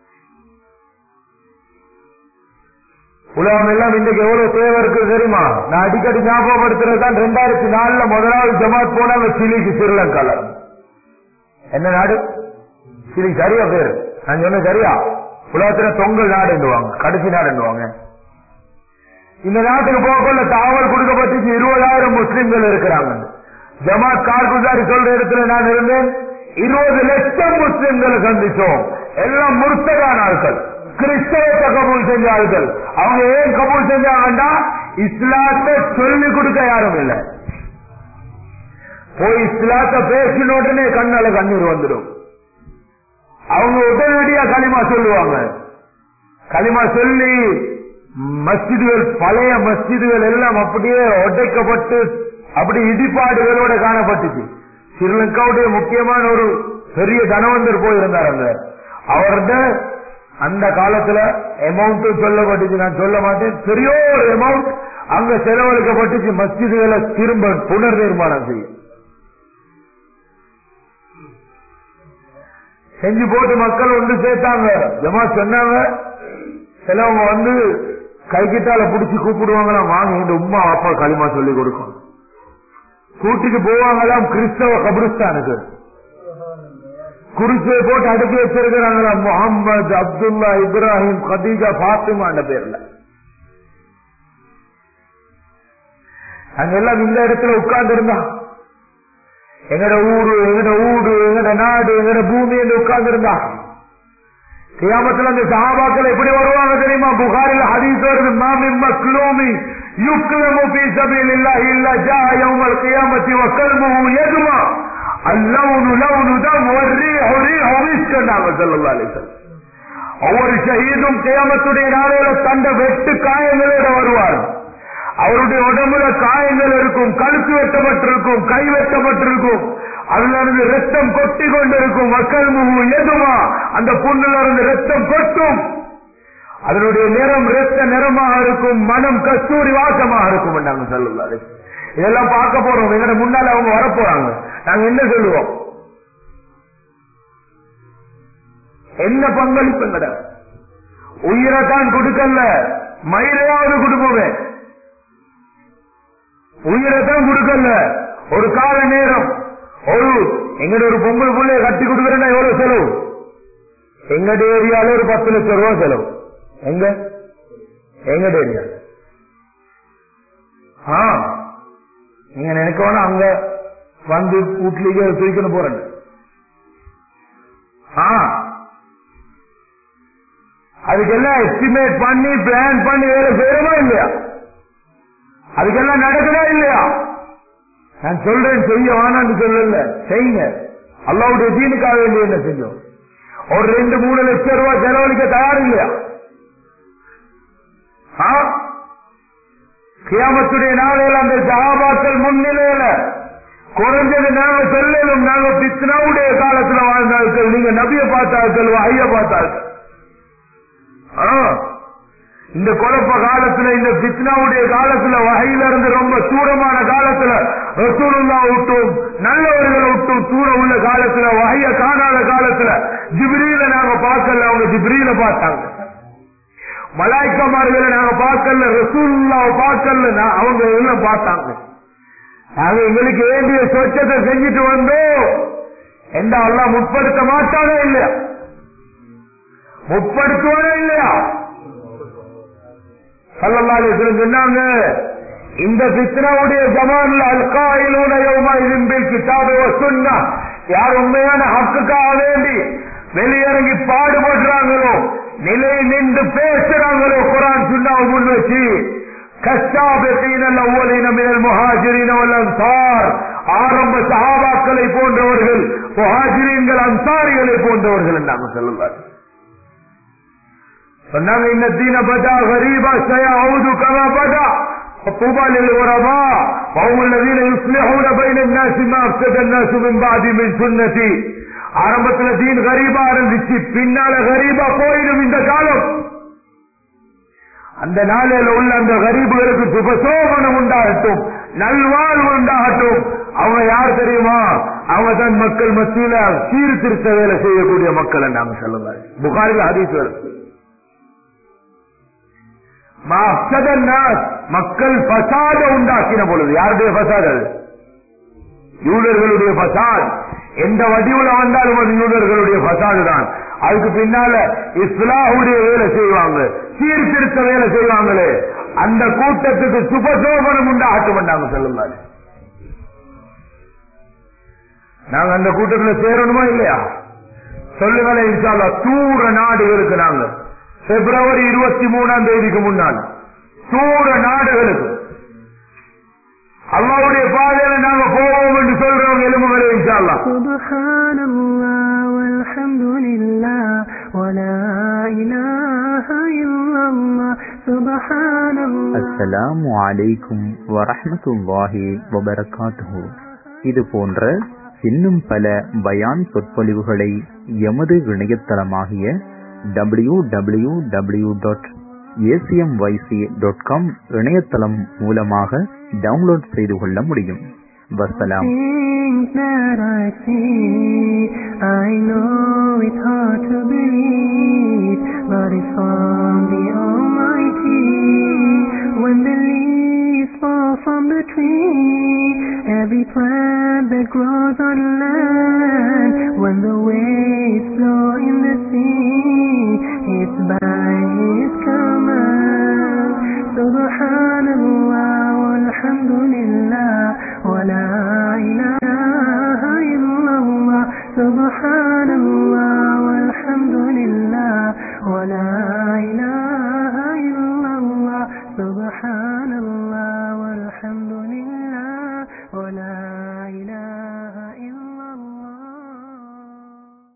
உலகம் எல்லாம் இன்றைக்கு எவ்வளவு தேவை இருக்கு தெரியுமா நான் அடிக்கடி ஞாபகப்படுத்துறது தான் ரெண்டாயிரத்தி நாலுல முதலாவது ஜமாத் போனாங்க சிலிக்கு ஸ்ரீலங்கால என்ன நாடு சிலி சரியா பேரு நான் சொன்ன சரியா உலகத்துல தொங்கல் நாடுவாங்க கடைசி நாடுவாங்க இந்த நாட்டுக்கு போகக்குள்ள தாவல் கொடுக்கப்பட்டுச்சு இருபதாயிரம் முஸ்லிம்கள் இருக்கிறாங்க ஜமாத் கார்குசாரி சொல்ற இடத்துல நான் இருந்தேன் இருபது லட்சம் முஸ்லிம்களை சந்திச்சோம் எல்லாம் முர்த்தகான ஆட்கள் கிறிஸ்தவத்தை கபூல் செஞ்ச ஆட்கள் அவங்க ஏன் கபூல் செஞ்சாங்கன்னா இஸ்லாத்தை சொல்லிக் கொடுக்க யாரும் இல்லை போய் இஸ்லாத்தை பேசின உடனே கண்ணால கண்ணீர் வந்துடும் அவங்க உடனடியா களிமா சொல்லுவாங்க களிமா சொல்லி மஸ்ஜிதுகள் பழைய மஸ்ஜிதுகள் எல்லாம் அப்படியே உடைக்கப்பட்டு அப்படி இடிபாடுகளோட காணப்பட்டுச்சு ஸ்ரீலங்காவுடைய முக்கியமான ஒரு பெரிய தனவந்தர் போயிருந்தார் அங்க அவர்கிட்ட அந்த காலத்துல அமௌண்ட் சொல்லப்பட்டுச்சு நான் சொல்ல மாட்டேன் பெரிய ஒரு அமௌண்ட் அங்க செலவழிக்கப்பட்டுச்சு மஸ்ஜிதுகளை திரும்ப புனர் நிர்மாணம் செய்யும் செஞ்சு போட்டு மக்கள் ஒன்று சேர்த்தாங்க ஜமா சொன்னாங்க சிலவங்க வந்து கைக்கிட்டால புடிச்சு கூப்பிடுவாங்களாம் வாங்க இந்த உமா அப்பா களிமா சொல்லி கொடுக்கும் கூட்டிட்டு போவாங்களாம் கிறிஸ்தவ கபிரிஸ்தானுக்கு குறிச்சியை போட்டு அடுக்கி வச்சிருக்கிறாங்களாம் முகமது அப்துல்லா இப்ராஹிம் கதீஜா பாத்திமாண்ட பேர்ல அங்க எல்லாம் இந்த இடத்துல உட்கார்ந்து இருந்தா எங்கட ஊரு எங்கட ஊடு எங்கட நாடு எங்கட பூமி என்று உட்கார்ந்து இருந்தா கியாமத்துல அந்த சஹாபாக்கள் எப்படி வருவாங்க தெரியுமா புகாரில் ஹதீஸ் வருது மாமின் மக்லூமி யுக்லமு ஃபீ சபீலில்லாஹி இல்லா ஜா யௌமல் கியாமத்தி வ கல்முஹு யதுமா அல்லவுனு லவுனு தம் வர்ரீஹு ரீஹு மிஸ்க் நாங்க ஸல்லல்லாஹு அலைஹி வஸல்லம் ஒவ்வொரு ஷஹீதும் கியாமத்துடைய நாளையில தண்ட வெட்டு காயங்களோட வருவார் அவருடைய உடம்புல காயங்கள் இருக்கும் கழுத்து வெட்டப்பட்டிருக்கும் கை வெட்டப்பட்டிருக்கும் அதுல இருந்து ரத்தம் கொட்டி கொண்டிருக்கும் மக்கள் முகு எதுமா அந்த புண்ணுல இருந்து ரத்தம் கொட்டும் அதனுடைய நிறம் ரத்த நிறமாக இருக்கும் மனம் கஸ்தூரி வாசமாக இருக்கும் நாங்க சொல்லுவாரு இதெல்லாம் பார்க்க போறோம் எங்கட முன்னால அவங்க வர போறாங்க நாங்க என்ன சொல்லுவோம் என்ன பங்களிப்பு எங்கட உயிரை தான் கொடுக்கல மயிரையாவது கொடுப்போமே உயிரை தான் கொடுக்கல ஒரு கால நேரம் ஒரு எங்கட ஒரு பொங்கல் புள்ளைய கட்டி கொடுக்கறேன்னா எவ்வளவு செலவு எங்கட ஏரியால ஒரு பத்து லட்சம் ரூபாய் செலவு எங்க எங்கட ஏரியா ஆ நீங்க நினைக்க வேணா அங்க வந்து வீட்லயே தூக்கின்னு போறேன் ஆ அதுக்கெல்லாம் எஸ்டிமேட் பண்ணி பிளான் பண்ணி வேலை செய்யறோமா இல்லையா அதுக்கெல்லாம் நடக்குதா இல்லையா நான் சொல்றேன் செய்ய வேணாம்னு சொல்லல செய்யுங்க அல்லாவுடைய தீனுக்காக வேண்டிய என்ன செஞ்சோம் ஒரு ரெண்டு மூணு லட்சம் ரூபாய் செலவழிக்க தயார் இல்லையா ஆ? கியாமத்துடைய நாளையில் அந்த சகாபாக்கள் முன்னிலையில குறைஞ்சது நாங்க சொல்லலும் நாங்க பித்னாவுடைய காலத்துல வாழ்ந்தார்கள் நீங்க நபிய பார்த்தார்கள் ஐய பார்த்தார்கள் ஆ. இந்த குழப்ப காலத்துல இந்த பித்னாவுடைய காலத்துல வகையில இருந்து ரொம்ப தூரமான காலத்துல ரசூலுல்லா விட்டும் நல்லவர்களை விட்டும் தூரம் உள்ள காலத்துல வகைய காணாத காலத்துல ஜிப்ரீல நாங்க பார்க்கல அவங்க ஜிப்ரீல பார்த்தாங்க மலாய்க்கமார்களை நாங்க பார்க்கல ரசூலுல்லாவை பார்க்கல நான் அவங்க எல்லாம் பார்த்தாங்க நாங்க எங்களுக்கு வேண்டிய சொச்சத்தை செஞ்சுட்டு வந்தோம் எந்த அல்லாஹ் முற்படுத்த மாட்டானே இல்லையா முற்படுத்துவானே இல்லையா சல்லல்லாஹு சொன்னாங்க இந்த பித்னாவுடைய ஜமான்ல அல்காயிலூன யௌமா இதில் கிதாபு சுன்னா யார் உண்மையான ஹக்குக்காக வேண்டி வெளியிறங்கி பாடுபடுறாங்களோ நிலை நின்று பேசுறாங்களோ குரான் சுண்ணாவை முன் வச்சு கஷ்டாபத்தீன அவ்வளின மினல் முஹாஜிரின வல் அன்சார் ஆரம்ப சஹாபாக்களை போன்றவர்கள் முஹாஜிரீன்கள் அன்சாரிகளை போன்றவர்கள் நாங்க சொல்லுவார் சொன்னாங்க இந்த தீன பதா கரீபா சயவுது கமா பதா طوبى للغرباء وهم الذين يصلحون بين الناس ما افسد الناس من بعد من سنتي ஆரம்பத்துல தீன் கரீபா இருந்துச்சு பின்னால கரீபா போயிடும் இந்த காலம் அந்த நாளில் உள்ள அந்த கரீபுகளுக்கு சுபசோபனம் உண்டாகட்டும் நல்வாழ்வு உண்டாகட்டும் அவங்க யார் தெரியுமா அவங்க தான் மக்கள் மத்தியில சீர்திருத்த வேலை செய்யக்கூடிய மக்கள் நாங்க சொல்லுங்க புகாரில் ஹதீஸ் வருது மக்கள் பசாத உண்டாக்கின பொழுது யாருடைய பசாத் அது யூதர்களுடைய பசாத் எந்த வடிவுல வந்தாலும் அது யூதர்களுடைய பசாது தான் அதுக்கு பின்னால இஸ்லாஹுடைய வேலை செய்வாங்க சீர்திருத்த வேலை செய்வாங்களே அந்த கூட்டத்துக்கு சுபசோபனம் உண்டாகட்டும் நாங்க சொல்லுங்க நாங்க அந்த கூட்டத்துல சேரணுமா இல்லையா சொல்லுங்களேன் இன்ஷால்லா தூர நாடுகளுக்கு நாங்க பிப்ரவரி இருபத்தி மூணாம் தேதிக்கு முன்னால் தூர நாடுகளுக்கு அல்லாவுடைய பாதையில நாங்க போவோம் என்று சொல்றவங்க எலும்புகளை இன்ஷால்லா سبحان الله والحمد لله ولا إله إلا الله سبحان الله அஸ்ஸலாமு அலைக்கும் வரஹ்மத்துல்லாஹி வபரகாத்துஹு இது போன்ற இன்னும் பல பயான் சொற்பொழிவுகளை எமது இணையதளமாகிய W W W dot ACMYC dot com இணையதளம் மூலமாக டவுன்லோட் செய்து கொள்ள முடியும் வசலாம் Things that I see, I know it's hard to believe, but it's from the Almighty. When the leaves fall from the tree, every plant that grows on land, when the waves flow in the sea, it's by His command. Subhanallah walhamdulillah. سبحان الله والحمد لله ولا